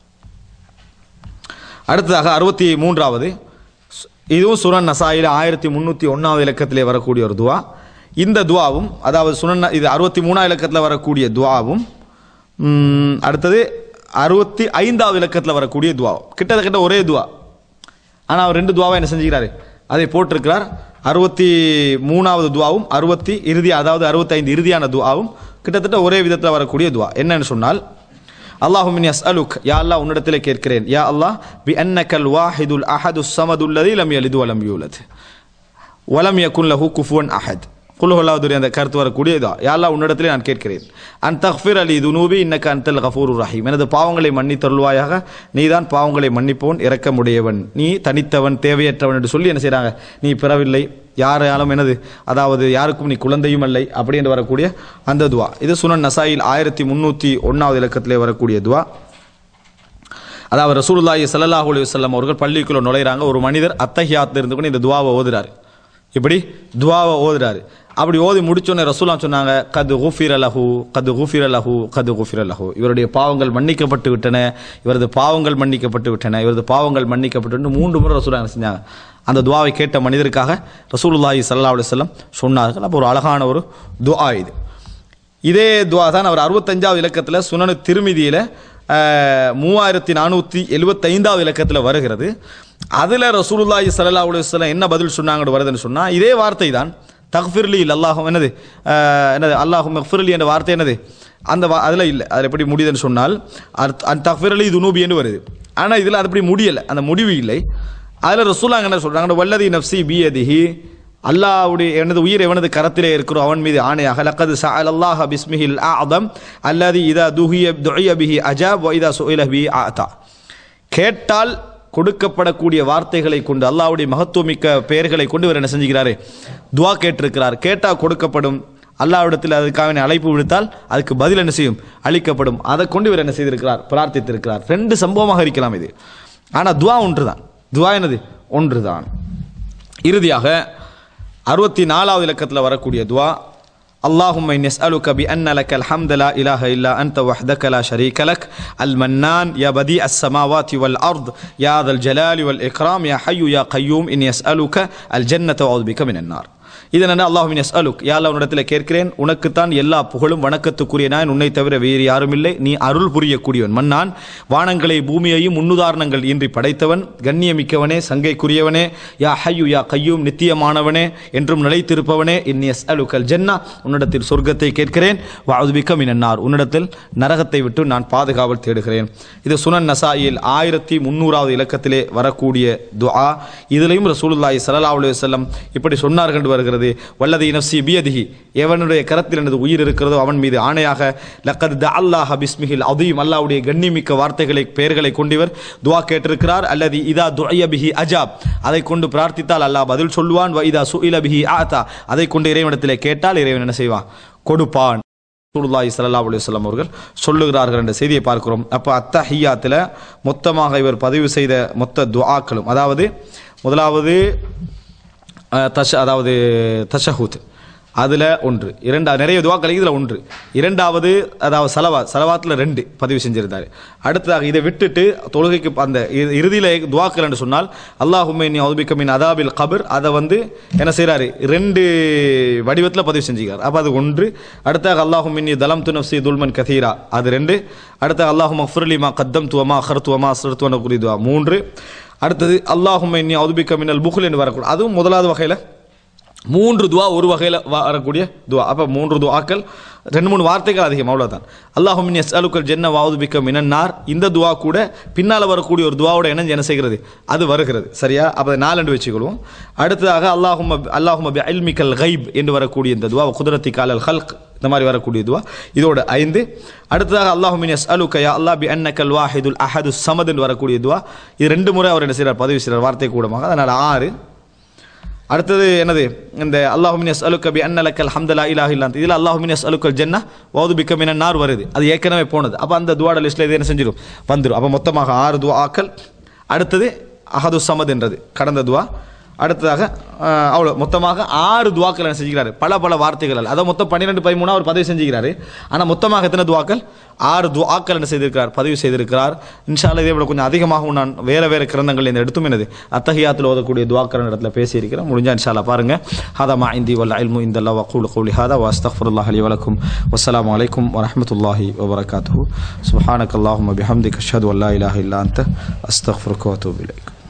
அடுத்ததாக அறுபத்தி மூன்றாவது சு- இதுவும் சுனன் நசாயில் ஆயிரத்தி முந்நூற்றி ஒன்றாவது இலக்கத்திலே வரக்கூடிய ஒரு துவா இந்த துவாவும் அதாவது சுனன் இது அறுபத்தி மூணாவது இலக்கத்தில் வரக்கூடிய துவாவும் ம், அடுத்தது அறுபத்தி ஐந்தாவது இலக்கத்தில் வரக்கூடிய துவா கிட்டத்தட்ட ஒரே துவா ஆனால் அவர் ரெண்டு துவாவை என்ன செஞ்சுக்கிறாரு அதை போட்டிருக்கிறார் அறுபத்தி மூணாவது துவாவும் அறுபத்தி இறுதி அதாவது அறுபத்தைந்து இறுதியான துவாவும் கிட்டத்தட்ட ஒரே விதத்தில் வரக்கூடிய துவா என்னன்னு சொன்னால் அல்லாஹுமின் அஸ்அலுக் யா அல்லாஹ் உன்னிடத்திலே கேட்கிறேன் யா அல்லாஹ் பி அன்னக்கல் வாஹிதுல் அஹது சமதுல்லதி லம் யலிது வலம் யூலத் வலம் யகுன் லஹு குஃபுவன் அஹத் குல்ஹுல்லாவுடைய அந்த கருத்து வரக்கூடிய இதா யாழ்லா உன்னிடத்திலே நான் கேட்கிறேன் அன் தஃபிர் அலி துனூபி இன்னக்க அன்தல் கஃபூர் ரஹீம் எனது பாவங்களை மன்னித்தருள்வாயாக நீதான் பாவங்களை மன்னிப்போன் இரக்கமுடையவன் நீ தனித்தவன் தேவையற்றவன் என்று சொல்லி என்ன செய்றாங்க நீ பிறவில்லை யாராலும் எனது அதாவது யாருக்கும் நீ குழந்தையும் இல்லை அப்படி என்று வரக்கூடிய அந்த துவா இது சுனன் நசாயில் ஆயிரத்தி முந்நூற்றி ஒன்றாவது இலக்கத்திலே வரக்கூடிய துவா அதாவது ரசூலுல்லாஹி ஸல்லல்லாஹு அலைஹி வஸல்லம் அவர்கள் பள்ளிக்குள்ள நுழையிறாங்க ஒரு மனிதர் அத்தஹியாத்துல இருந்து கொண்டு இந்த துவாவை ஓதுறாரு இப்படி துவாவை ஓதுறாரு அப்படி ஓதி முடிச்சோன்னே ரசூலா சொன்னாங்க கது குஃபிர லஹு கது குஃபிர லஹு கது குஃபிர லஹு இவருடைய பாவங்கள் மன்னிக்கப்பட்டு விட்டன இவரது பாவங்கள் மன்னிக்கப்பட்டு விட்டன இவரது பாவங்கள் மன்னிக்கப்பட்டு விட்டன மூன்று முறை ரசூலா என்ன செஞ்சாங்க அந்த துவாவை கேட்ட மனிதருக்காக ரசூலுல்லாஹி ஸல்லல்லாஹு அலைஹி வஸல்லம் சொன்னார்கள் அப்போ ஒரு அழகான ஒரு துஆ இது இதே துவா தான் அவர் அறுபத்தஞ்சாவது இலக்கத்தில் சுனனு திருமிதியில் மூவாயிரத்தி நானூற்றி எழுபத்தைந்தாவது இலக்கத்தில் வருகிறது அதில் ரசூலுல்லாஹி ஸல்லல்லாஹு அலைஹி வஸல்லம் என்ன பதில் சொன்னாங்கன்னு வருதுன்னு சொன்னால் இதே வார்த்தை தான் தக்ஃபிர்லி இல்லை அல்லாஹும் என்னது அஹ், என்னது அல்லாஹும் மக்ஃபிர்லி என்ற வார்த்தை என்னது அந்த வா அதில் இல்லை அதில் எப்படி முடியுதுன்னு சொன்னால் அத் தக்ஃபிர்லி துனூபி என்று வருது ஆனால் இதில் அது அப்படி முடியலை அந்த முடிவு இல்லை அதில் ரசூலாங்க என்ன சொல்கிறாங்க வல்லதி நப்சி பியதிஹி அல்லாஹ்வுடைய எனது உயிர் எவனது கரத்திலே இருக்கிறோம் அவன் மீது ஆணையாக லக்கது சஅல் அல்லாஹ் பிஸ்மிஹில் ஆதம் அல்லது இதா துஹிய துஹிய பிஹி அஜாப் வ இதா சுஇல பிஹி ஆதா கேட்டால் கொடுக்கப்படக்கூடிய வார்த்தைகளை கொண்டு அல்லாஹ்வுடைய மகத்துவமிக்க பெயர்களை கொண்டு இவர் என்ன செஞ்சுக்கிறாரு துவா கேட்டிருக்கிறார் கேட்டால் கொடுக்கப்படும் அல்லாஹ்விடத்தில் அதுக்காக அழைப்பு விடுத்தால் அதுக்கு பதில் என்ன செய்யும் அளிக்கப்படும் அதை கொண்டு இவர் என்ன செய்திருக்கிறார் பிரார்த்தித்திருக்கிறார் ரெண்டு சம்பவமாக இருக்கலாம் இது ஆனால் துவா ஒன்றுதான் துவா என்னது ஒன்றுதான் இறுதியாக அறுபத்தி நாலாவது இலக்கத்தில் வரக்கூடிய துவா اللهم إني أسألك بأن لك الحمد لا إله إلا أنت وحدك لا شريك لك المنان يا بديع السماوات والأرض يا ذا الجلال والإكرام يا حي يا قيوم إني أسألك الجنة وأعوذ بك من النار இதன் என்ன அல்லாஹுவின் எஸ் அலுக் யாழ்லா உன்னிடத்தில் கேட்கிறேன் உனக்குத்தான் எல்லா புகழும் வணக்கத்துக்குரிய நான் உன்னை தவிர வேறு யாரும் இல்லை நீ அருள் புரியக்கூடியவன் மன்னான் வானங்களை பூமியையும் முன்னுதாரணங்கள் இன்றி படைத்தவன் கண்ணியமிக்கவனே சங்கைக்குரியவனே யா ஹையு யா கையும் நித்தியமானவனே என்றும் நிலைத்திருப்பவனே இன்னி எஸ் அலுக்கல் ஜன்னா உன்னிடத்தில் சொர்க்கத்தை கேட்கிறேன் வாதுபிக்க மினன்னார் உன்னிடத்தில் நரகத்தை விட்டு நான் பாதுகாவல் தேடுகிறேன் இது சுனன் நசாயில் ஆயிரத்தி முந்நூறாவது இலக்கத்திலே வரக்கூடிய துஆ இதிலையும் ரசூலுல்லாஹி ஸல்லல்லாஹு அலைஹி வஸல்லம் இப்படி சொன்னார்கள் என்று வருகிறது வல்லதி நஃப்சி பியதிஹி எவனுடைய கரத்தில் எனது உயிர் இருக்கிறதோ அவன் மீது ஆணையாக லக்கத் த அல்லாஹ் பிஸ்மிஹில் அதீம் அல்லாஹ்வுடைய கண்ணிமிக்க வார்த்தைகளை பெயர்களை கொண்டிவர் துஆ கேட்டிருக்கிறார் அல்லது இதா துஅய பிஹி அஜாப் அதை கொண்டு பிரார்த்தித்தால் அல்லாஹ் பதில் சொல்லுவான் வ இதா சுஇல பிஹி ஆதா அதை கொண்டு இறைவனிடத்திலே கேட்டால் இறைவன் என்ன செய்வான் கொடுப்பான் ரசூலுல்லாஹி ஸல்லல்லாஹு அலைஹி வஸல்லம் அவர்கள் சொல்லுகிறார்கள் என்ற செய்தியை பார்க்கிறோம் அப்போ அத்தஹியாத்தில் மொத்தமாக இவர் பதிவு செய்த மொத்த துஆக்களும் அதாவது முதலாவது அஹ், தஷ அதாவது தஷஹூத் அதில் ஒன்று இரண்டா நிறைய துவாக்கள் இதில் ஒன்று இரண்டாவது அதாவது சலவா சலவாத்தில் ரெண்டு பதிவு செஞ்சிருந்தார் அடுத்ததாக இதை விட்டுட்டு தொழுகைக்கு அந்த இ- இறுதியில துவாக்கள் என்று சொன்னால் அல்லாஹுமே நீ மின் அதாபில் கபர் அதை வந்து என்ன செய்கிறாரு ரெண்டு வடிவத்தில் பதிவு செஞ்சுக்கிறார் அப்போ அது ஒன்று அடுத்தாக அல்லாஹும் மின்னி தலம் துனப்சி துல்மன் கதீரா அது ரெண்டு அடுத்த அல்லாஹும் அஃபுர்லி மா கத்தம் துவமா அஹர்த்துவமா அசர்த்துவன குறிதுவா மூன்று அடுத்தது அல்லாஹும் இன்னி அவுதுபிக்க மின்னல் புகுல் என்று வரக்கூடும் அதுவும் முதலாவது வகையில் மூன்று துவா ஒரு வகையில் வரக்கூடிய துவா அப்போ மூன்று துவாக்கள் ரெண்டு மூணு வார்த்தைகள் அதிகம் அவ்வளோதான் அல்லாஹும் எஸ் அலுக்கல் ஜென்ன வாவுதுபிக்க மினன்னார் இந்த துவா கூட பின்னால் வரக்கூடிய ஒரு துவாவோட இணைஞ்சு என்ன செய்கிறது அது வருகிறது சரியா அப்போ நாலண்டு வச்சுக்கொள்வோம் அடுத்ததாக அல்லாஹும் அல்லாஹும் அல்மிக்கல் கைப் என்று வரக்கூடிய இந்த துவா குதிரத்தி காலல் ஹல்க் இந்த மாதிரி வரக்கூடிய துவா இதோட ஐந்து அடுத்ததாக அல்லாஹுமின் எஸ் அலுக்க யா அல்லா பி அன்னக்கல் வாஹிதுல் அஹது சமத் என்று வரக்கூடிய துவா இது ரெண்டு முறை அவர் என்ன செய்கிறார் பதிவு செய்கிறார் வார்த்தை கூடமாக அதனால் ஆறு அடுத்தது என்னது இந்த அல்லாஹுமின் எஸ் அலுக்க பி அன்னலக்கல் ஹம்தலா இலாஹ் இல்லாந்த இதில் அல்லாஹுமின் எஸ் அலுக்கல் ஜென்னா வௌது பிக்க மின நார் வருது அது ஏற்கனவே போனது அப்போ அந்த துவாட லிஸ்ட்டில் இது என்ன செஞ்சிடும் வந்துடும் அப்போ மொத்தமாக ஆறு துவாக்கள் அடுத்தது அஹது சமத் என்றது கடந்த துவா அடுத்ததாக அஹ், அவ்வளோ மொத்தமாக ஆறு துவாக்கள் என்ன செஞ்சுக்கிறாரு பல பல வார்த்தைகள் அதை மொத்தம் பன்னிரெண்டு பதிமூணு அவர் பதிவு செஞ்சுக்கிறாரு ஆனால் மொத்தமாக எத்தனை துவாக்கள் ஆறு துவாக்கள் என்ன செய்திருக்கிறார் பதிவு செய்திருக்கிறார் இன்ஷால்லா இதை விட கொஞ்சம் அதிகமாகவும் நான் வேறு வேறு கிரந்தங்கள் இந்த எடுத்தும் என்னது அத்தஹியாத்தில் ஓதக்கூடிய துவாக்கரன் இடத்துல பேசியிருக்கிறேன் முடிஞ்சா இன்ஷால்லா பாருங்க ஹதா மா இந்தி வல்ல இல்மு இந்த அல்லா வக்கூல் கௌலி ஹதா வஸ்தஃபுல்லாஹ் அலி வலக்கும் வஸ்ஸலாமு அலைக்கும் வரஹ்மத்துல்லாஹி வபரகாத்துஹு சுப்ஹானக் அல்லாஹும்ம பிஹம்திக அஷ்ஹது அல்லா இலாஹ இல்லா அன்த அஸ்தக்ஃபிருக்க வ அத்தூபு இலைக்